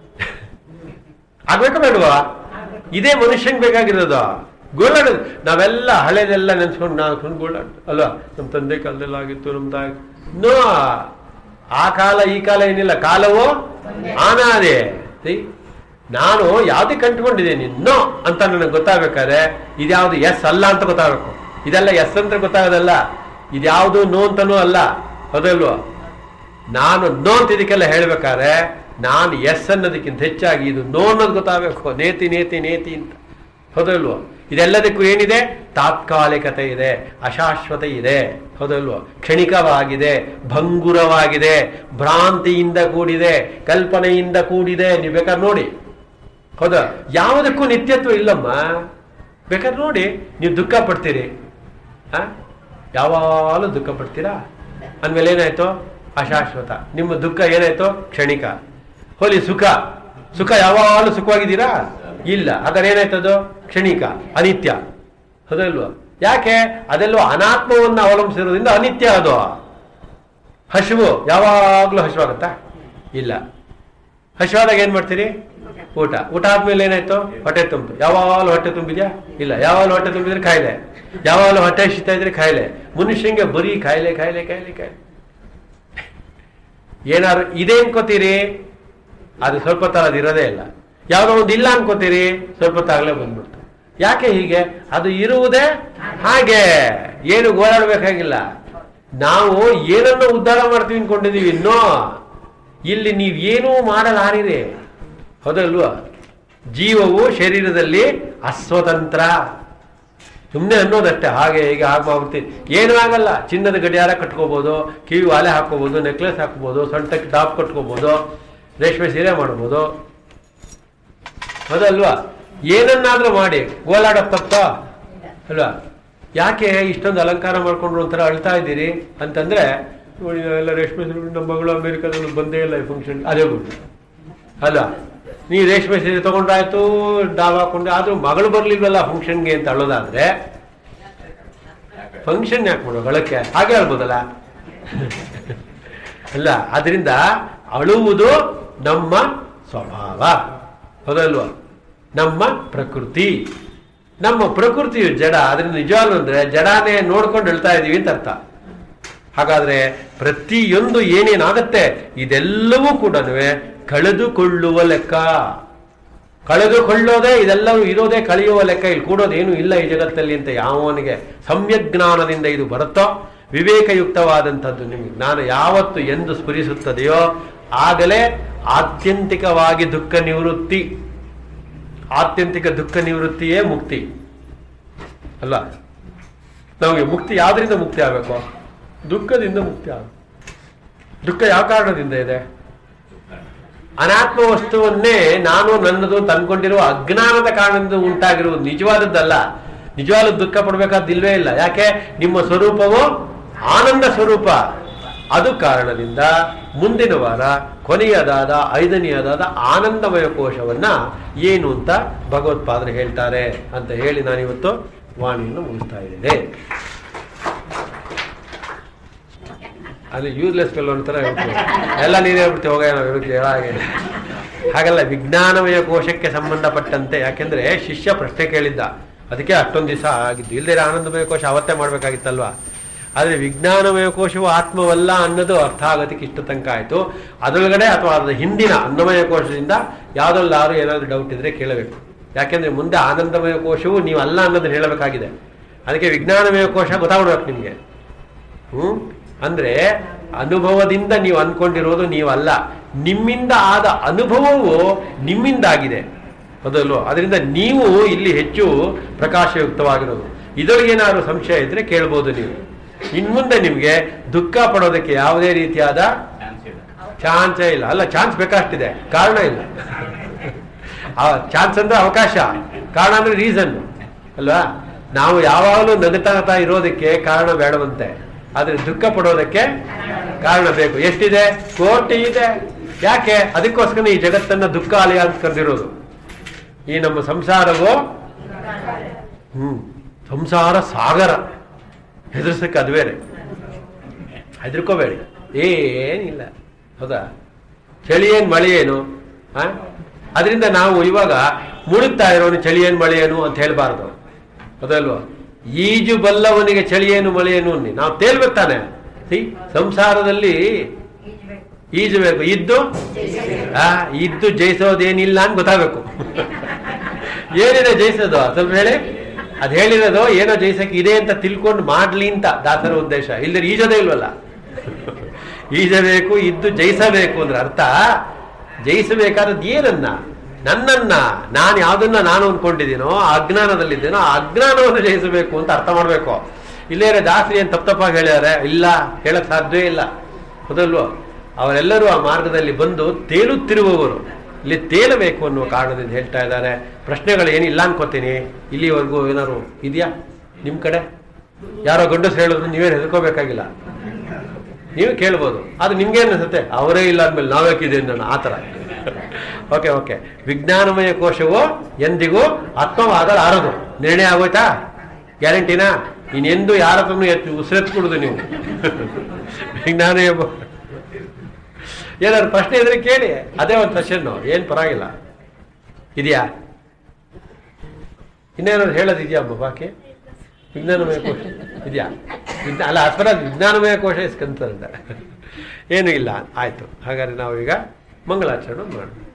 ಆಗ್ಬೇಕಾ ಬೇಡವಾ ಇದೇ ಮನುಷ್ಯನ್ ಬೇಕಾಗಿರೋದು ಗೋಳಾಡ ನಾವೆಲ್ಲ ಹಳೇದೆಲ್ಲ ನೆನ್ಸ್ಕೊಂಡು ನಾವು ಸುಮ್ಮನೆ ಗೋಳಾಡ ಅಲ್ವಾ ನಮ್ಮ ತಂದೆ ಕಾಲದಲ್ಲಿ ಆಗಿತ್ತು ನಮ್ಮ ತಾಯಿ ನೋ ಆ ಕಾಲ ಈ ಕಾಲ ಏನಿಲ್ಲ ಕಾಲವು ಆನಾದೆ See? ನಾನು ಯಾವ್ದಕ್ಕೆ ಕಂಡುಕೊಂಡಿದ್ದೀನಿ ನೋ ಅಂತ ನನಗೆ ಗೊತ್ತಾಗ್ಬೇಕಾದ್ರೆ ಇದ್ಯಾವುದು ಎಸ್ ಅಲ್ಲ ಅಂತ ಗೊತ್ತಾಗಬೇಕು ಇದೆಲ್ಲ ಎಸ್ ಅಂತ ಗೊತ್ತಾಗೋದಲ್ಲ ಇದ್ಯಾವುದು ನೋ ಅಂತನೂ ಅಲ್ಲ ಹೌದಲ್ವಾ ನಾನು ನೋ ಅಂತ ಇದಕ್ಕೆಲ್ಲ ಹೇಳ್ಬೇಕಾದ್ರೆ ನಾನು ಎಸ್ ಅನ್ನೋದಕ್ಕಿಂತ ಹೆಚ್ಚಾಗಿ ಇದು ನೋ ಅನ್ನೋದು ಗೊತ್ತಾಗಬೇಕು ನೇತಿ ನೇತಿ ನೇತಿ ಅಂತ ಹೌದಲ್ವೋ ಇದೆಲ್ಲದಕ್ಕೂ ಏನಿದೆ ತಾತ್ಕಾಲಿಕತೆ ಇದೆ ಅಶಾಶ್ವತ ಇದೆ ಹೌದಲ್ವೋ ಕ್ಷಣಿಕವಾಗಿದೆ ಭಂಗುರವಾಗಿದೆ ಭ್ರಾಂತಿಯಿಂದ ಕೂಡಿದೆ ಕಲ್ಪನೆಯಿಂದ ಕೂಡಿದೆ ನೀವು ಬೇಕಾದ್ರೆ ನೋಡಿ ಹೌದಾ ಯಾವುದಕ್ಕೂ ನಿತ್ಯತ್ವ ಇಲ್ಲಮ್ಮ ಬೇಕಾದ್ರೆ ನೋಡಿ ನೀವು ದುಃಖ ಪಡ್ತೀರಿ ಆ ಯಾವಾಗಲೂ ದುಃಖ ಪಡ್ತೀರಾ ಅಂದಮೇಲೆ ಏನಾಯ್ತು ಅಶಾಶ್ವತ ನಿಮ್ಮ ದುಃಖ ಏನಾಯ್ತು ಕ್ಷಣಿಕ ಹೋಲಿ ಸುಖ ಸುಖ ಯಾವಾಗಲೂ ಸುಖವಾಗಿದ್ದೀರಾ ಇಲ್ಲ ಹಾಗಾದ್ರೆ ಏನಾಯ್ತದು ಕ್ಷಣಿಕ ಅನಿತ್ಯ ಹೌದಲ್ವ ಯಾಕೆ ಅದೆಲ್ಲೋ ಅನಾತ್ಮವನ್ನು ಅವಲಂಬಿಸಿರೋದ್ರಿಂದ ಅನಿತ್ಯ ಅದು ಹಸಿವು ಯಾವಾಗಲೂ ಹಸಿವಾಗುತ್ತಾ ಇಲ್ಲ ಹಸಿವಾದಾಗ ಏನ್ ಮಾಡ್ತೀರಿ ಊಟ ಊಟ ಆದ್ಮೇಲೆ ಏನಾಯ್ತು ಹೊಟ್ಟೆ ತುಂಬ ಯಾವಾಗಲೂ ಹೊಟ್ಟೆ ತುಂಬಿದ್ಯಾ ಇಲ್ಲ ಯಾವಾಗಲೂ ಹೊಟ್ಟೆ ತುಂಬಿದ್ರೆ ಕಾಯಿಲೆ ಯಾವಾಗಲೂ ಹೊಟ್ಟೆ ಹಸಿತಾ ಇದ್ರೆ ಕಾಯಿಲೆ ಮನುಷ್ಯಂಗೆ ಬರೀ ಕಾಯಿಲೆ ಕಾಯಿಲೆ ಕಾಯಿಲೆ ಕಾಯಿಲೆ ಏನಾದ್ರು ಇದೆ ಅನ್ಕೋತೀರಿ ಅದು ಸ್ವಲ್ಪ ಹೊತ್ತು ಅದು ಇರೋದೇ ಇಲ್ಲ ಯಾವುದೋ ಒಂದು ಇಲ್ಲ ಅನ್ಕೋತೀರಿ ಸ್ವಲ್ಪ ಹೊತ್ತಾಗಲೇ ಬಂದ್ಬಿಡ್ತು ಯಾಕೆ ಹೀಗೆ ಅದು ಇರುವುದೇ ಹಾಗೆ ಏನು ಓಡಾಡ್ಬೇಕಾಗಿಲ್ಲ ನಾವು ಏನನ್ನು ಉದ್ಧಾರ ಮಾಡ್ತೀವಿ ಅನ್ಕೊಂಡಿದೀವಿ ಇನ್ನೂ ಇಲ್ಲಿ ನೀವು ಏನೂ ಮಾಡಲಾರಿರಿ ಹೌದಲ್ವಾ ಜೀವವು ಶರೀರದಲ್ಲಿ ಅಸ್ವತಂತ್ರ ಸುಮ್ಮನೆ ಅನ್ನೋದಷ್ಟೇ ಹಾಗೆ ಹೀಗೆ ಹಾಗೆ ಮಾಡ್ಬಿಡ್ತೀವಿ ಏನೂ ಆಗಲ್ಲ ಚಿನ್ನದ ಗಡಿಯಾರ ಕಟ್ಕೋಬೋದು ಕಿವಿ ವಾಲೆ ಹಾಕೋಬೋದು ನೆಕ್ಲೆಸ್ ಹಾಕೋಬೋದು ಸೊಂಟಕ್ಕೆ ಟಾಪ್ ಕಟ್ಕೋಬೋದು ರೇಷ್ಮೆ ಸೀರೆ ಮಾಡ್ಬೋದು ಹೌದಲ್ವಾ ಏನನ್ನಾದ್ರೂ ಮಾಡಿ ಗೋಲಾಡೋ ತಪ್ಪ ಅಲ್ವಾ ಯಾಕೆ ಇಷ್ಟೊಂದು ಅಲಂಕಾರ ಮಾಡ್ಕೊಂಡ್ರು ಒಂಥರ ಅಳ್ತಾ ಇದ್ದೀರಿ ಅಂತಂದ್ರೆ ನೋಡಿ ನಾವೆಲ್ಲ ರೇಷ್ಮೆ ಸೀರೆ ನಮ್ಮ ಮಗಳು ಅಮೇರಿಕಾದಲ್ಲಿ ಬಂದೇ ಇಲ್ಲ ಈ ಫಂಕ್ಷನ್ ಅದೇ ಬಿಟ್ಟು ಅಲ್ಲ ನೀ ರೇಷ್ಮೆ ಸೀರೆ ತಗೊಂಡ್ರಾಯ್ತು ಡಾವ್ ಹಾಕೊಂಡು ಆದ್ರೂ ಮಗಳು ಬರ್ಲಿಲ್ವಲ್ಲ ಫಂಕ್ಷನ್ಗೆ ಅಂತ ಅಳೋದಾದ್ರೆ ಫಂಕ್ಷನ್ ಯಾಕೆ ಮಾಡೋ ಗಳಕ್ಕೆ ಹಾಗೆ ಹೇಳ್ಬೋದಲ್ಲ ಅಲ್ಲ ಅದರಿಂದ ಅಳುವುದು ನಮ್ಮ ಸ್ವಭಾವ ಹೌದಲ್ವಾ ನಮ್ಮ ಪ್ರಕೃತಿ ನಮ್ಮ ಪ್ರಕೃತಿಯು ಜಡ ಅದರಿಂದ ನಿಜವಾಗ್ಲು ಅಂದ್ರೆ ಜಡಾನೇ ನೋಡ್ಕೊಂಡು ಹೇಳ್ತಾ ಇದೀವಿ ಅಂತ ಅರ್ಥ ಹಾಗಾದ್ರೆ ಪ್ರತಿಯೊಂದು ಏನೇನಾಗತ್ತೆ ಇದೆಲ್ಲವೂ ಕೂಡ ಕಳೆದುಕೊಳ್ಳುವ ಲೆಕ್ಕ ಕಳೆದುಕೊಳ್ಳೋದೇ ಇದೆಲ್ಲವೂ ಇರೋದೇ ಕಳೆಯುವ ಲೆಕ್ಕ ಇಲ್ಲಿ ಕೂಡೋದೇನು ಇಲ್ಲ ಈ ಜಗತ್ತಲ್ಲಿ ಅಂತ ಯಾವನಿಗೆ ಸಮ್ಯಜ್ಞಾನದಿಂದ ಇದು ಬರುತ್ತೋ ವಿವೇಕಯುಕ್ತವಾದಂಥದ್ದು ನಿಮಗೆ ಜ್ಞಾನ ಯಾವತ್ತು ಎಂದು ಸ್ಫುರಿಸುತ್ತದೆಯೋ ಆಗಲೇ ಆತ್ಯಂತಿಕವಾಗಿ ದುಃಖ ನಿವೃತ್ತಿ ಆತ್ಯಂತಿಕ ದುಃಖ ನಿವೃತ್ತಿಯೇ ಮುಕ್ತಿ ಅಲ್ಲ ನಮಗೆ ಮುಕ್ತಿ ಯಾವ್ದ್ರಿಂದ ಮುಕ್ತಿ ಆಗಬೇಕು ದುಃಖದಿಂದ ಮುಕ್ತಿ ಆಗ ದುಃಖ ಯಾವ ಕಾರಣದಿಂದ ಇದೆ ಅನಾತ್ಮ ವಸ್ತುವನ್ನೇ ನಾನು ನನ್ನದು ಅಂತ ಅನ್ಕೊಂಡಿರುವ ಅಜ್ಞಾನದ ಕಾರಣದಿಂದ ಉಂಟಾಗಿರುವುದು ನಿಜವಾದದ್ದಲ್ಲ ನಿಜವಾದ ದುಃಖ ಪಡ್ಬೇಕಾದಿಲ್ವೇ ಇಲ್ಲ ಯಾಕೆ ನಿಮ್ಮ ಸ್ವರೂಪವು ಆನಂದ ಸ್ವರೂಪ ಅದು ಕಾರಣದಿಂದ ಮುಂದಿನ ವಾರ ಕೊನೆಯದಾದ ಐದನೆಯದಾದ ಆನಂದಮಯ ಕೋಶವನ್ನ ಏನು ಅಂತ ಭಗವತ್ಪಾದರು ಹೇಳ್ತಾರೆ ಅಂತ ಹೇಳಿ ನಾನಿವತ್ತು ವಾಣಿಯನ್ನು ಮುಗಿಸ್ತಾ ಇದ್ದೇನೆ ಅದು ಯೂಸ್ಲೆಸ್ ಫೆಲ್ ಅಂತಾರ ಎಲ್ಲ ನೀನು ಹೇಳ್ಬಿಡ್ತೀವಿ ಹೋಗ ನಾವು ಹೇಳಕ್ಕೆ ಹೇಳ ಹಾಗೆ ಹಾಗಲ್ಲ ವಿಜ್ಞಾನಮಯ ಕೋಶಕ್ಕೆ ಸಂಬಂಧಪಟ್ಟಂತೆ ಯಾಕೆಂದ್ರೆ ಶಿಷ್ಯ ಪ್ರಶ್ನೆ ಕೇಳಿದ್ದ ಅದಕ್ಕೆ ಅಷ್ಟೊಂದು ದಿವಸ ಆಗಿದ್ದು ಇಲ್ಲದೆ ಆನಂದಮಯ ಕೋಶ ಅವತ್ತೇ ಮಾಡ್ಬೇಕಾಗಿತ್ತಲ್ವಾ ಆದರೆ ವಿಜ್ಞಾನಮಯ ಕೋಶವು ಆತ್ಮವಲ್ಲ ಅನ್ನೋದು ಅರ್ಥ ಆಗೋದಕ್ಕೆ ಇಷ್ಟ ತನಕ ಆಯಿತು ಅದರೊಳಗಡೆ ಅಥವಾ ಅದರ ಹಿಂದಿನ ಅನ್ನಮಯ ಕೋಶದಿಂದ ಯಾವುದಲ್ಲಾರು ಏನಾದರೂ ಡೌಟ್ ಇದ್ರೆ ಕೇಳಬೇಕು ಯಾಕೆಂದ್ರೆ ಮುಂದೆ ಆನಂದಮಯ ಕೋಶವು ನೀವು ಅಲ್ಲ ಅನ್ನೋದನ್ನ ಹೇಳಬೇಕಾಗಿದೆ ಅದಕ್ಕೆ ವಿಜ್ಞಾನಮಯ ಕೋಶ ಗೊತ್ತಾಗ್ಬೇಕು ನಿಮಗೆ ಹ್ಮ್ ಅಂದ್ರೆ ಅನುಭವದಿಂದ ನೀವು ಅನ್ಕೊಂಡಿರೋದು ನೀವಲ್ಲ ನಿಮ್ಮಿಂದ ಆದ ಅನುಭವವು ನಿಮ್ಮಿಂದಾಗಿದೆ ಹೌದಲ್ವೋ ಅದರಿಂದ ನೀವು ಇಲ್ಲಿ ಹೆಚ್ಚು ಪ್ರಕಾಶಯುಕ್ತವಾಗಿರೋದು ಇದರೊಳಗೇನಾದ್ರು ಸಂಶಯ ಇದ್ರೆ ಕೇಳ್ಬೋದು ನೀವು ಇನ್ಮುಂದೆ ನಿಮಗೆ ದುಃಖ ಪಡೋದಕ್ಕೆ ಯಾವುದೇ ರೀತಿಯಾದ ಚಾನ್ಸೇ ಇಲ್ಲ ಅಲ್ಲ ಚಾನ್ಸ್ ಬೇಕಾಗ್ತಿದೆ ಕಾರಣ ಇಲ್ಲ ಚಾನ್ಸ್ ಅಂದ್ರೆ ಅವಕಾಶ ಕಾರಣ ಅಂದ್ರೆ ರೀಸನ್ ಅಲ್ವಾ ನಾವು ಯಾವಾಗಲೂ ನಗತಾ ಇರೋದಕ್ಕೆ ಕಾರಣ ಬೇಡವಂತೆ ಆದ್ರೆ ದುಃಖ ಪಡೋದಕ್ಕೆ ಕಾರಣ ಬೇಕು ಎಷ್ಟಿದೆ ಕೋಟಿ ಇದೆ ಯಾಕೆ ಅದಕ್ಕೋಸ್ಕರ ಈ ಜಗತ್ತನ್ನ ದುಃಖ ಆಲಯ ಅಂತ ಕರೆದಿರೋದು ಈ ನಮ್ಮ ಸಂಸಾರವು ಹ್ಮ್ ಸಂಸಾರ ಸಾಗರ ಹೆದರ್ಸಕ್ಕೆ ಅದು ಬೇರೆ ಹೆದರ್ಕೋಬೇಡಿ ಏನಿಲ್ಲ ಹೌದಾ ಚಳಿ ಏನು ಮಳೆ ಏನು ಆ? ಅದರಿಂದ ನಾವು ಇವಾಗ ಮುಳುಗ್ತಾ ಇರೋನು ಚಳಿ ಏನು ಮಳೆ ಏನು ಅಂತ ಹೇಳ್ಬಾರ್ದು ಹೌದಲ್ವಾ ಈಜು ಬಲ್ಲವನಿಗೆ ಚಳಿ ಏನು ಮಳೆ ಏನು ಅನ್ನಿ ನಾವು ತೇಲ್ಬೇಕು ತಾನೆ ಸಿ ಸಂಸಾರದಲ್ಲಿ ಈಜಬೇಕು ಇದ್ದು ಆ ಇದ್ದು ಜಯಿಸೋದೇನಿಲ್ಲ ಅಂತ ಗೊತ್ತಾಗಬೇಕು ಏನಿದೆ ಜಯಿಸೋದು ಸ್ವಲ್ಪ ಹೇಳಿ ಅದ್ ಹೇಳಿರೋದು ಏನೋ ಜಯಿಸಕ್ಕೆ ಇದೆ ಅಂತ ತಿಳ್ಕೊಂಡು ಮಾಡ್ಲಿ ಅಂತ ದಾಸರ ಉದ್ದೇಶ ಇಲ್ಲದ್ರೆ ಈಜೋದೇ ಇಲ್ವಲ್ಲ ಈಜಬೇಕು ಇದ್ದು ಜಯಿಸಬೇಕು ಅಂದ್ರೆ ಅರ್ಥ ಜಯಿಸಬೇಕಾದದ್ದು ಏನನ್ನ ನನ್ನನ್ನ ನಾನು ಯಾವ್ದನ್ನ ನಾನು ಅಂದ್ಕೊಂಡಿದ್ದೀನೋ ಅಜ್ಞಾನದಲ್ಲಿದ್ದೇನೋ ಆ ಅಜ್ಞಾನವನ್ನು ಜಯಿಸಬೇಕು ಅಂತ ಅರ್ಥ ಮಾಡ್ಬೇಕು ಇಲ್ಲೇ ದಾಸರಿ ಏನ್ ತಪ್ಪ ತಪ್ಪಾಗಿ ಹೇಳ್ಯಾರೆ ಇಲ್ಲ ಹೇಳಕ್ ಸಾಧ್ಯವೇ ಇಲ್ಲ ಹೌದಲ್ವೋ ಅವರೆಲ್ಲರೂ ಆ ಮಾರ್ಗದಲ್ಲಿ ಬಂದು ತೇಲುತ್ತಿರುವವರು ಇಲ್ಲಿ ತೇಲಬೇಕು ಅನ್ನುವ ಕಾರಣದಿಂದ ಹೇಳ್ತಾ ಇದ್ದಾರೆ ಪ್ರಶ್ನೆಗಳು ಏನಿಲ್ಲ ಅನ್ಕೋತೀನಿ ಇಲ್ಲಿವರೆಗೂ ಏನಾದ್ರು ಇದೆಯಾ ನಿಮ್ ಕಡೆ ಯಾರೋ ಗಂಡಸರು ಹೇಳಿದ್ರು ನೀವೇನು ಹೆದರ್ಕೋಬೇಕಾಗಿಲ್ಲ ನೀವು ಕೇಳ್ಬೋದು ಅದು ನಿಮ್ಗೆ ಅನ್ಸುತ್ತೆ ಅವರೇ ಇಲ್ಲ ಅಂದ್ಮೇಲೆ ನಾವ್ಯಾಕಿದೆ ನಾನು ಆ ಥರ ಓಕೆ ಓಕೆ ವಿಜ್ಞಾನಮಯ ಕೋಶವು ಎಂದಿಗೂ ಆತ್ಮವಾಗಲು ಆರದು ನಿರ್ಣಯ ಆಗೋಯ್ತಾ ಗ್ಯಾರಂಟಿನಾ ಇನ್ನೆಂದು ಯಾರ ಹತ್ರನೂ ಎತ್ತು ಉಸಿರೆತ್ಬಿಡುದು ನೀವು ವಿಜ್ಞಾನಮಯ ಕೋ- ಏನಾದ್ರು ಪ್ರಶ್ನೆ ಇದ್ರೆ ಕೇಳಿ ಅದೇ ಒಂದು ಸೆಷನ್ನು ಏನು ಪರವಾಗಿಲ್ಲ ಇದೆಯಾ ಇನ್ನೇನಾದ್ರು ಹೇಳೋದಿದೆಯಾ ಅಮ್ಮ ಬಾಕಿ ವಿಜ್ಞಾನಮಯ ಕೋಶ ಇದೆಯಾ ವಿಜ್ಞಾ ಅಲ್ಲ ಅಸ್ಪರ ವಿಜ್ಞಾನಮಯ ಕೋಶ ಇಸ್ಕೊಂತಾರೆ ಏನು ಇಲ್ಲ ಆಯ್ತು ಹಾಗಾದ್ರೆ ನಾವೀಗ ಮಂಗಳಾಚರಣೆ ಮಾಡೋಣ